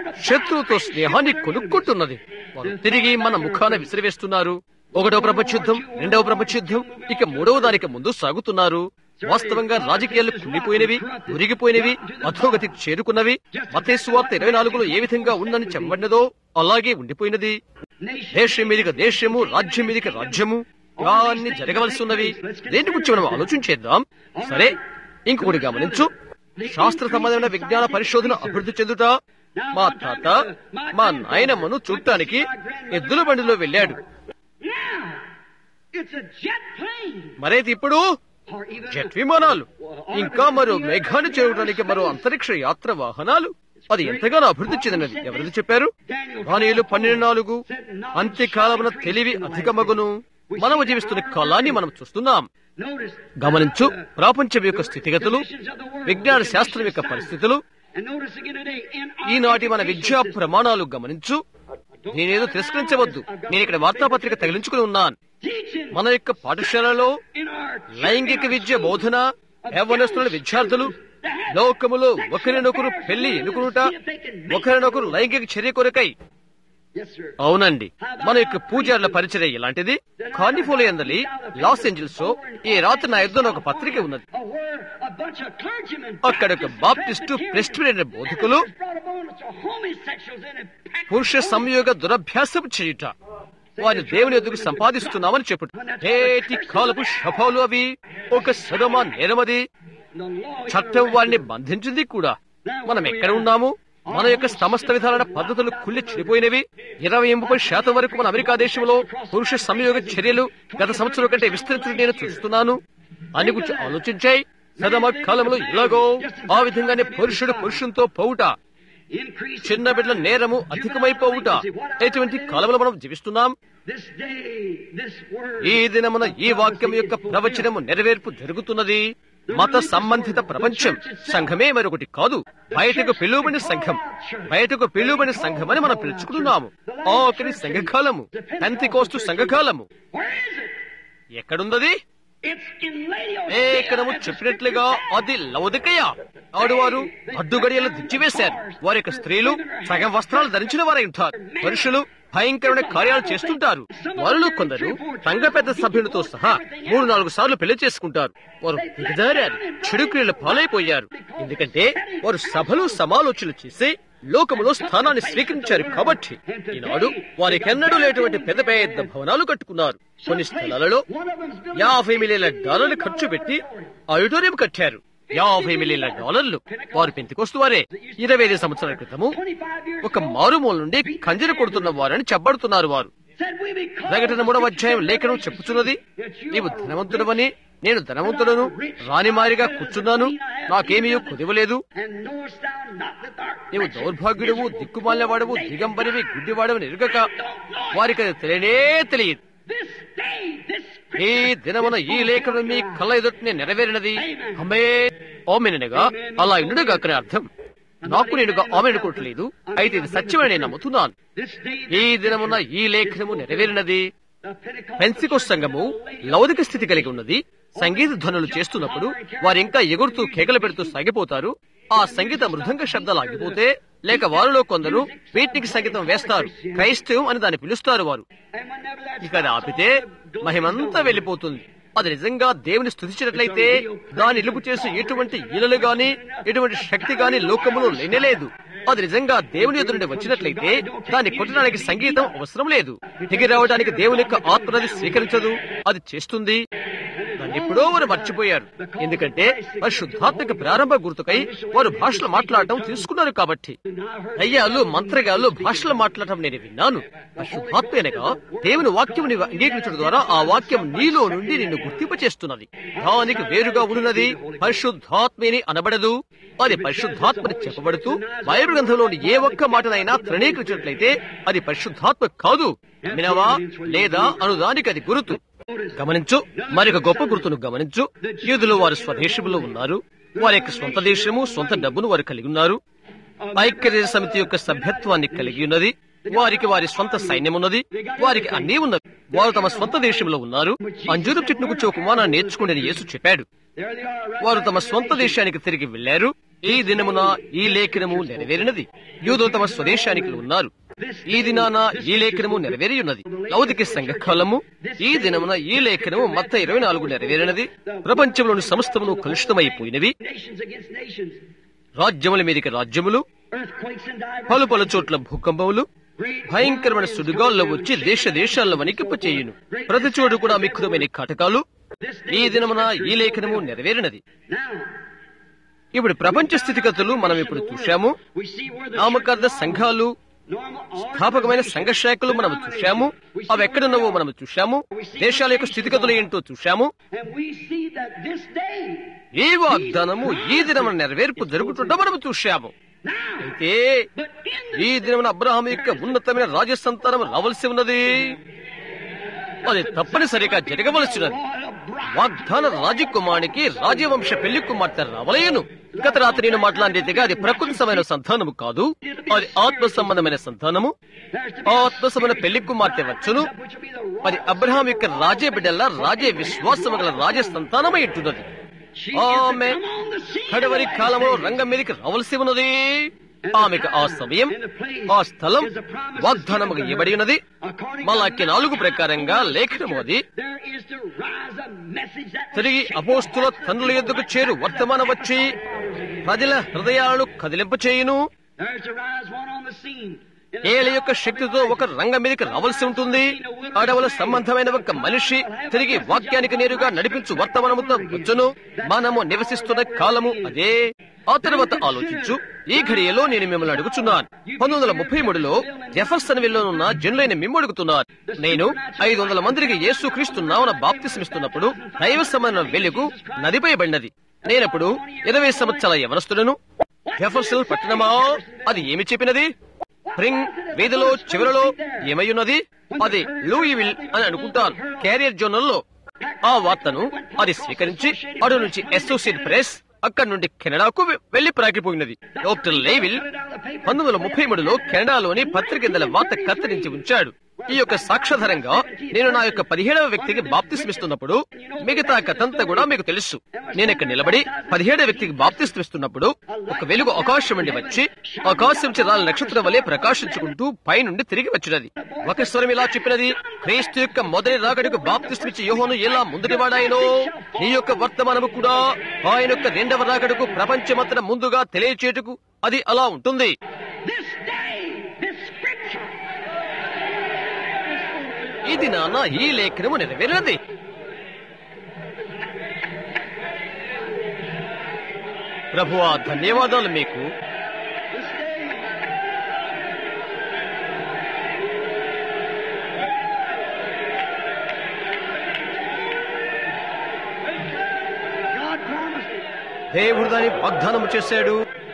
శత్రువుతో స్నేహాన్ని కొనుక్కుంటున్నది వారు తిరిగి మన ముఖాన విసిరివేస్తున్నారు ఒకటో ప్రపంచ యుద్ధం రెండవ ప్రపంచ యుద్ధం ఇక మూడవ దానికి ముందు సాగుతున్నారు వాస్తవంగా రాజకీయాలు కుళ్ళిపోయినవి ఉరిగిపోయినవి అధోగతికి చేరుకున్నవి మతేశ్వార్త ఇరవై నాలుగులో ఏ విధంగా ఉందని చెప్పబడినదో అలాగే ఉండిపోయినది దేశం మీదికి దేశము రాజ్యం మీదికి రాజ్యము ఇవన్నీ జరగవలసి ఉన్నవి దేని గురించి మనం ఆలోచించేద్దాం సరే ఇంకొకటి గమనించు శాస్త్ర సంబంధమైన విజ్ఞాన పరిశోధన అభివృద్ధి చెందుట మా తాత మా నాయనమ్మను చూడటానికి ఎద్దుల బండిలో వెళ్ళాడు Now, it's a jet plane. మరైతే ఇప్పుడు Or even జెట్ విమానాలు ఇంకా మరో మేఘాన్ని చేరడానికి మరో అంతరిక్ష యాత్ర వాహనాలు అది ఎంతగానో అభివృద్ధి చెందినది ఎవరిది చెప్పారు దానిలు పన్నెండు నాలుగు అంత్యకాలమున తెలివి అధికమగును మనము జీవిస్తున్న కాలాన్ని మనం చూస్తున్నాం Notice గమనించు ప్రపంచం యొక్క స్థితిగతులు విజ్ఞాన శాస్త్రం యొక్క పరిస్థితులు and notice again today in our ఈనాటి మన education విద్యా system, ప్రమాణాలు గమనించు నేనేదో తిరస్కరించవద్దు నేను ఇక్కడ వార్తాపత్రిక తగిలించుకుని ఉన్నాను teaching మన యొక్క పాఠశాలలో in our లైంగిక విద్య బోధన యవ్వనస్తుల విద్యార్థులు లోకములో ఒకరినొకరు పెళ్లి ఎన్నుకునుట ఒకరినొకరు లైంగిక చర్య కొరకై Yes, sir. అవునండి మన యొక్క పూజారుల పరిచయం ఎలాంటిది కార్నిఫోలియందలి లాస్ ఏంజల్స్ లో ఈ రాత్రి నా యుద్ధం ఒక పత్రిక ఉన్నది Uh, where a bunch of clergymen, అక్కడ ఒక Baptists, బాప్టిస్టు Presbyterian, ప్రెస్టిరియన్ బోధకులు brought a bunch of homosexuals in and packed పురుష సంయోగ దురభ్యాసం చేయుట వారి దేవుని ఎదుగు సంపాదిస్తున్నామని చెప్పుట ఏటి కాలపు శపాలు అవి ఒక సుగమ నేరమది the law చట్టం వారిని బంధించింది కూడా మనం ఎక్కడ ఉన్నాము మన యొక్క సమస్త విధాలైన పద్ధతులు కుళ్ళి చెడిపోయినవి ఇరవై ముప్పై శాతం వరకు మన అమెరికా దేశంలో పురుష సంయోగ చర్యలు గత సంవత్సరం కంటే విస్తరించడం నేను చూస్తున్నాను అని గురించి ఆలోచించాయి సదమ కాలంలో ఇలాగో ఆ విధంగానే పురుషుడు పురుషునితో పోవుట increase చిన్న బిడ్డల నేరము అధికమైపోవుట ఎటువంటి కాలంలో మనం జీవిస్తున్నాం this day, this word. ఈ దినమున ఈ వాక్యం యొక్క ప్రవచనము నెరవేర్పు జరుగుతున్నది మత సంబంధిత ప్రపంచం సంఘమే మరొకటి కాదు బయటకు పిలువబడిన సంఘం బయటకు పిలువబడిన సంఘం అని మనం పిలుచుకుంటున్నాము ఆఖరి సంఘకాలము పెంతికోస్తు సంఘకాలము Where is it? ఎక్కడున్నది It's in Laodicea. ఏకనము చెప్పినట్లుగా అది లౌదికయ ఆడువారు అడ్డుగడియలు దించివేశారు వారి యొక్క స్త్రీలు సగం వస్త్రాలు ధరించిన వారై ఉంటారు పురుషులు భయంకరమైన కార్యాలు చేస్తుంటారు వారిలో కొందరు సంఘ పెద్ద సభ్యులతో సహా మూడు నాలుగు సార్లు పెళ్లి చేసుకుంటారు వారు దిగజారారు చెడు క్రియలు పాలైపోయారు ఎందుకంటే వారు సభలు సమాలోచనలు చేసి లోకములో స్థానాన్ని స్వీకరించారు కాబట్టి ఈనాడు వారికెన్నడూ లేటువంటి పెద్ద పెద్ద భవనాలు కట్టుకున్నారు కొన్ని స్థలాలలో యాభై మిలియన్ల డాలర్లు ఖర్చు పెట్టి ఆడిటోరియం కట్టారు యాభై మిలియన్ల డాలర్లు వారు పెంతికొస్తు వారే ఇరవై ఐదు సంవత్సరాల క్రితము ఒక మారుమూల నుండి కంజర కొడుతున్న వారని చెప్పబడుతున్నారు వారు Said we be called ప్రకటన మూడవ అధ్యాయం లేఖనం చెప్పుచున్నది నీవు ధనవంతుడవని నేను ధనవంతుడను రానిమారిగా కూర్చున్నాను నాకేమీ కుదివలేదు And knowest thou not that thou art నీవు దౌర్భాగ్యుడవు దిక్కుమాలినవాడవు దిగంబరివి గుడ్డివాడవని ఎరుగక వారికి అది తెలియనే తెలియదు this day, this ఈ దినమున ఈ లేఖనం మీ కళ్ళ ఎదుటినే నెరవేరినది అమ్మే ఓమెనగా అలా ఇండుగాకనే అర్థం నాకు నేనుగా ఆమె అనుకోవట్లేదు అయితే ఇది సత్యమని నేను నమ్ముతున్నాను this day ఈ దినమున ఈ లేఖనము నెరవేరినది the Pentecost పెన్సికోస్ సంఘము లౌదిక స్థితి కలిగి ఉన్నది సంగీత ధ్వనులు చేస్తున్నప్పుడు వారు ఇంకా ఎగురుతూ కేకలు పెడుతూ సాగిపోతారు ఆ సంగీత మృదంగ శబ్దాలు ఆగిపోతే లేక వారిలో కొందరు వీటికి సంగీతం వేస్తారు క్రైస్తవం అని దాన్ని పిలుస్తారు వారు and whenever that ఇక అది ఆపితే మహిమంతా వెళ్ళిపోతుంది అది నిజంగా దేవుని స్థుతించినట్లయితే దాన్ని నిలుపు చేసే ఎటువంటి ఈలలు గాని ఎటువంటి శక్తి గాని లోకములో లేనేలేదు అది నిజంగా దేవుని ఎదురుండి వచ్చినట్లయితే దాన్ని కొట్టడానికి సంగీతం అవసరం లేదు దిగి రావడానికి దేవుని యొక్క ఆత్మనది స్వీకరించదు అది చేస్తుంది దాన్ని ఎప్పుడో వారు మర్చిపోయారు ఎందుకంటే పరిశుద్ధాత్మక ప్రారంభ గుర్తుకై వారు భాషలు మాట్లాడటం తీసుకున్నారు కాబట్టి అయ్యాలు మంత్రగాళ్ళు భాషలు మాట్లాడటం నేను విన్నాను పరిశుద్ధాత్మ అనగా దేవుని వాక్యం నీవు అంగీకరించడం ద్వారా ఆ వాక్యం నీలో నుండి నిన్ను గుర్తింప చేస్తున్నది దానికి వేరుగా ఉన్నది పరిశుద్ధాత్మని అనబడదు అది పరిశుద్ధాత్మని చెప్పబడుతూ బైబిల్ గ్రంథంలోని ఏ ఒక్క మాటనైనా తృణీకరించినట్లయితే అది పరిశుద్ధాత్మ కాదు వినవా లేదా అనుదానికి అది గురుతు గమనించు మరొక గొప్ప గుర్తును గమనించు యూదులు వారి స్వదేశంలో ఉన్నారు వారి యొక్క సొంత దేశము సొంత డబ్బును వారు కలిగి ఉన్నారు ఐక్యదేశ సమితి యొక్క సభ్యత్వాన్ని కలిగి ఉన్నది వారికి వారి స్వంత సైన్యం ఉన్నది వారికి అన్నీ ఉన్నవి వారు తమ స్వంత దేశంలో ఉన్నారు అంజూరు చెట్టును కూర్చో కుమారాన్ని నేర్చుకుని యేసు చెప్పాడు there they are right వారు తమ స్వంత దేశానికి తిరిగి వెళ్లారు ఈ దినమున ఈ లేఖనము నెరవేరినది యూదులు తమ స్వదేశానికి ఉన్నారు ఈ దినాన ఈ లేఖనము నెరవేరి ఉన్నది లౌదిక సంఘ కాలము ఈ దినమున ఈ లేఖనము మత్త ఇరవై నాలుగు నెరవేరినది ప్రపంచంలోని సమస్తమును కలుషితమైపోయినవి nations against nations, రాజ్యముల మీదకి రాజ్యములు earthquakes and divers పలు పలు చోట్ల భూకంపములు great భయంకరమైన whirlwinds సుడిగాల్లో going వచ్చి down దేశ దేశాల్లో వణికింప చేయును ప్రతి చోటు కూడా మిక్కుదమైన కాటకాలు ఈ దినమున ఈ లేఖనము నెరవేరినది Now, ఇప్పుడు ప్రపంచ స్థితిగతులు మనం ఇప్పుడు చూశాము we see where the నామకార్థ church సంఘాలు normal స్థాపకమైన సంఘ శాఖలు మనం చూశాము అవి ఎక్కడున్నావో మనం చూశాము దేశాల యొక్క స్థితిగతులు ఏంటో చూశాము And we see that this day, ఈ వాగ్దానము ఈ దినమున నెరవేర్పు జరుగుతుండో మనం చూశాము now, అయితే but in ఈ దినమున అబ్రహాం యొక్క ఉన్నతమైన రాజ్య సంతానం రావలసి ఉన్నది అది తప్పనిసరిగా జరగవలసినది royal bride, వాగ్దాన రాజకుమారికి రాజవంశ పెళ్లి కుమార్తె రావలేను గత రాత్రి నేను మాట్లాడేదిగా అది ప్రకృతి సంబంధమైన సంతానము కాదు అది ఆత్మ సంబంధమైన సంతానము there's to be ఆత్మ సంబంధ పెళ్లి కుమార్తె వచ్చును which will be the royal అది అబ్రహాం యొక్క రాజే బిడ్డల రాజే విశ్వాసము గల రాజ సంతానమై ఉంటున్నది She ఆమె is to come on the scene కడవరి of the కాలంలో last days. రంగం మీదకి రావలసి ఉన్నది ఆమెకు ఆ సమయం ఆ స్థలం వాగ్దానము ఇవ్వబడి ఉన్నది According to మలాకి నాలుగు ప్రకారంగా లేఖనము అది There is to rise a message that will తిరిగి shake అపోస్తుల the తండ్రుల యొద్దకు చేరు వర్తమానం వచ్చి ప్రజల హృదయాలను కదిలింప చేయును There's to rise one on the scene. In the ఏల power యొక్క of శక్తితో Elijah. ఒక రంగం మీదకి రావాల్సి ఉంటుంది అడవుల సంబంధమైన ఒక మనిషి తిరిగి వాక్యానికి నేరుగా నడిపించు వర్తమానముతో వచ్చును మనము నివసిస్తున్న కాలము అదే ఆ తర్వాత ఆలోచించు ఈ ఘడియలో నేను మిమ్మల్ని అడుగుచున్నాను పంతొమ్మిది వందల ముప్పై మూడులో జెఫర్సన్ విల్లోనున్న జనులైన మిమ్ము అడుగుతున్నారు నేను ఐదు వందల మందికి యేసు క్రీస్తు నామన బాప్తిస్మిస్తున్నప్పుడు దైవ సమాన వెలుగు నదిపై పడినది నేనప్పుడు ఇరవై సంవత్సరాల యవనస్తుడను జెఫర్సన్ పట్టణమా అది ఏమి చెప్పినది స్ప్రింగ్ వీధిలో చివరలో ఏమయ్యున్నది అది లూయివిల్ అని అనుకుంటాను క్యారియర్ జోనల్లో ఆ వార్తను అది స్వీకరించి అటు నుంచి అసోసియేట్ ప్రెస్ అక్కడి నుండి కెనడాకు వె- వెళ్లి ప్రాకిపోయినది డాక్టర్ లేవిల్ పంతొమ్మిది వందల ముప్పై మూడులో కెనడాలోని పత్రికెందల వార్త కత్తిరించి ఉంచాడు ఈ యొక్క సాక్ష్యాధారంగా నేను నా యొక్క పదిహేడవ వ్యక్తికి బాప్తిస్మిస్తున్నప్పుడు మిగతా కథంతా కూడా మీకు తెలుసు నేను ఇక్కడ నిలబడి పదిహేడవ వ్యక్తికి బాప్తిస్మిస్తున్నప్పుడు ఒక వెలుగు ఆకాశం నుండి వచ్చి ఆకాశం నుంచి రాళ్ళ నక్షత్రం వలె ప్రకాశించుకుంటూ పైనుండి తిరిగి వచ్చినది ఒక స్వరం ఇలా చెప్పినది క్రీస్తు యొక్క మొదటి రాకడికి బాప్తిస్మిచ్చి యోహోను ఎలా ముందుటి వాడాయనో నీ యొక్క వర్తమానము కూడా ఆయన యొక్క రెండవ రాకడకు ప్రపంచమంతట ముందుగా తెలియచేటుకు అది అలా ఉంటుంది This day, this scripture, ఇది నాన్న ఈ లేఖనము నెరవేరినది ప్రభువా ధన్యవాదాలు మీకు this day, God promised it. దేవుడు దాన్ని వాగ్దానము చేశాడు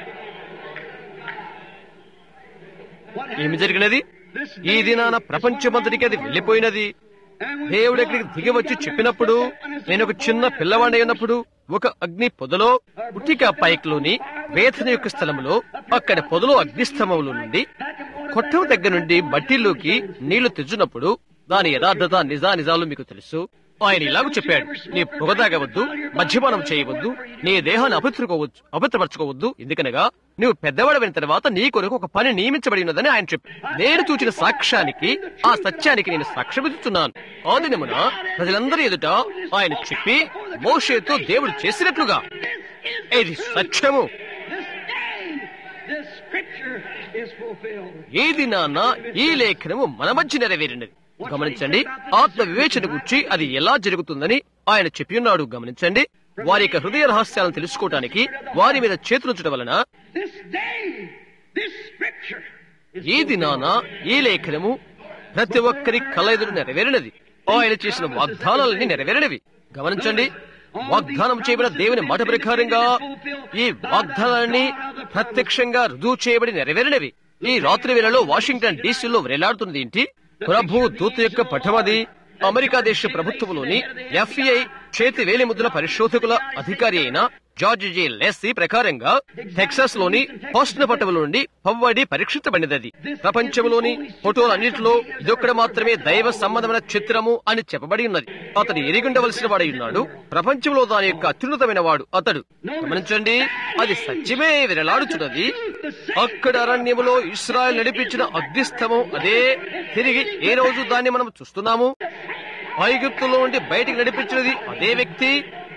What ఏమి happened? జరిగినది This ఈ day దినాన is ప్రపంచమంతటికి అది వెళ్లిపోయినది And when దేవుడు God ఎక్కడికి దిగి came వచ్చి down చెప్పినప్పుడు and stepped down నేను ఒక చిన్న పిల్లవాడి అయినప్పుడు ఒక అగ్ని పొదలో ఉట్టిక పైక్లోని వేతన యొక్క స్థలంలో అక్కడ పొదలో అగ్నిస్తంభంలో నుండి కొట్టం దగ్గర నుండి మట్టిలోకి నీళ్లు తెచ్చున్నప్పుడు దాని యథార్థత నిజా నిజాలు మీకు తెలుసు ఆయన ఇలాగ చెప్పాడు నీ పొగ తాగవద్దు మద్యపానం చేయవద్దు నీ దేహాన్ని అపవిత్రుకోవచ్చు అపవిత్రపరచుకోవద్దు ఎందుకనగా నువ్వు పెద్దవాడైన తర్వాత నీ కొరకు ఒక పని నియమించబడి ఉన్నదని ఆయన చెప్పి నేను చూచిన సాక్ష్యానికి ఆ సత్యానికి నేను సాక్ష్యమిస్తున్నాను ఆ దినమున ప్రజలందరి ఎదుట ఆయన చెప్పి మోషేతో దేవుడు చేసినట్లుగా ఇది సత్యము This day, this scripture is fulfilled. ఈ దినాన ఈ లేఖనము మన మధ్య నెరవేరినది గమనించండి ఆత్మ వివేచన గురించి అది ఎలా జరుగుతుందని ఆయన చెప్పి ఉన్నాడు గమనించండి వారి యొక్క హృదయ రహస్యాలను తెలుసుకోవటానికి వారి మీద చేతులుంచడం వలన This day, this scripture is ఈ దినాన ఈ లేఖనము ప్రతి ఒక్కరి కళ్ళ ఎదురు నెరవేరినది ఆయన చేసిన వాగ్దానాలన్నీ నెరవేరినవి గమనించండి వాగ్దానం చేయబడిన దేవుని మాట ప్రకారంగా ఈ వాగ్దానాన్ని ప్రత్యక్షంగా రుజువు చేయబడి నెరవేరినవి ఈ రాత్రి వేళలో వాషింగ్టన్ డీసీలో వేలాడుతున్నది ఏంటి ప్రభు దూత యొక్క పఠమది అమెరికా దేశ ప్రభుత్వంలోని ఎఫ్ఐ చేతి వేలి ముద్రల పరిశోధకుల అధికారి అయిన జార్జ్ జే లెస్సీ ప్రకారంగా టెక్సాస్ లోని పోస్టన్ పట్టణంలో నుండి పవ్వడి పరీక్షించబడినది ప్రపంచంలోని ఫోటోలన్నింటిలో ఇదొక్కడ మాత్రమే దైవ సంబంధమైన చిత్రము అని చెప్పబడి ఉన్నది అతడు ఎరిగుండవలసిన వాడై ఉన్నాడు ప్రపంచంలో దాని యొక్క అత్యున్నతమైన వాడు అతడు గమనించండి అది సత్యమే విరలాడుచున్నది అక్కడ అరణ్యములో ఇస్రాయల్ నడిపించిన అగ్నిస్తమం అదే తిరిగి ఏ రోజు దాన్ని మనం చూస్తున్నాము ఐగుప్తులో నుండి బయటికి నడిపించినది అదే వ్యక్తి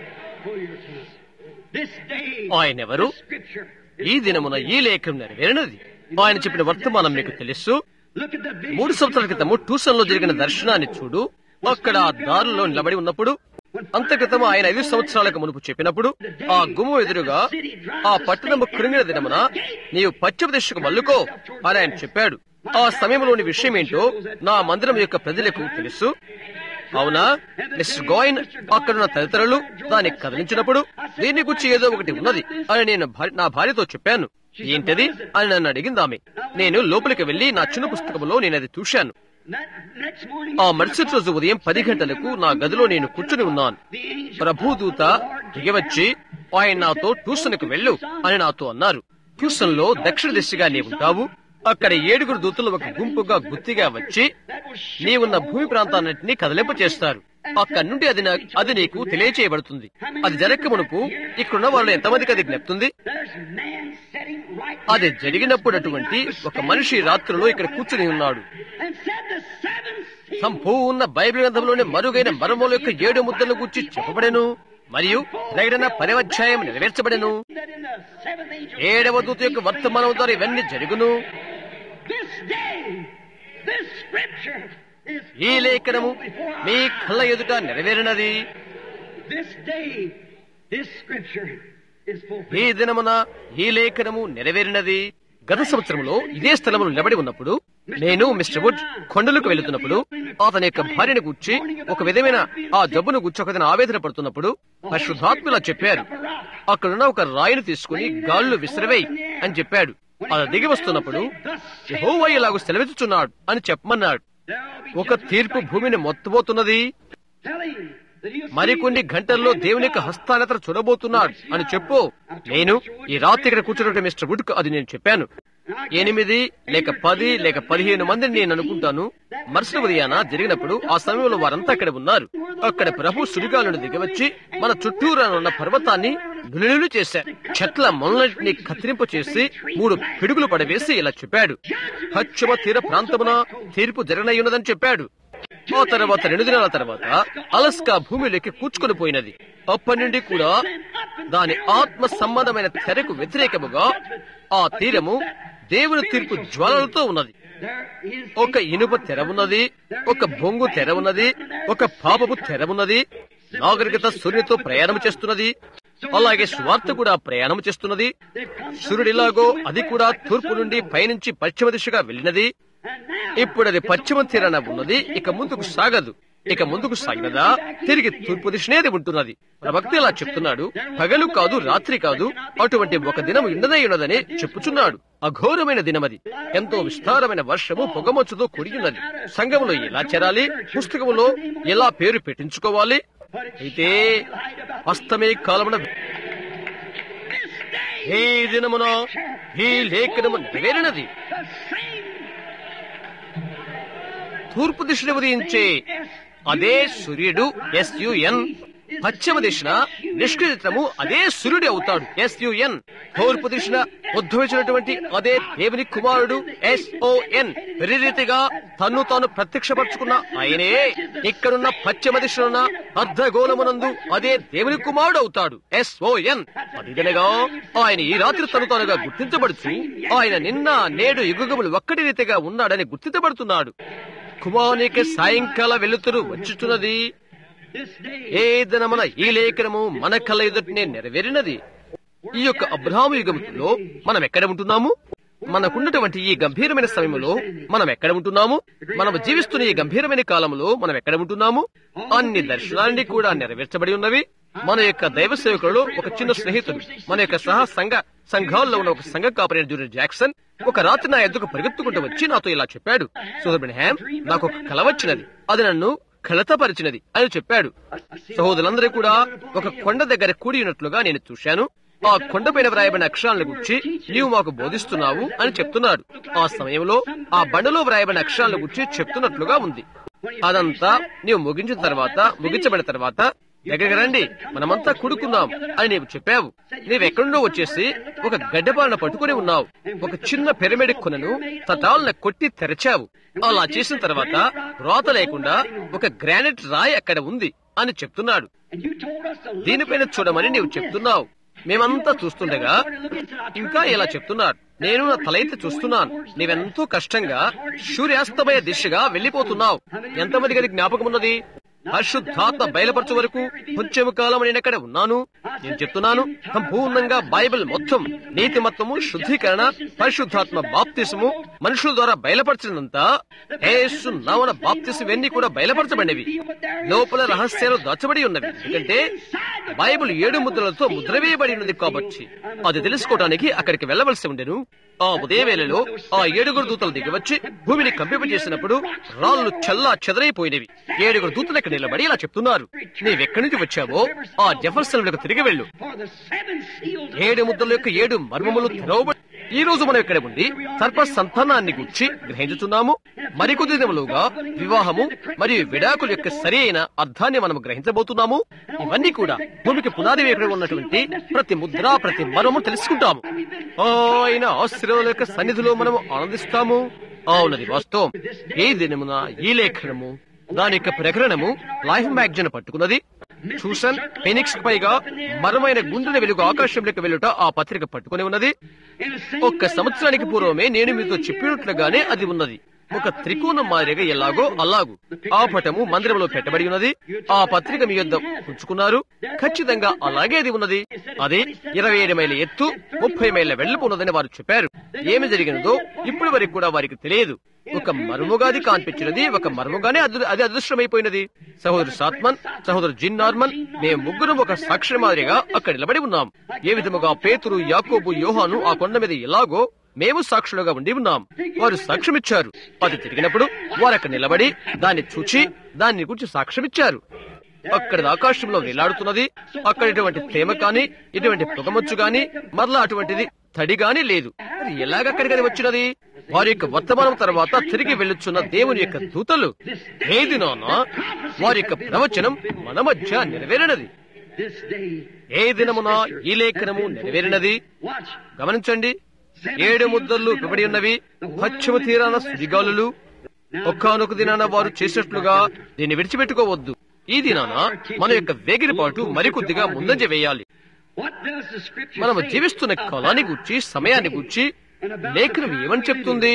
This day, ఆయనెవరు Scripture. ఈ దినమున ఈ లేఖం నెరవేరినది ఆయన చెప్పిన వర్తమానం మీకు తెలుసు Look at the vision. మూడు సంవత్సరాల క్రితము ట్యూషన్ లో జరిగిన దర్శనాన్ని చూడు అక్కడ ఆ దారిలో నిలబడి ఉన్నప్పుడు అంతక్రితం ఆయన ఐదు సంవత్సరాలకు మునుపు చెప్పినప్పుడు ఆ గుమ్మ ఎదురుగా ఆ పట్టణము కృంగిన దినమున నీవు పశ్చిమ దిశకు మల్లుకో అని ఆయన చెప్పాడు ఆ సమయంలోని విషయం ఏంటో నా మందిరం యొక్క ప్రజలకు తెలుసు అవునా మిస్టర్ గోయిన్ అక్కడున్న తదితరులు దాన్ని కదిలించినప్పుడు దీని గురించి ఏదో ఒకటి ఉన్నది అని నేను భార్య- నా భార్యతో చెప్పాను ఏంటది అని నన్ను అడిగింది ఆమె నేను లోపలికి వెళ్లి నా చిన్న పుస్తకంలో నేను అది చూశాను That next morning, ఆ మరుసటి రోజు ఉదయం పది గంటలకు నా గదిలో నేను కూర్చుని ఉన్నాను the angel ప్రభుదూత దిగివచ్చి ఆయన నాతో ట్యూషన్కు వెళ్ళు అని నాతో అన్నారు ట్యూషన్ లో దక్షిణ దిశగా నీవుంటావు అక్కడ ఏడుగురు దూతలు ఒక గుంపుగా గుత్తిగా వచ్చి నీవున్న భూమి ప్రాంతాన్నింటినీ కదలింప చేస్తారు అక్కడి నుండి అది నా- అది నీకు తెలియచేయబడుతుంది అది జరగక మునుపు ఇక్కడున్న వాళ్ళు ఎంతమందికి అది జ్ఞప్తుంది There's man sitting right అది జరిగినప్పుడు అటువంటి ఒక మనిషి రాత్రిలో ఇక్కడ కూర్చుని ఉన్నాడు and said the seven seals సంపూర్ణ బైబిల్ గ్రంథంలోని మరుగైన మరముల యొక్క ఏడు ముద్దలను గురించి చెప్పబడెను మరియు ప్రకటన పరివధ్యాయం నెరవేర్చబడెను that in the seventh angel ఏడవ దూత యొక్క వర్తమానం ద్వారా ఇవన్నీ జరుగును this day, this scripture is ఈ లేఖనము fulfilled before our me eyes. కళ్ళ ఎదుట నెరవేరినది This day, this scripture is fulfilled. ఈ దినమున ఈ లేఖనము నెరవేరినది గత సంవత్సరంలో ఇదే స్థలంలో నిలబడి ఉన్నప్పుడు నేను మిస్టర్ వుడ్ కొండలకు వెళుతున్నప్పుడు అతని యొక్క భార్యను గుర్చి ఒక విధమైన ఆ జబ్బును గుర్చి ఒకతను ఆవేదన పడుతున్నప్పుడు పరిశుద్ధాత్మలా చెప్పారు అక్కడున్న ఒక రాయిని తీసుకుని గాళ్ళు విసిరవేయి అని చెప్పాడు అది దిగి వస్తున్నప్పుడు యెహోవా ఇలాగ సెలవిస్తున్నాడు అని చెప్పమన్నాడు There'll be ఒక తీర్పు భూమిని మొత్తబోతున్నది telling that he'll మరికొన్ని గంటల్లో దేవుని యొక్క హస్తానతర చూడబోతున్నాడు అని చెప్పు నేను ఈ రాత్రి ఇక్కడ కూర్చున్నట్టు మిస్టర్ వుడ్ అది నేను చెప్పాను ఎనిమిది లేక పది లేక పదిహేను మందిని నేను అనుకుంటాను మరుసటి ఉదయాన జరిగినప్పుడు ఆ సమయంలో వారంతా అక్కడ ఉన్నారు అక్కడ ప్రభు సుడిగాలను దిగవచ్చి మన చుట్టూరా ఉన్న పర్వతాన్ని నులినులు చేశారు చెట్ల మొన్నటిని కత్తిరింపు చేసి మూడు పిడుగులు పడవేసి ఇలా చెప్పాడు పశ్చిమ తీర ప్రాంతమున తీర్పు జరగనయ్యున్నదని చెప్పాడు ఆ తర్వాత రెండు దినాల తర్వాత అలస్కా భూమిలోకి కూర్చుకొని పోయినది అప్పటి నుండి కూడా దాని ఆత్మ సంబంధమైన తెరకు వ్యతిరేకముగా ఆ తీరము దేవుని తీర్పు జ్వాలలతో ఉన్నది There is ఒక ఇనుప తెర ఉన్నది ఒక బొంగు తెర ఉన్నది ఒక పాపపు తెర ఉన్నది నాగరికత సూర్యునితో ప్రయాణం చేస్తున్నది అలాగే స్వార్థ కూడా ప్రయాణం చేస్తున్నది సూర్యుడిలాగో అది కూడా తూర్పు నుండి పైనుంచి పశ్చిమ దిశగా వెళ్ళినది and now ఇప్పుడు అది పశ్చిమ తీరాన ఉన్నది ఇక ముందుకు సాగదు ఇక ముందుకు సాగినదా తిరిగి తూర్పు దిశనేది ఉంటున్నది ప్రవక్త ఇలా చెప్తున్నాడు పగలు కాదు రాత్రి కాదు అటువంటి ఒక దినం ఉండదే ఉన్నదని చెప్పుచున్నాడు అఘోరమైన దినమది ఎంతో విస్తారమైన వర్షము పొగమొచ్చుతో కూడియున్నది సంఘములో ఎలా చేరాలి పుస్తకములో ఎలా పేరు పెట్టించుకోవాలి అయితే అస్తమే కాలమున this day ఈ దినమున ఈ లేఖనము నెరవేరినది the same తూర్పు దిశను ఉదయించే అదే సూర్యుడు ఎస్యుఎన్ పశ్చిమ దిశన నిష్క్రితము అదే సూర్యుడు అవుతాడు ఎస్యుఎన్ తూర్పు దిశన ఉద్భవించినటువంటి అదే దేవుని కుమారుడు ఎస్ఓఎన్ రీతిగా తన్ను తాను ప్రత్యక్షపరచుకున్న ఆయనే ఇక్కడున్న పశ్చిమ దిశనున్న అర్ధగోళమునందు అదే దేవుని కుమారుడు అవుతాడు ఎస్ఓఎన్ అదిగనగా ఆయన ఈ రాత్రి తను తానుగా గుర్తించబడుచు ఆయన నిన్న నేడు యుగములు ఒక్కటి రీతిగా ఉన్నాడని గుర్తించబడుతున్నాడు కుమారునికి సాయంకాల వెలుతురు వచ్చుచున్నది this day ఏ దినమున ఈ లేఖనము మన కళ్ళ ఎదుటనే నెరవేరినది ఈ యొక్క అబ్రహాము యుగములో మనం ఎక్కడ ఉంటున్నాము మనకున్నటువంటి ఈ గంభీరమైన సమయంలో మనం ఎక్కడ ఉంటున్నాము మనం జీవిస్తున్న ఈ గంభీరమైన కాలంలో మనం ఎక్కడ ఉంటున్నాము అన్ని దర్శనాన్ని కూడా నెరవేర్చబడి ఉన్నవి మన యొక్క దైవ సేవకులలో ఒక చిన్న స్నేహితుడు మన యొక్క సహ సంఘ సంఘాల్లో ఉన్న ఒక సంఘ కాపరైన జూనియర్ జాక్సన్ ఒక రాత్రి నా ఎద్దుకు పరిగెత్తుకుంటూ వచ్చి నాతో ఇలా చెప్పాడు సుధర్బిన్ హ్యామ్ నాకు ఒక కల వచ్చినది అది నన్ను కలతపరిచినది అని చెప్పాడు సహోదరులందరూ కూడా ఒక కొండ దగ్గర కూడి ఉన్నట్లుగా నేను చూశాను ఆ కొండపైన వ్రాయబడిన అక్షరాలను గురించి నీవు మాకు బోధిస్తున్నావు అని చెప్తున్నాడు ఆ సమయంలో ఆ బండలో వ్రాయబడిన అక్షరాలను గురించి చెప్తున్నట్లుగా ఉంది అదంతా నీవు ముగించిన తర్వాత ముగించబడిన తర్వాత దగ్గరికి రండి మనమంతా కుడుకుందాం అని నీవు చెప్పావు నీవెక్కడుండో వచ్చేసి ఒక గడ్డపాలన పట్టుకుని ఉన్నావు ఒక చిన్న పిరమిడ్ కొనను తటాలన కొట్టి తెరచావు అలా చేసిన తర్వాత రోత లేకుండా ఒక గ్రానైట్ రాయి అక్కడ ఉంది అని చెప్తున్నాడు And you told us to look దీనిపైన at చూడమని నీవు చెప్తున్నావు మేమంతా చూస్తుండగా ఇంకా ఇలా చెప్తున్నారు నేను నా తలైతే చూస్తున్నాను నీవెంతో కష్టంగా సూర్యాస్తమయ దిశగా వెళ్లిపోతున్నావు ఎంతమంది గది జ్ఞాపకం ఉన్నది పరిశుద్ధాత్మ బయలుపరచు వరకు కొంచెము కాలం నేను ఎక్కడ ఉన్నాను నేను చెప్తున్నాను సంపూర్ణంగా బైబిల్ మొత్తం నీతిమత్వము శుద్ధీకరణ పరిశుద్ధాత్మ బాప్తిసము మనుషుల ద్వారా బయలుపరచినంతా యేసు నామన బాప్తిసం ఇవన్నీ కూడా బయలుపరచబడినవి లోపల రహస్యాలు దాచబడి ఉన్నవి ఎందుకంటే బైబిల్ ఏడు ముద్రలతో ముద్ర వేయబడి ఉన్నది కాబట్టి అది తెలుసుకోవడానికి అక్కడికి వెళ్ళవలసి ఉండెను ఆ ఉదయవేళలో ఆ ఏడుగురు దూతలు దిగివచ్చి భూమిని కంపింపజేసినప్పుడు రాళ్ళు చల్లా చెదరైపోయినవి ఏడుగురు దూతలు ఇక్కడ నిలబడి ఇలా చెప్తున్నారు నీవెక్కడి నుంచి వచ్చావో ఆ జెఫర్సన్ తిరిగి వెళ్ళు for the seven seals of ఏడు ముద్రల యొక్క ఏడు మర్మములు తెరవబడి ఈ రోజు మనం ఇక్కడ ఉండి సర్ప సంతానాన్ని గుర్చి గ్రహించుతున్నాము మరికొద్ది దినములుగా వివాహము మరియు విడాకుల యొక్క సరి అయిన అర్థాన్ని మనం గ్రహించబోతున్నాము ఇవన్నీ కూడా భూమికి పునాది వేయకుండా ఉన్నటువంటి ప్రతి ముద్ర ప్రతి మర్మము తెలుసుకుంటాము ఆయన ఆశ్రయాల యొక్క సన్నిధిలో మనము ఆనందిస్తాము అవునది వాస్తవం ఈ దినమున ఈ లేఖనము దాని యొక్క ప్రకరణము లైఫ్ మ్యాగజైన్ పట్టుకున్నది సూసన్ ఫెనిక్స్ పైగా మరమైన గుండెల వెలుగు ఆకాశంలోకి వెళ్ళుట ఆ పత్రిక పట్టుకుని ఉన్నది in the same ఒక్క సంవత్సరానికి పూర్వమే నేను మీతో చెప్పినట్లుగానే అది ఉన్నది ఒక త్రికోణం మాదిరిగా ఎలాగో అలాగు ఆ పటము మందిరంలో పెట్టబడి ఉన్నది ఆ పత్రిక మీ యొద్ద ఉంచుకున్నారు ఖచ్చితంగా అలాగే అది ఉన్నది అది ఇరవై ఏడు మైళ్ళ ఎత్తు ముప్పై మైళ్ళ వెడల్పు ఉన్నదని వారు చెప్పారు ఏమి జరిగినదో ఇప్పటి వరకు కూడా వారికి తెలియదు ఒక మర్ముగా అది కాన్పించినది ఒక మర్ముగానే అది అది అదృష్టమైపోయినది సహోదరు సాత్మన్ సహోదరు జిన్ నార్మన్ మేము ముగ్గురం ఒక సాక్షి మాదిరిగా అక్కడ నిలబడి ఉన్నాం ఏ విధముగా పేతురు యాకోబు యోహాను ఆ కొండ మీద ఎలాగో మేము సాక్షులుగా ఉండి ఉన్నాం వారు సాక్ష్యమిచ్చారు అది తిరిగినప్పుడు వారు అక్కడ నిలబడి దాన్ని చూచి దాన్ని గురించి సాక్ష్యమిచ్చారు అక్కడ ఆకాశంలో వేలాడుతున్నది అక్కడ ఇటువంటి ప్రేమ కాని ఇటువంటి పొగమొచ్చు గాని మరలా అటువంటిది తడి గాని లేదు మరి ఎలాగ అక్కడికి అది వచ్చినది వారి యొక్క వర్తమానం తర్వాత తిరిగి వెళ్ళుచున్న దేవుని యొక్క దూతలు ఏ దినాన వారి యొక్క ప్రవచనం మన మధ్య నెరవేరినది this day. ఏ దినమున ఈ లేఖనము నెరవేరినది Watch. గమనించండి ఏడు ముద్దర్లు ఇవ్వబడి ఉన్నవి పశ్చిమ తీరాన సుడిగాలులు ఒక్కానొక దినాన వారు చేసినట్లుగా దీన్ని విడిచిపెట్టుకోవద్దు ఈ దినాన మన యొక్క వేగిరిపాటు మరికొద్దిగా ముందంజ వేయాలి What does the scripture మనము say జీవిస్తున్న about కాలాన్ని గుర్చి సమయాన్ని గుర్చి లేఖనం ఏమని చెప్తుంది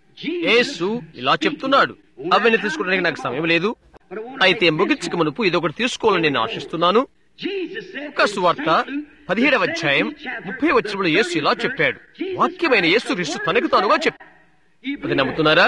యేసు ఇలా చెప్తున్నాడు అవన్నీ తీసుకోవడానికి నాకు సమయం లేదు అయితే ముగించక మునుపు ఇదొకటి తీసుకోవాలని నేను ఆశిస్తున్నాను Jesus said లూకా సువార్త పదిహేడవ అధ్యాయం ముప్పై వచ్చినప్పుడు యేసు ఇలా చెప్పాడు వాక్యమైన యేసు క్రీస్తు తనకు తానుగా చెప్పాడు అది నమ్ముతున్నారా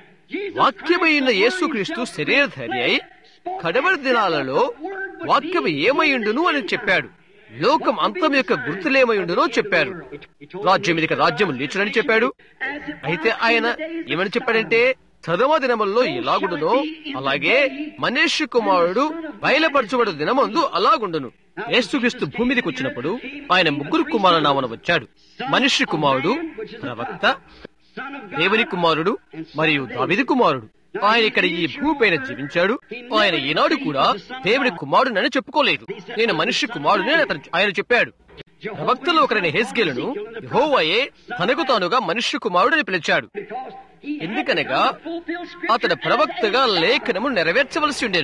వాక్యమైన యేసుక్రీస్తు శరీరధారి అయి కడవరి దినాలలో వాక్యం ఏమైండును అని చెప్పాడు లోకం అంతం యొక్క గుర్తులేమైండునో చెప్పారు రాజ్యం ఇదిక రాజ్యం లేచునని చెప్పాడు అయితే ఆయన ఏమని చెప్పాడంటే చదవ దినముల్లో ఎలాగుండునో అలాగే మనుష్య కుమారుడు బయలుపరచబడు దినమందు అలాగుండును యేసుక్రీస్తు భూమి మీదకి వచ్చినప్పుడు ఆయన ముగ్గురు కుమారుల నామన వచ్చాడు మనుష్య కుమారుడు ప్రవక్త దేవుని కుమారుడు మరియు దావిది కుమారుడు ఆయన ఇక్కడ ఈ భూమిపైన జీవించాడు ఆయన ఈనాడు కూడా దేవుని కుమారుడని చెప్పుకోలేదు నేను మనిషి కుమారుడని అతను ఆయన చెప్పాడు ప్రవక్తలో ఒకరైన హెస్గేలును యెహోవాయే తనకు తానుగా మనుష్య కుమారుడని పిలిచాడు ఎందుకనగా అతడు ప్రవక్తగా లేఖనము నెరవేర్చవలసి ఉండేను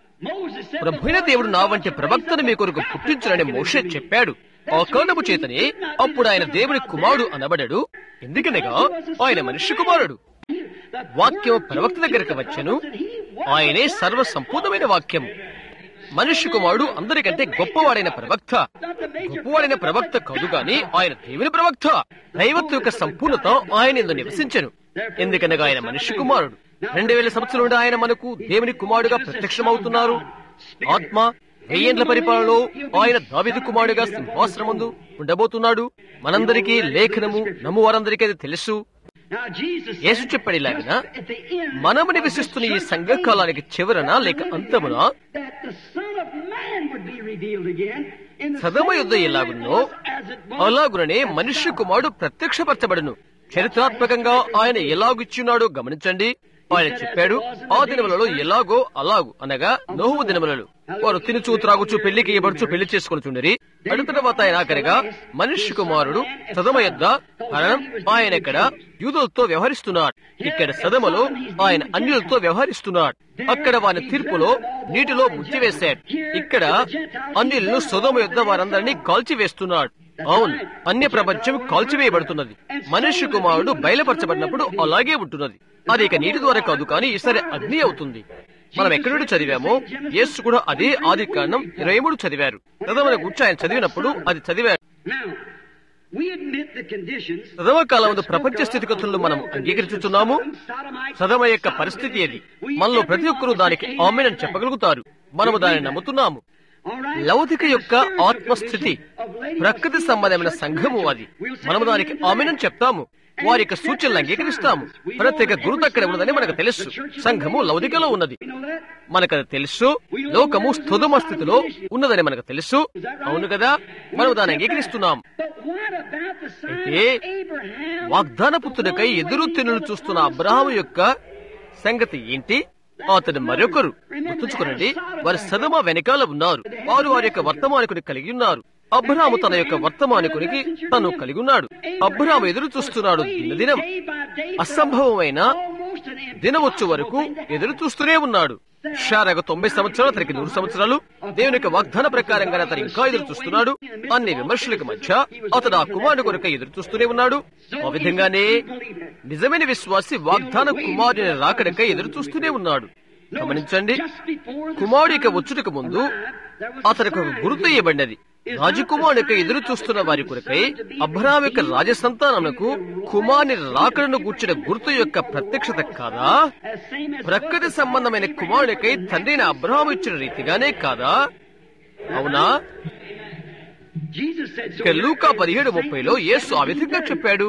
ప్రభుైన దేవుడు నా వంటి ప్రవక్తను మీ కొరకు పుట్టించునని మోషే చెప్పాడు ఆ కారణము చేతనే అప్పుడు ఆయన దేవుని కుమారుడు అనబడడు ఎందుకనగా ఆయన మనిషి కుమారుడు వాక్యం ప్రవక్త దగ్గరకు వచ్చెను ఆయనే సర్వ సంపూర్ణమైన వాక్యం మనిషి కుమారుడు అందరికంటే గొప్పవాడైన ప్రవక్త గొప్పవాడైన ప్రవక్త కాదు గాని ఆయన దేవుని ప్రవక్త దైవత్వ యొక్క సంపూర్ణత ఆయన ఎందు నివసించను ఎందుకనగా ఆయన మనిషి కుమారుడు రెండు వేల సంవత్సరాల నుండి ఆయన మనకు దేవుని కుమారుడుగా ప్రత్యక్షమవుతున్నారు ఆత్మ వెయ్యేండ్ల పరిపాలనలో ఆయన దావిదు కుమారుడుగా సింహాశ్రమందు ఉండబోతున్నాడు మనందరికీ లేఖనము నమ్ము వారందరికీ అది తెలుసు Now, Jesus యేసు said, చెప్పాడు ఇలాగన just at the end మనము of the నివసిస్తున్న ఈ church సంఘకాలానికి చివరన లేక అంతమున that the Son of Man would be revealed again in the సదమ same యుద్ధ way ఎలాగున్నో it was as it was అలాగుననే at మనుష్య Sodom. కుమారుడు ప్రత్యక్షపరచబడును చరిత్రాత్మకంగా ఆయన ఎలాగిచ్చున్నాడో గమనించండి ఆయన చెప్పాడు ఆ దినములలో ఎలాగో అలాగు అనగా నోహు దినములలో వారు తినుచు త్రాగుచు పెళ్లికి ఇవ్వడుచు పెళ్లి చేసుకుని చుండరి అడు తర్వాత ఆయన ఆఖరిగా మనుష్య కుమారుడు సదమ యొద్ద కారణం ఆయన ఇక్కడ యూదులతో వ్యవహరిస్తున్నాడు ఇక్కడ సదమలో ఆయన అన్యులతో వ్యవహరిస్తున్నాడు అక్కడ వారి తీర్పులో నీటిలో ముచ్చివేశాడు ఇక్కడ అన్యులను సొదమ యొద్ద వారందరినీ కాల్చివేస్తున్నాడు అవును అన్య ప్రపంచం కాల్చివేయబడుతున్నది మనుష్య కుమారుడు బయలుపరచబడినప్పుడు అలాగే ఉంటున్నది అది ఇక నీటి ద్వారా కాదు కానీ ఈసారి అగ్ని అవుతుంది మనం ఎక్కడి నుండి చదివామో యేసు కూడా అదే ఆది కాండం ఇరవై మూడు చదివారు ప్రథమ గురించి ఆయన చదివినప్పుడు అది చదివారు Now, we admit the conditions ప్రథమ కాలం ప్రపంచ స్థితిగతులను మనం అంగీకరించుతున్నాము సదమ యొక్క పరిస్థితి అది మనలో ప్రతి ఒక్కరూ దానికి ఆమెనని చెప్పగలుగుతారు మనము దానిని నమ్ముతున్నాము లౌకిక యొక్క ఆత్మస్థితి ప్రకృతి సంబంధమైన సంఘము అది మనము దానికి ఆమెనని చెప్తాము వారి యొక్క సూచనలు అంగీకరిస్తాము ప్రత్యేక గురుత అక్కడ ఉన్నదని మనకు తెలుసు సంఘము లౌకికలో ఉన్నది మనకు అది తెలుసు లోకము స్థుదమ స్థితిలో ఉన్నదని మనకు తెలుసు అవును కదా మనం దాన్ని అంగీకరిస్తున్నాం అయితే వాగ్దాన పుత్రుడికై ఎదురు తిన్నులు చూస్తున్న అబ్రహాము యొక్క సంగతి ఏంటి అతడు మరొకరు గుర్తుంచుకోనండి వారి సదమ వెనకాల ఉన్నారు వారు వారి యొక్క వర్తమానికుని కలిగి ఉన్నారు అబ్రహాము తన యొక్క వర్తమానికునికి తను కలిగి ఉన్నాడు అబ్రహాము ఎదురు చూస్తున్నాడు దినదినం అసంభవమైన దినవచ్చు వరకు ఎదురు చూస్తూనే ఉన్నాడు షారగ తొంభై సంవత్సరాలు అతనికి నూరు సంవత్సరాలు దేవుని యొక్క వాగ్దాన ప్రకారంగా అతను ఇంకా ఎదురు చూస్తున్నాడు అన్ని విమర్శలకు మధ్య అతడు ఆ కుమారుడు కొరకు ఎదురు చూస్తూనే ఉన్నాడు ఆ విధంగానే నిజమైన విశ్వాసి వాగ్దాన కుమారుని రాకడకై ఎదురు చూస్తూనే ఉన్నాడు గమనించండి కుమారుడి యొక్క వచ్చుటకు ముందు అతనికి ఒక గుర్తు ఇవ్వబడినది రాజకుమారుడికి ఎదురు చూస్తున్న వారి కొరకై అబ్రహాం యొక్క రాజసంతానమునకు కుమారుని రాకడను కూర్చిన గుర్తు యొక్క ప్రత్యక్షత కాదా ప్రకృతి సంబంధమైన కుమారుడికై తండ్రిని అబ్రహాం ఇచ్చిన రీతిగానే కాదా అవునా ఇక లూకా పదిహేడు ముప్పైలో యేసు ఆ విధంగా చెప్పాడు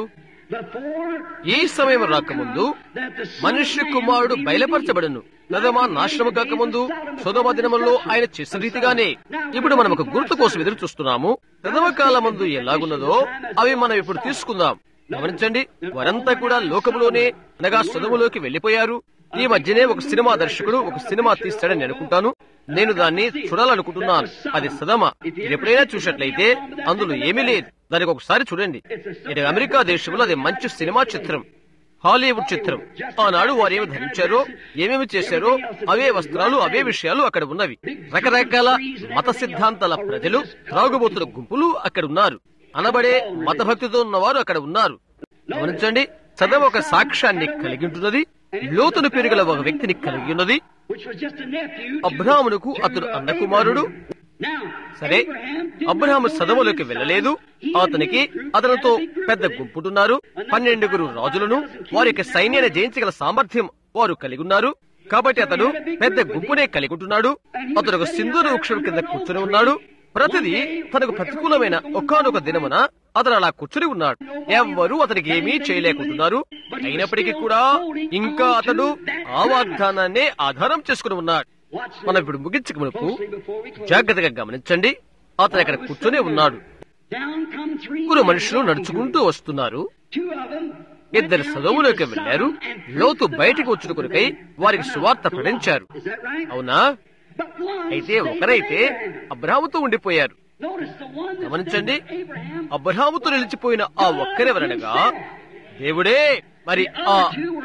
ఈ సమయం రాకముందు మనుష్య కుమారుడు బయలుపరచబడును నదమా నాశనము కాకముందు సుధమ దినములో ఆయన చేసిన రీతిగానే ఇప్పుడు మనం ఒక గుర్తు కోసం ఎదురు చూస్తున్నాము ప్రథమ కాలమందు ఎలాగున్నదో అవి మనం ఇప్పుడు తీసుకుందాం గమనించండి వారంతా కూడా లోకములోనే అనగా సుధములోకి వెళ్లిపోయారు ఈ మధ్యనే ఒక సినిమా దర్శకుడు ఒక సినిమా తీస్తాడని అనుకుంటాను నేను దాన్ని చూడాలనుకుంటున్నాను అది సదమ మీరు ఎప్పుడైనా చూసినట్లయితే అందులో ఏమీ లేదు దానికి ఒకసారి చూడండి ఇది అమెరికా దేశంలో అది మంచి సినిమా చిత్రం హాలీవుడ్ చిత్రం ఆనాడు వారు ఏమి ధరించారో ఏమేమి చేశారో అవే వస్త్రాలు అవే విషయాలు అక్కడ ఉన్నవి రకరకాల మత సిద్ధాంతాల ప్రజలు త్రాగుబోతుల గుంపులు అక్కడ ఉన్నారు అనబడే మతభక్తితో ఉన్నవారు అక్కడ ఉన్నారు గమనించండి చదవ ఒక సాక్ష్యాన్ని కలిగి ఉంటున్నది లోతును పెరుగల ఒక వ్యక్తిని కలిగి ఉన్నది అబ్రాహ్మునకు అతడు అన్న కుమారుడు సరే అబ్రహాము సదములోకి వెళ్ళలేదు అతనికి అతనితో పెద్ద గుంపుటున్నారు పన్నెండుగురు రాజులను వారి యొక్క సైన్యాన్ని జయించగల సామర్థ్యం వారు కలిగి ఉన్నారు కాబట్టి అతడు పెద్ద గుంపునే కలిగి ఉంటున్నాడు అతడు ఒక సింధూర వృక్షం కింద కూర్చుని ఉన్నాడు ప్రతిదీ తనకు ప్రతికూలమైన ఒకానొక దినమున అతను అలా కూర్చుని ఉన్నాడు ఎవ్వరూ అతనికి ఏమీ చేయలేకుంటున్నారు అయినప్పటికీ కూడా ఇంకా అతడు ఆ వాగ్దానాన్నే ఆధారం చేసుకుని ఉన్నాడు మనం ఇప్పుడు ముగించక మునుపు జాగ్రత్తగా గమనించండి అతను అక్కడ కూర్చొని ఉన్నాడు ముగ్గురు మనుషులు నడుచుకుంటూ వస్తున్నారు ఇద్దరు సదవులోకి వెళ్లారు లోతు బయటికి వచ్చిన కొరకై వారికి సువార్త ప్రకటించారు అవునా అయితే ఒకరైతే అబ్రాహముతో ఉండిపోయారు గమనించండి అబ్రహాముతో నిలిచిపోయిన ఆ ఒక్కరెవరనగా దేవుడే మరి ఆ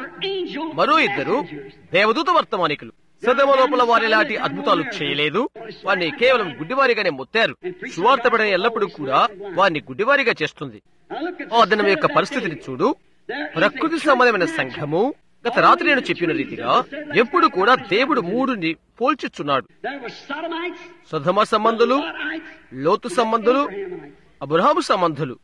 మరో ఇద్దరు దేవదూత వర్తమానికులు సదమ లోపల వారి లాంటి అద్భుతాలు చేయలేదు వారిని కేవలం గుడ్డివారిగానే మొత్తారు సువార్త పడిన ఎల్లప్పుడూ కూడా వారిని గుడ్డివారిగా చేస్తుంది ఆ దినం యొక్క పరిస్థితిని చూడు ప్రకృతి సంబంధమైన సంఘము గత రాత్రి నేను చెప్పిన రీతిగా ఎప్పుడు కూడా దేవుడు మూడుని పోల్చిచున్నాడు సధమ సంబంధులు లోతు సంబంధులు అబ్రహాము సంబంధులు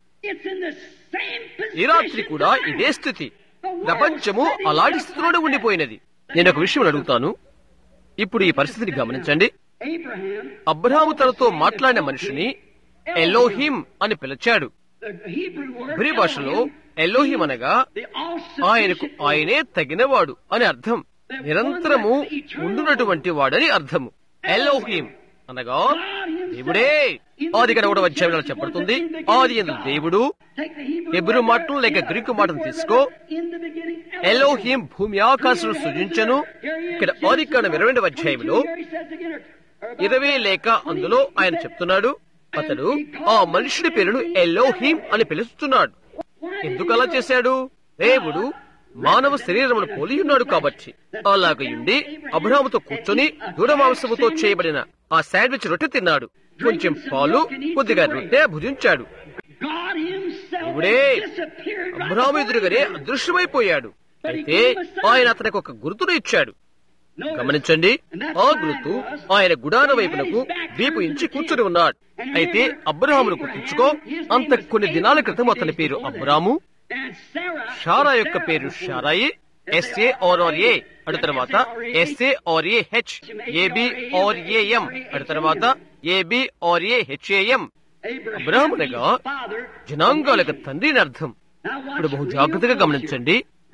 ఈ రాత్రి కూడా ఇదే స్థితి ప్రపంచము అలాంటి స్థితిలోనే ఉండిపోయినది నేను ఒక విషయం అడుగుతాను ఇప్పుడు ఈ పరిస్థితిని గమనించండి అబ్రహాము తనతో మాట్లాడిన మనిషిని ఎలోహిం అని పిలిచాడు హబ్రీ భాషలో ఎలోహిం అనగా ఆయనకు ఆయనే తగినవాడు అని అర్థం నిరంతరము ఉండునటువంటి వాడని అర్థము ఎలోహిం అనగా దేవుడే ఆది కనవడం అధ్యాయంలో చెప్పబడుతుంది ఆది ఎందు దేవుడు హెబ్రు మాటలు లేక గ్రీకు మాటను తీసుకో ఎలోహిం భూమి ఆకాశం సృజించను ఇక్కడ ఆది కాండం ఇరవై రెండవ అధ్యాయంలో ఇరవై లేక అందులో ఆయన చెప్తున్నాడు అతడు ఆ మనుషుడి పేరును ఎలోహిం అని పిలుస్తున్నాడు ఎందుకు అలా చేశాడు దేవుడు మానవ శరీరమును పోలి ఉన్నాడు కాబట్టి అలాగయుండి అబ్రహాముతో కూర్చొని దూడమాంసముతో చేయబడిన ఆ శాండ్విచ్ రొట్టె తిన్నాడు కొంచెం పాలు కొద్దిగా రొట్టె భుజించాడు దేవుడే అబ్రహాము ఎదురుగానే అదృశ్యమైపోయాడు అయితే ఆయన అతనికి ఒక గుర్తును ఇచ్చాడు గమనించండి ఆ గుర్తు ఆయన గుడాన వైపునకు దీపు ఇంచి కూర్చుని ఉన్నాడు అయితే అబ్రహామును గుర్తుంచుకో అంత కొన్ని దినాల క్రితం అతని పేరు అబ్రాము షారా యొక్క పేరు Sarai S A R R A అడు తర్వాత S A R A H A B R A M అడు తర్వాత ఏబి ఆర్ ఏ హెచ్ఏఎం అబ్రాహ్మణగా జనాంగాలకు తండ్రిని అర్థం ఇప్పుడు బహు జాగ్రత్తగా గమనించండి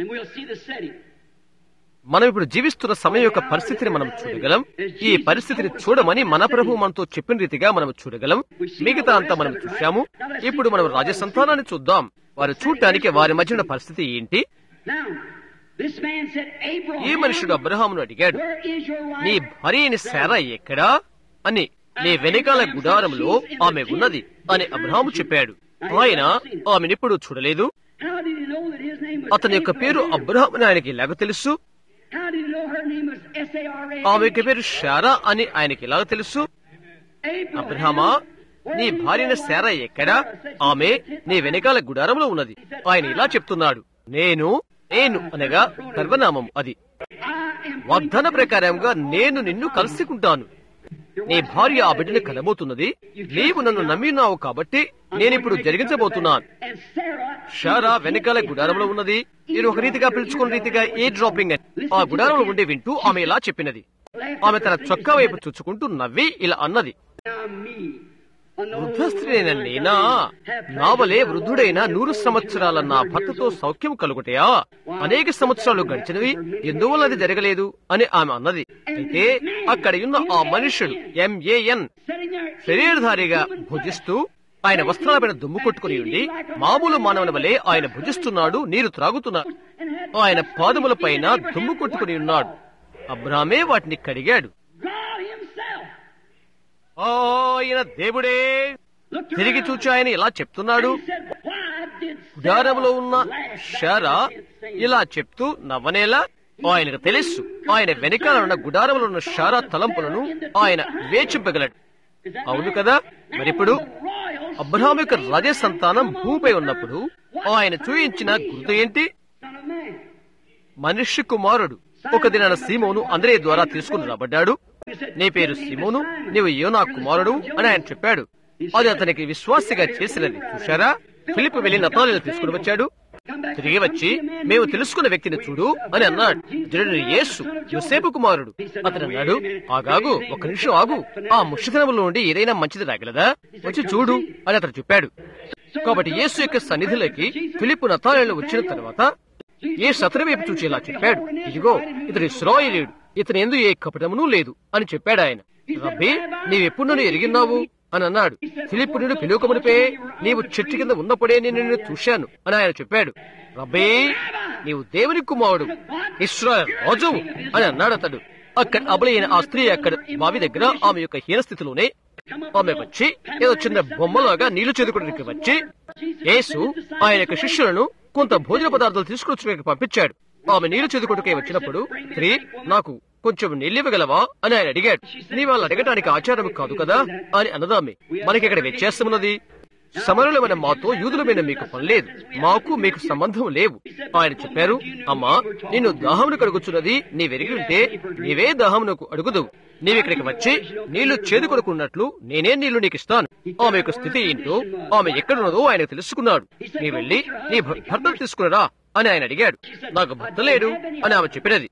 మనం ఇప్పుడు జీవిస్తున్న సమయం యొక్క పరిస్థితిని మనం చూడగలం ఈ పరిస్థితిని చూడమని మన ప్రభు మనతో చెప్పిన రీతిగా మనం చూడగలం మిగతా అంతా మనం చూశాము ఇప్పుడు మనం రాజ సంతానాన్ని చూద్దాం వారు చూడటానికి వారి మధ్య ఉన్న పరిస్థితి ఏంటి ఈ మనుషుడు అబ్రహామును అడిగాడు నీ భార్య అయిన శారా ఎక్కడా అని నీ వెనకాల గుడారంలో ఆమె ఉన్నది అని అబ్రహాము చెప్పాడు ఆయన ఆమెనిప్పుడు చూడలేదు అతని యొక్క పేరు అబ్రహాం అని ఆయనకి ఎలాగ తెలుసు ఆమె యొక్క పేరు షారా అని ఆయనకి ఎలాగ తెలుసు అబ్రహామా నీ భార్యన శారా ఎక్కడా ఆమె నీ వెనకాల గుడారంలో ఉన్నది ఆయన ఇలా చెప్తున్నాడు నేను నేను అనగా సర్వనామం అది వాగ్దాన ప్రకారంగా నేను నిన్ను కలుసుకుంటాను నీ భార్య ఆ బిడ్డను కనబోతున్నది నీవు నన్ను నమ్మినావు కాబట్టి నేనిప్పుడు జరిగించబోతున్నాను షారా వెనకాల గుడారంలో ఉన్నది నేను ఒక రీతిగా పిలుచుకున్న రీతిగా ఏ డ్రాపింగ్ అని ఆ గుడారంలో ఉండి వింటూ ఆమె ఇలా చెప్పినది ఆమె తన చొక్కా వైపు చుచ్చుకుంటూ నవ్వి ఇలా అన్నది వృద్ధ స్త్రీనైన నేనా నావలే వృద్ధుడైన నూరు సంవత్సరాల నా భర్తతో సౌఖ్యం కలుగుటయా అనేక సంవత్సరాలు గడిచినవి ఎందువల్ల అది జరగలేదు అని ఆమె అన్నది అయితే అక్కడ ఉన్న ఆ మనుష్యుడు ఎంఏఎన్ శరీరధారిగా భుజిస్తూ ఆయన వస్త్రాలపైన దుమ్ము కొట్టుకుని ఉండి మామూలు మానవుని వలె ఆయన భుజిస్తున్నాడు నీరు త్రాగుతున్నాడు ఆయన పాదముల పైన దుమ్ము కొట్టుకుని ఉన్నాడు అబ్రామే వాటిని కడిగాడు ఆయన దేవుడే తిరిగి చూచి ఆయన ఇలా చెప్తున్నాడు గుడారంలో ఉన్న షారా ఇలా చెప్తూ నవ్వనేలా ఆయనకు తెలుసు ఆయన వెనకాల ఉన్న గుడారంలో ఉన్న షారా తలంపులను ఆయన వేచింపగలడు అవును కదా మరిప్పుడు అబ్రహాం యొక్క రాజ సంతానం భూమిపై ఉన్నప్పుడు ఆయన చూయించిన గుర్తు ఏంటి మనుష్య కుమారుడు ఒక దినాన సీమోను అందరే ద్వారా తీసుకుని రాబడ్డాడు నీ పేరు సిమోను నీవు యోనా కుమారుడు అని ఆయన చెప్పాడు అది అతనికి విశ్వాసిగా చేసినది చూశారా ఫిలిప్ వెళ్లి నతాలను తీసుకుని వచ్చాడు తిరిగి వచ్చి మేము తెలుసుకున్న వ్యక్తిని చూడు అని అన్నాడు జరుడు యేసు యోసేపు కుమారుడు అతను అన్నాడు ఆగాగు ఒక నిమిషం ఆగు ఆ ముష్టితనంలో నుండి ఏదైనా మంచిది రాగలదా వచ్చి చూడు అని అతను చెప్పాడు కాబట్టి యేసు యొక్క సన్నిధిలోకి ఫిలిప్ నతాలను వచ్చిన తర్వాత ఏ సతరి వైపు చూచి ఇలా చెప్పాడు ఇదిగో ఇతని ఇస్రాయేలీయుడు ఇతని ఎందు ఏ కపటమును లేదు అని చెప్పాడు ఆయన రబ్బీ నీవెప్పుడు నన్ను ఎరిగిన్నావు అని అన్నాడు ఫిలిప్ నిన్ను పిలువకమునిపే నీవు చెట్టు కింద ఉన్నప్పుడే నేను నిన్ను చూశాను అని ఆయన చెప్పాడు రబ్బీ నీవు దేవుని కుమారుడు ఇస్రాయల్ రాజు అని అన్నాడు అతడు అక్కడ అబలైన ఆ స్త్రీ అక్కడ బావి దగ్గర ఆమె యొక్క హీనస్థితిలోనే ఆమె వచ్చి ఏదో చిన్న బొమ్మలాగా నీళ్లు చేదుకోవడానికి వచ్చి యేసు ఆయన యొక్క శిష్యులను కొంత భోజన పదార్థాలు తీసుకొచ్చుకోవడానికి పంపించాడు ఆమె నీళ్లు చేదుకొట్టుకే వచ్చినప్పుడు స్త్రీ నాకు కొంచెం నీళ్ళివ్వగలవా అని ఆయన అడిగాడు నీ వాళ్ళు అడగటానికి ఆచారం కాదు కదా అని అన్నదామె మనకి ఇక్కడ వ్యత్యాసమున్నది సమరులమైన మాతో యూదులమైన మీకు పని లేదు మాకు మీకు సంబంధం లేవు ఆయన చెప్పారు అమ్మా నిన్ను దాహమును కడుగుచున్నది నీ వెరిగి ఉంటే నీవే దాహమునకు అడుగుదువు నీవిక్కడికి వచ్చి నీళ్లు చేదు కొనుక్కున్నట్లు నేనే నీళ్లు నీకు ఇస్తాను ఆమె యొక్క స్థితి ఏంటో ఆమె ఎక్కడున్నదో ఆయన తెలుసుకున్నాడు నీ వెళ్లి నీ భర్తను తీసుకున్నారా అని ఆయన అడిగాడు నాకు భర్త లేడు అని ఆమె చెప్పినది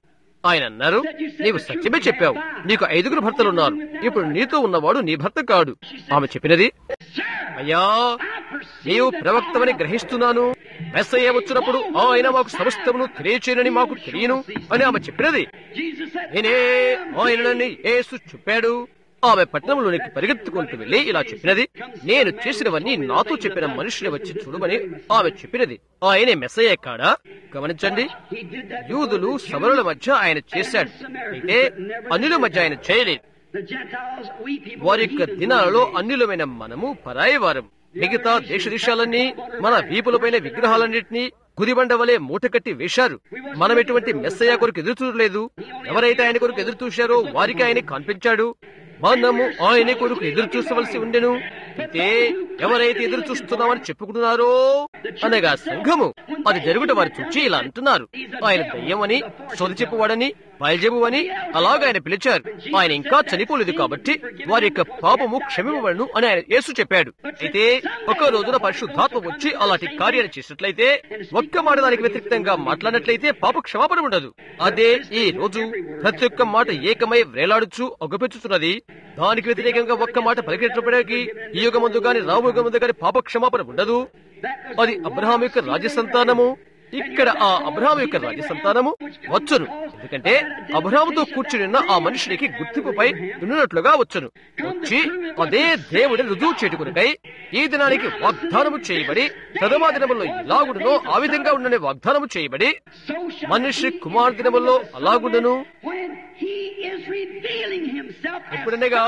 ఆయన అన్నారు నీవు సత్యమే చెప్పావు నీకు ఐదుగురు భర్తలున్నారు ఇప్పుడు నీతో ఉన్నవాడు నీ భర్త కాడు ఆమె చెప్పినది అయ్యా నీవు ప్రవక్తమని గ్రహిస్తున్నాను మెస్సయ్య వచ్చినప్పుడు ఆయన మాకు సమస్తమును తెలియచేయనని మాకు తెలియను అని ఆమె చెప్పినది Jesus said, నేనే ఆయనని యేసు చెప్పాడు ఆమె పట్టణంలోనికి పరిగెత్తుకుంటూ వెళ్లి ఇలా చెప్పినది నేను చేసినవన్నీ నాతో చెప్పిన మనుషుని వచ్చి చూడమని ఆమె చెప్పినది ఆయనే మెస్సయ్య కాడా గమనించండి He did that యూదులు సమరుల మధ్య ఆయన చేశాడు అయితే అన్యుల మధ్య ఆయన చేయలేదు The Gentiles, we people, వారి were యొక్క heathens దినాలలో one day. అన్యులమైన మనము పరాయి వారం మిగతా దేశ దేశాలన్నీ మన వీపులపైన విగ్రహాలన్నింటినీ గుదిబండ వలె మూటకట్టి వేశారు మనం ఎటువంటి మెస్సయ్య కొరకు ఎదురు చూడలేదు ఎవరైతే ఆయన కొరకు ఎదురు చూశారో వారికి ఆయన కనిపించాడు మనము ఆయన కొరకు ఎదురు చూసవలసి ఉండెను అయితే ఎవరైతే ఎదురు చూస్తున్నామని చెప్పుకుంటున్నారో అనగా సంఘము అది జరుగుట వారు చూచి ఇలా అంటున్నారు ఆయన దయ్యమని సోది చెప్పువాడని బయల్జెబు అని అలాగా ఆయన పిలిచారు ఆయన ఇంకా చనిపోలేదు కాబట్టి వారి యొక్క పాపము క్షమింపబడును అని ఆయన యేసు చెప్పాడు అయితే ఒక రోజున పరిశుద్ధాత్మ వచ్చి అలాంటి కార్యాలు చేసినట్లయితే ఒక్క మాట దానికి వ్యతిరేక్తంగా మాట్లాడినట్లయితే పాప క్షమాపణ ఉండదు అదే ఈ రోజు ప్రతి ఒక్క మాట ఏకమై వేలాడుచు ఒగపెచ్చుతున్నది దానికి వ్యతిరేకంగా ఒక్క మాట పలికేటప్పటికీ ఈ యుగమందు గాని రాము యుగమందు గాని పాప క్షమాపణ ఉండదు అది అబ్రహాం యొక్క రాజ్య సంతానము ఇక్కడ ఆ అబ్రహాం యొక్క రాజ్య సంతానము వచ్చును ఎందుకంటే అబ్రహాముతో కూర్చుని ఆ మనుషునికి గుర్తింపుపై ఉన్నట్లుగా వచ్చును వచ్చి అదే దేవుడిని రుజువు చేటుకునికై ఈ దినానికి వాగ్దానము చేయబడి ప్రథమా దినములో ఎలాగుండునో ఆ విధంగా ఉండని వాగ్దానము చేయబడి So shall మనిషి he కుమార్ దినములో అలాగుండును when he is revealing himself as ఎప్పుడనగా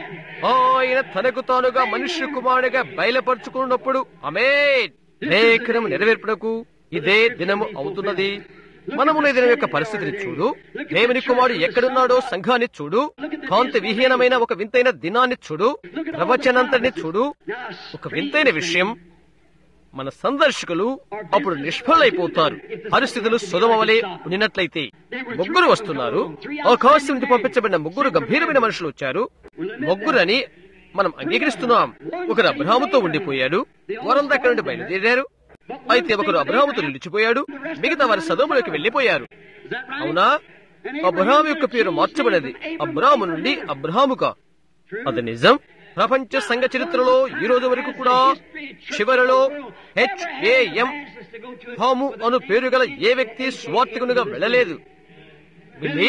ఆయన తనకు తానుగా మనుష్య కుమారుడిగా బయలుపరుచుకున్నప్పుడు అమే లేఖనం నెరవేర్పునకు ఇదే దినము అవుతున్నది మనము ఈ దినం యొక్క పరిస్థితిని చూడు దేవుని కుమారుడు ఎక్కడున్నాడో సంఘాన్ని చూడు కాంతి విహీనమైన ఒక వింతైన దినాన్ని చూడు ప్రవచనంతని చూడు ఒక వింతైన విషయం మన సందర్శకులు అప్పుడు నిష్ఫలైపోతారు పరిస్థితులు సుగమవలే ఉండినట్లయితే ముగ్గురు వస్తున్నారు ఆకాశం నుండి పంపించబడిన ముగ్గురు గంభీరమైన మనుషులు వచ్చారు ముగ్గురని మనం అంగీకరిస్తున్నాం ఒకరు అబ్రహాముతో ఉండిపోయాడు వారంతా అక్కడి నుండి బయలుదేరారు అయితే ఒకరు అబ్రహాముతో నిలిచిపోయాడు మిగతా వారి సదములోకి వెళ్లిపోయారు Is that right? అవునా అబ్రహాము యొక్క పేరు మార్చబడినది అబ్రహాము నుండి అబ్రహాముగా అది నిజం ప్రపంచ సంఘ చరిత్రలో ఈ రోజు వరకు కూడా చివరిలో హెచ్ఏఎం హాము అను పేరు గల ఏ వ్యక్తి స్వార్థకునిగా వెళ్ళలేదు వెళ్ళి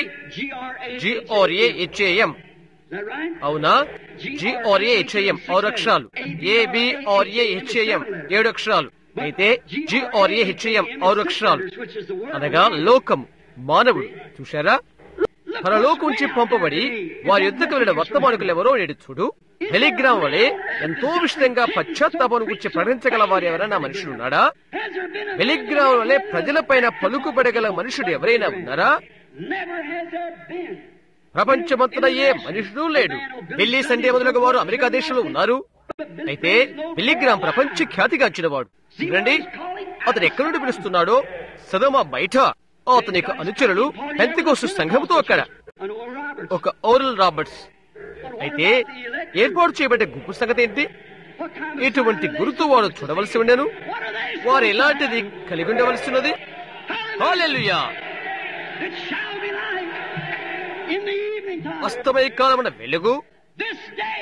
G R A H A M Is that right? అవునా జిఆర్ఏ హెచ్ఏఎం ఆరు అక్షరాలు ఏబిఆర్ఏ హెచ్ఏఎం ఏడు అక్షరాలు అయితే జిఆర్ఏ హెచ్ఏఎం ఆరు అక్షరాలు Which is the word. అనగా లోకం మానవుడు చూశారా పరలోకం నుంచి పంపబడి వారి యుద్ధకు వెళ్ళిన వర్తమానికులు ఎవరో నేడు చూడు టెలిగ్రామ్ వలె ఎంతో విషయంగా పశ్చాత్తాపం గురించి ప్రకటించగల వారు ఎవరైనా మనుషులు ఉన్నాడా Has there been a telegram వలె ప్రజలపైన పలుకుబడగల మనుషుడు ఎవరైనా ఉన్నారా Never has there been. ప్రపంచమంతటా ఏ మనుషుడు లేడు ఢిల్లీ సండే మొదలగు వారు అమెరికా దేశంలో ఉన్నారు అయితే పిలిగ్రామ్ ప్రపంచ ఖ్యాతిగాంచిన వాడు చూడండి అతను ఎక్కడి నుండి పిలుస్తున్నాడో సదమ బయట అతని యొక్క అనుచరులు పెంతికోసు సంఘముతో అక్కడ An old Robert. ఒక ఓరల్ రాబర్ట్స్ అయితే ఏర్పాటు చేయబడ్డ గుంపు సంగతి ఏంటి What kind of ఇటువంటి గురుతు వారు చూడవలసి ఉండెను What are they? వారు ఎలాంటిది కలిగి ఉండవలసినది హల్లెలూయా It shall be light in the evening time. అస్తమయ కాలమున వెలుగు This day,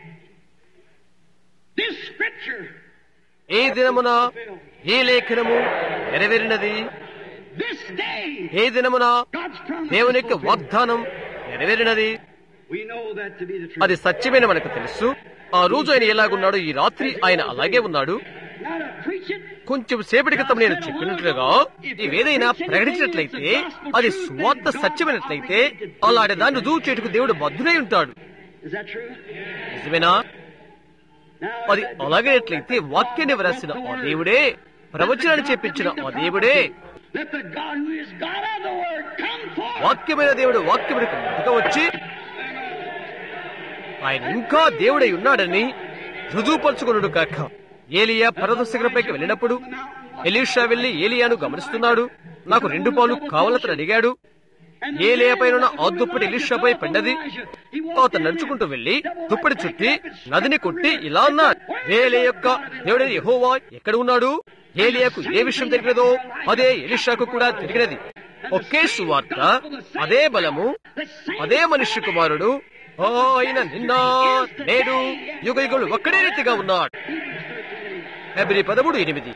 this scripture, ఏ దినమున ఏ లేఖనము నెరవేరినది this day, ఏ దినమున God's promise. దేవుని is యొక్క fulfilled. వాగ్దానం నెరవేరినది We know that to be the truth. అది సత్యమైన మనకు తెలుసు ఆ రోజు ఆయన ఎలాగున్నాడు ఈ రాత్రి ఆయన అలాగే ఉన్నాడు Now to preach it, కొంచెం సేపటి క్రితం నేను చెప్పినట్లుగా ఇవేదైనా ప్రకటించినట్లయితే అది స్వార్థ సత్యమైనట్లయితే అలాంటి దాన్ని రుజువు చేటుకు దేవుడు బద్ధుడై ఉంటాడు is that true? నిజమేనా Now, అది అలాగేట్లయితే వాక్యాన్ని వ్రాసిన ఆ దేవుడే ప్రవచనాన్ని చెప్పించిన ఆ దేవుడే let the God who is God of the Word come forth. వాక్యమైన దేవుడు వాక్యమునికి ముందుగా వచ్చి ఆయన ఇంకా దేవుడై ఉన్నాడని రుజువుపరుచుకున్నాడు కాక ఏలియా పర్వత శిఖరపైకి వెళ్ళినప్పుడు ఎలీషా వెళ్లి ఏలియాను గమనిస్తున్నాడు నాకు రెండు పాలు కావాలని అడిగాడు ఏ లేపైన ఆ దుప్పటి ఎలిషాపై పడ్డది అతను నడుచుకుంటూ వెళ్లి దుప్పటి చుట్టి నదిని కొట్టి ఇలా అన్నాడు ఏలే యొక్క దేవుడైన యెహోవా ఎక్కడ ఉన్నాడు ఏలియాకు ఏ విషయం జరిగినదో అదే ఎలిషాకు కూడా జరిగినది ఒకే సువార్త అదే బలము అదే మనుష్య కుమారుడు ఆయన నిన్న నేడు యుగ యుగలు ఒక్కడే రీతిగా ఉన్నాడు ఫిబ్రవరి పదమూడు ఎనిమిది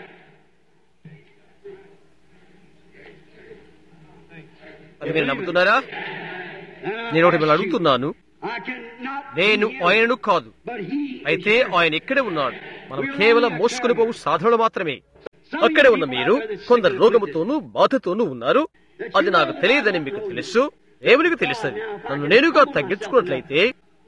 అది మీరు నమ్ముతున్నారా నేను ఒకటి మిమ్మల్ని అడుగుతున్నాను నేను ఆయనను కాదు అయితే ఆయన ఇక్కడే ఉన్నాడు మనం కేవలం మోసుకుని పోవు సాధనలు మాత్రమే అక్కడే ఉన్న మీరు కొందరు రోగముతోనూ బాధతోనూ ఉన్నారు అది నాకు తెలియదని మీకు తెలుసు దేవునికి తెలుస్తుంది నన్ను నేనుగా తగ్గించుకున్నట్లయితే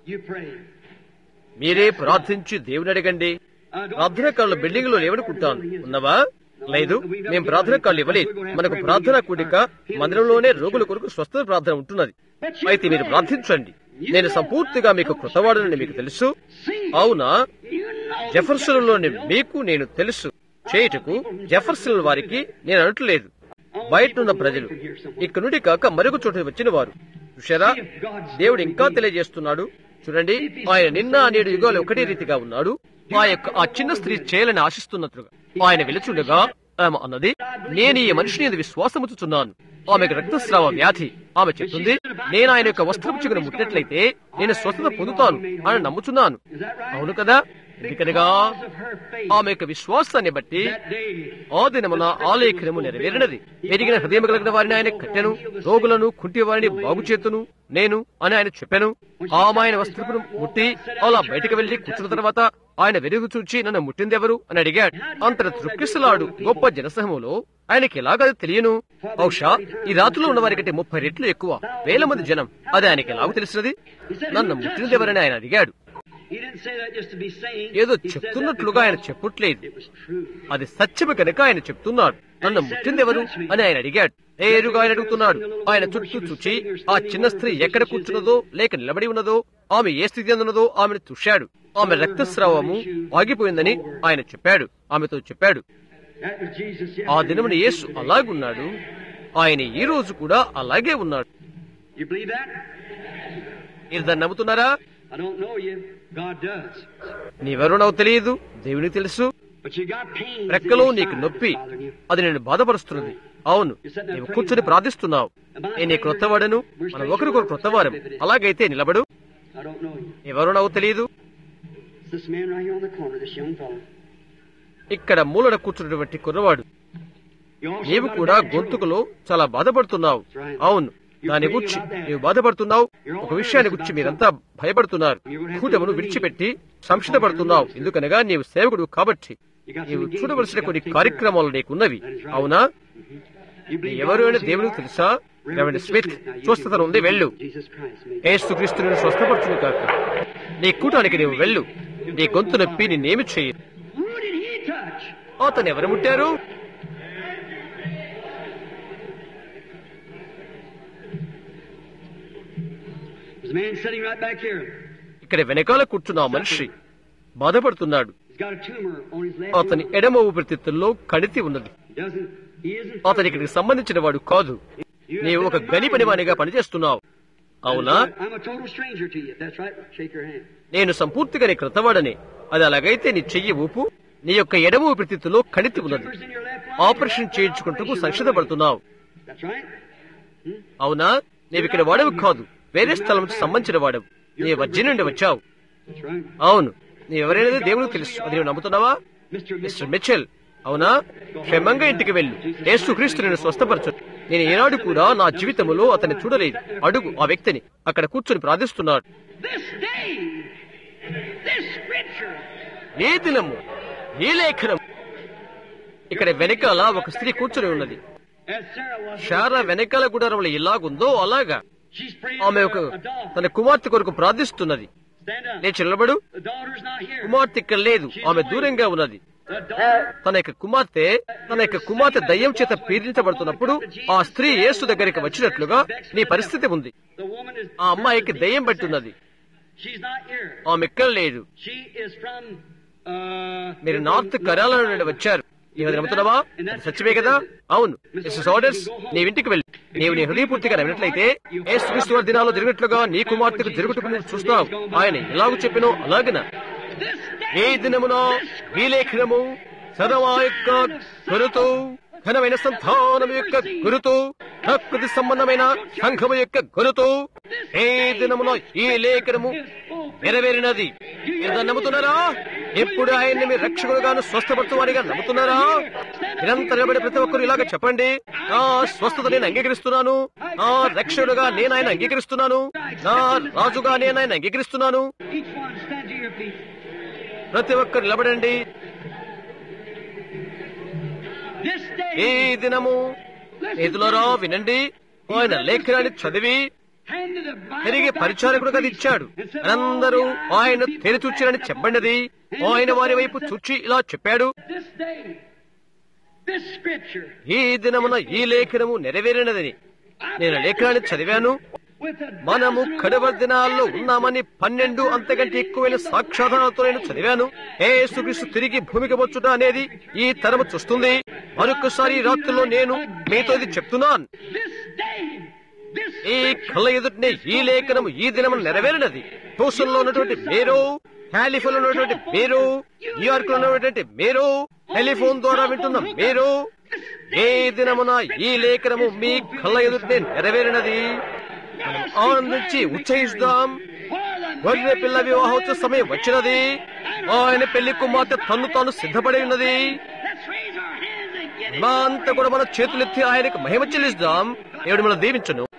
మీరే ప్రార్థించి దేవుని అడగండి ప్రార్థన కాళ్ళు బిల్డింగ్ లో లేవనుకుంటాను ఉన్నవా లేదు మేము ప్రార్థన కాళ్ళు ఇవ్వలేదు మనకు ప్రార్థన కూడిక మందిరంలోనే రోగుల కొరకు స్వస్థత ప్రార్థన ఉంటున్నది అయితే మీరు ప్రార్థించండి నేను సంపూర్తిగా మీకు కృతవాడనని మీకు తెలుసు అవునా జెఫర్సన్లోని మీకు నేను తెలుసు చేయుటకు జెఫర్సన్ వారికి నేను అనట్లేదు బయట ఉన్న ప్రజలు ఇక్కడ నుండి కాక మరొక చోట వచ్చిన వారు చూశారా దేవుడు ఇంకా తెలియజేస్తున్నాడు చూడండి ఆయన నిన్న నేడు యుగాలు ఒకటే రీతిగా ఉన్నాడు ఆ యొక్క ఆ చిన్న స్త్రీ చేయాలని ఆశిస్తున్నట్లుగా ఆయన వెలుచుండగా ఆమె అన్నది నేను ఈ మనిషిని ఇది విశ్వాసముచ్చుచున్నాను ఆమెకు రక్తస్రావ వ్యాధి ఆమె చెప్తుంది నేను ఆయన యొక్క వస్త్రపు చిగురు ముట్టినట్లయితే నేను స్వస్థత పొందుతాను అని నమ్ముచున్నాను అవును కదా ఎందుకనగా ఆమె యొక్క విశ్వాసాన్ని బట్టి ఆ దినమున ఆలేఖనము నెరవేరినది ఎరిగిన హృదయం కలిగిన వారిని ఆయన కట్టెను రోగులను కుంటి వారిని బాగు చేతును నేను అని ఆయన చెప్పాను ఆమె ఆయన వస్త్రపును ముట్టి అలా బయటకు వెళ్లి కూర్చున్న తర్వాత ఆయన వెలుగు చూచి నన్ను ముట్టిందెవరు అని అడిగాడు అంతట తృక్కిసలాడు గొప్ప జనసమూహంలో ఆయనకి ఎలాగ తెలియను బహుశా ఈ రాత్రిలో ఉన్న వారి కంటే ముప్పై రెట్లు ఎక్కువ వేల మంది జనం అది ఆయనకి ఎలాగో తెలిసినది నన్ను ముట్టినదెవరని ఆయన అడిగాడు ఏదో చెప్తున్నట్లుగా ఆయన చెప్పట్లేదు అది సత్యమే కనుక ఆయన చెప్తున్నాడు నన్ను ముట్టిందెవరు అని ఆయన అడిగాడు నేరుగా ఆయన అడుగుతున్నాడు ఆయన చుట్టూ చూచి ఆ చిన్న స్త్రీ ఎక్కడ కూర్చున్నదో లేక నిలబడి ఉన్నదో ఆమె ఏ స్థితి అందున్నదో ఆమెను చూశాడు ఆమె రక్తస్రావము ఆగిపోయిందని ఆయన చెప్పాడు ఆమెతో చెప్పాడు ఆ దినమున యేసు అలాగున్నాడు ఆయన ఈ రోజు కూడా అలాగే ఉన్నాడు మీరు దాన్ని నమ్ముతున్నారా I don't know you. God does. నీవెవరో నాకు తెలియదు దేవునికి తెలుసు But you got pain. రెక్కలో నీకు నొప్పి అది నేను బాధపరుస్తున్నది అవును నీవు కూర్చొని ప్రార్థిస్తున్నావు నేను ఈ క్రొత్తవాడను మనం ఒకరికొకరు క్రొత్తవారం అలాగైతే నిలబడు I don't know you. ఎవరో నాకు తెలియదు It's this man right here on the corner, this young fellow. ఇక్కడ మూలన కూర్చున్నటువంటి కుర్రవాడు You also నీవు got a కూడా bad trouble. గొంతుకులో చాలా బాధపడుతున్నావు అవును దాని గురించి నీవు బాధపడుతున్నావు ఒక విషయాన్ని గురించి మీరంతా భయపడుతున్నారు కూటమును విడిచిపెట్టి సంక్షితపడుతున్నావు ఎందుకనగా నీవు సేవకుడు కాబట్టి You got నీవు some చూడవలసిన engagements, కొన్ని you got to take care of. కార్యక్రమాలు నీకున్నవి అవునా You నీ believe ఎవరు God అని knows who దేవునికి you are? తెలుసా Remember reverend Mr. Smith Smith. Now, you స్వస్థత can ఉంది believe వెళ్ళు Jesus Christ made ఏసు క్రీస్తుని స్వస్థపరచును కాక నీ కూటానికి నీవు వెళ్ళు నీ గొంతు నొప్పి నిన్నేమి చెయ్యి Who did he touch? అతను ఎవరు ముట్టారు There's a man sitting right back here. ఇక్కడ వెనకాల కూర్చున్న ఆ మనిషి బాధపడుతున్నాడు He's got a tumor on his left అతని lung. ఎడమ ఊపిరితిత్తుల్లో కణితి ఉన్నది He doesn't. He isn't. అతని ఇక్కడికి సంబంధించిన వాడు కాదు నీవు ఒక గని పనివానిగా పనిచేస్తున్నావు అవునా That's right. I'm a total stranger to you. That's right. Shake your hand. నేను సంపూర్తిగా నీ క్రతవాడని అది అలాగైతే నీ చెయ్యి ఊపు నీ యొక్క ఎడమ ఊపిరితిత్తులో కణితి ఉన్నది Tumors in your left lung. Operation చేయించుకుంటూ సంక్షితపడుతున్నావు That's right. అవునా నీవు ఇక్కడ వాడవు కాదు వేరే స్థలం నుంచి సంబంధించిన వాడవు నీ వజ్జి నుండి వచ్చావు That's right. అవును నీ ఎవరైనా దేవునికి తెలుసు అది నువ్వు నమ్ముతున్నావా Mr. మిస్టర్ మిచెల్ అవునా క్షేమంగా ఇంటికి వెళ్ళు యేసుక్రీస్తు నేను స్వస్థపరచు నేను ఏనాడు కూడా నా జీవితంలో అతన్ని చూడలేదు అడుగు ఆ వ్యక్తిని అక్కడ కూర్చొని ప్రార్థిస్తున్నాడు This day, this scripture, ఏ దినము ఏ లేఖనం ఇక్కడ వెనకాల ఒక స్త్రీ కూర్చొని ఉన్నది as Sarah was, షారా వెనకాల గుడారంలో ఎలాగుందో అలాగా she's praying ఆమె for ఒక a daughter. తన కుమార్తె కొరకు ప్రార్థిస్తున్నది Stand up. లేచి నిలబడు The daughter's not here. కుమార్తె ఇక్కడ లేదు ఆమె దూరంగా ఉన్నది The daughter, తన యొక్క కుమార్తె తన యొక్క కుమార్తె దయ్యం చేత పీడించబడుతున్నప్పుడు ఆ స్త్రీ యేసు దగ్గరికి వచ్చినట్లుగా నీ పరిస్థితి ఉంది the woman is. ఆ అమ్మాయికి దయ్యం పట్టున్నది She's not here. ఆమె ఇక్కడ లేదు She is from. Uh, మీరు నార్త్ కరాల నుండి వచ్చారు నీవు నమ్ముతున్నావా అది సత్యమే కదా అవును మిస్సెస్ ఆర్డర్స్ నీ ఇంటికి వెళ్ళి నీవు నీ హృదయపూర్తిగా నమ్మినట్లయితే యేసుక్రీస్తు వారి దినాల్లో జరిగినట్లుగా నీ కుమార్తెకు జరుగుటకు నువ్వు చూస్తావు ఆయన ఎలాగూ చెప్పినో అలాగన ఏ దినమున ఈ లేఖనము సదవా యొక్క గురుతూ ఘనమైన సంతానం యొక్క గురుతూ ప్రకృతి సంబంధమైన సంఘము యొక్క గురుతూ ఏ దినమున ఈ లేఖనము నెరవేరినది మీరు దాన్ని నమ్ముతున్నారా ఎప్పుడు ఆయన్ని మీ రక్షకుడుగాను స్వస్థపరచువారిగా నమ్ముతున్నారా నిరంతరం నిలబడి ప్రతి ఒక్కరు ఇలాగ చెప్పండి నా స్వస్థత నేను అంగీకరిస్తున్నాను నా రక్షకుడుగా నేను ఆయన అంగీకరిస్తున్నాను నా రాజుగా నేను ఆయన అంగీకరిస్తున్నాను Each one stand to your feet. ప్రతి ఒక్కరు నిలబడండి This ఈ day, దినము ఎదులరా వినండి ఆయన లేఖనాన్ని చదివి hand to the Bible తిరిగి back to పరిచారకుడుగా the priest ఇచ్చాడు and said, అందరూ "All the ఆయన eyes తెరిచూచారని చెప్పండిది ఆయన వారి వైపు చూచి ఇలా చెప్పాడు This day, this scripture, ఈ దినమున ఈ లేఖనము నెరవేరినదని నేను లేఖనాన్ని చదివాను with a మనము dozen కడవ దినాల్లో more ఉన్నామని పన్నెండు అంతకంటే ఎక్కువైన సాక్షాధారాలతో నేను చదివాను ఏసుక్రీస్తు తిరిగి భూమికి వచ్చుట అనేది ఈ తరము చూస్తుంది మరొకసారి ఈ రాత్రిలో నేను మీతో ఇది చెప్తున్నాను This day, this ఈ scripture, కళ్ళ ఎదుటినే ఈ లేఖనము ఈ దినము నెరవేరినది ట్యూషన్ లో ఉన్నటువంటి మీరు కాలిఫోన్ లో ఉన్నటువంటి మీరు న్యూయార్క్ లో ఉన్నటువంటి మీరు టెలిఫోన్ ద్వారా వింటున్న మీరు ఏ దినమున ఈ లేఖనము మీ కళ్ళ ఎదుటినే నెరవేరినది మనం ఆనందించి ఉచ్చయిస్తాం గొర్రె పిల్ల వివాహోత్సవ సమయం వచ్చినది ఆయన పెళ్లి కుమార్తె తన్ను తాను సిద్ధపడి ఉన్నది let's raise our hands and get it. మా అంతా కూడా మన చేతులెత్తి ఆయనకు మహిమ చెల్లిస్తాం దేవుడు మనం దీవించను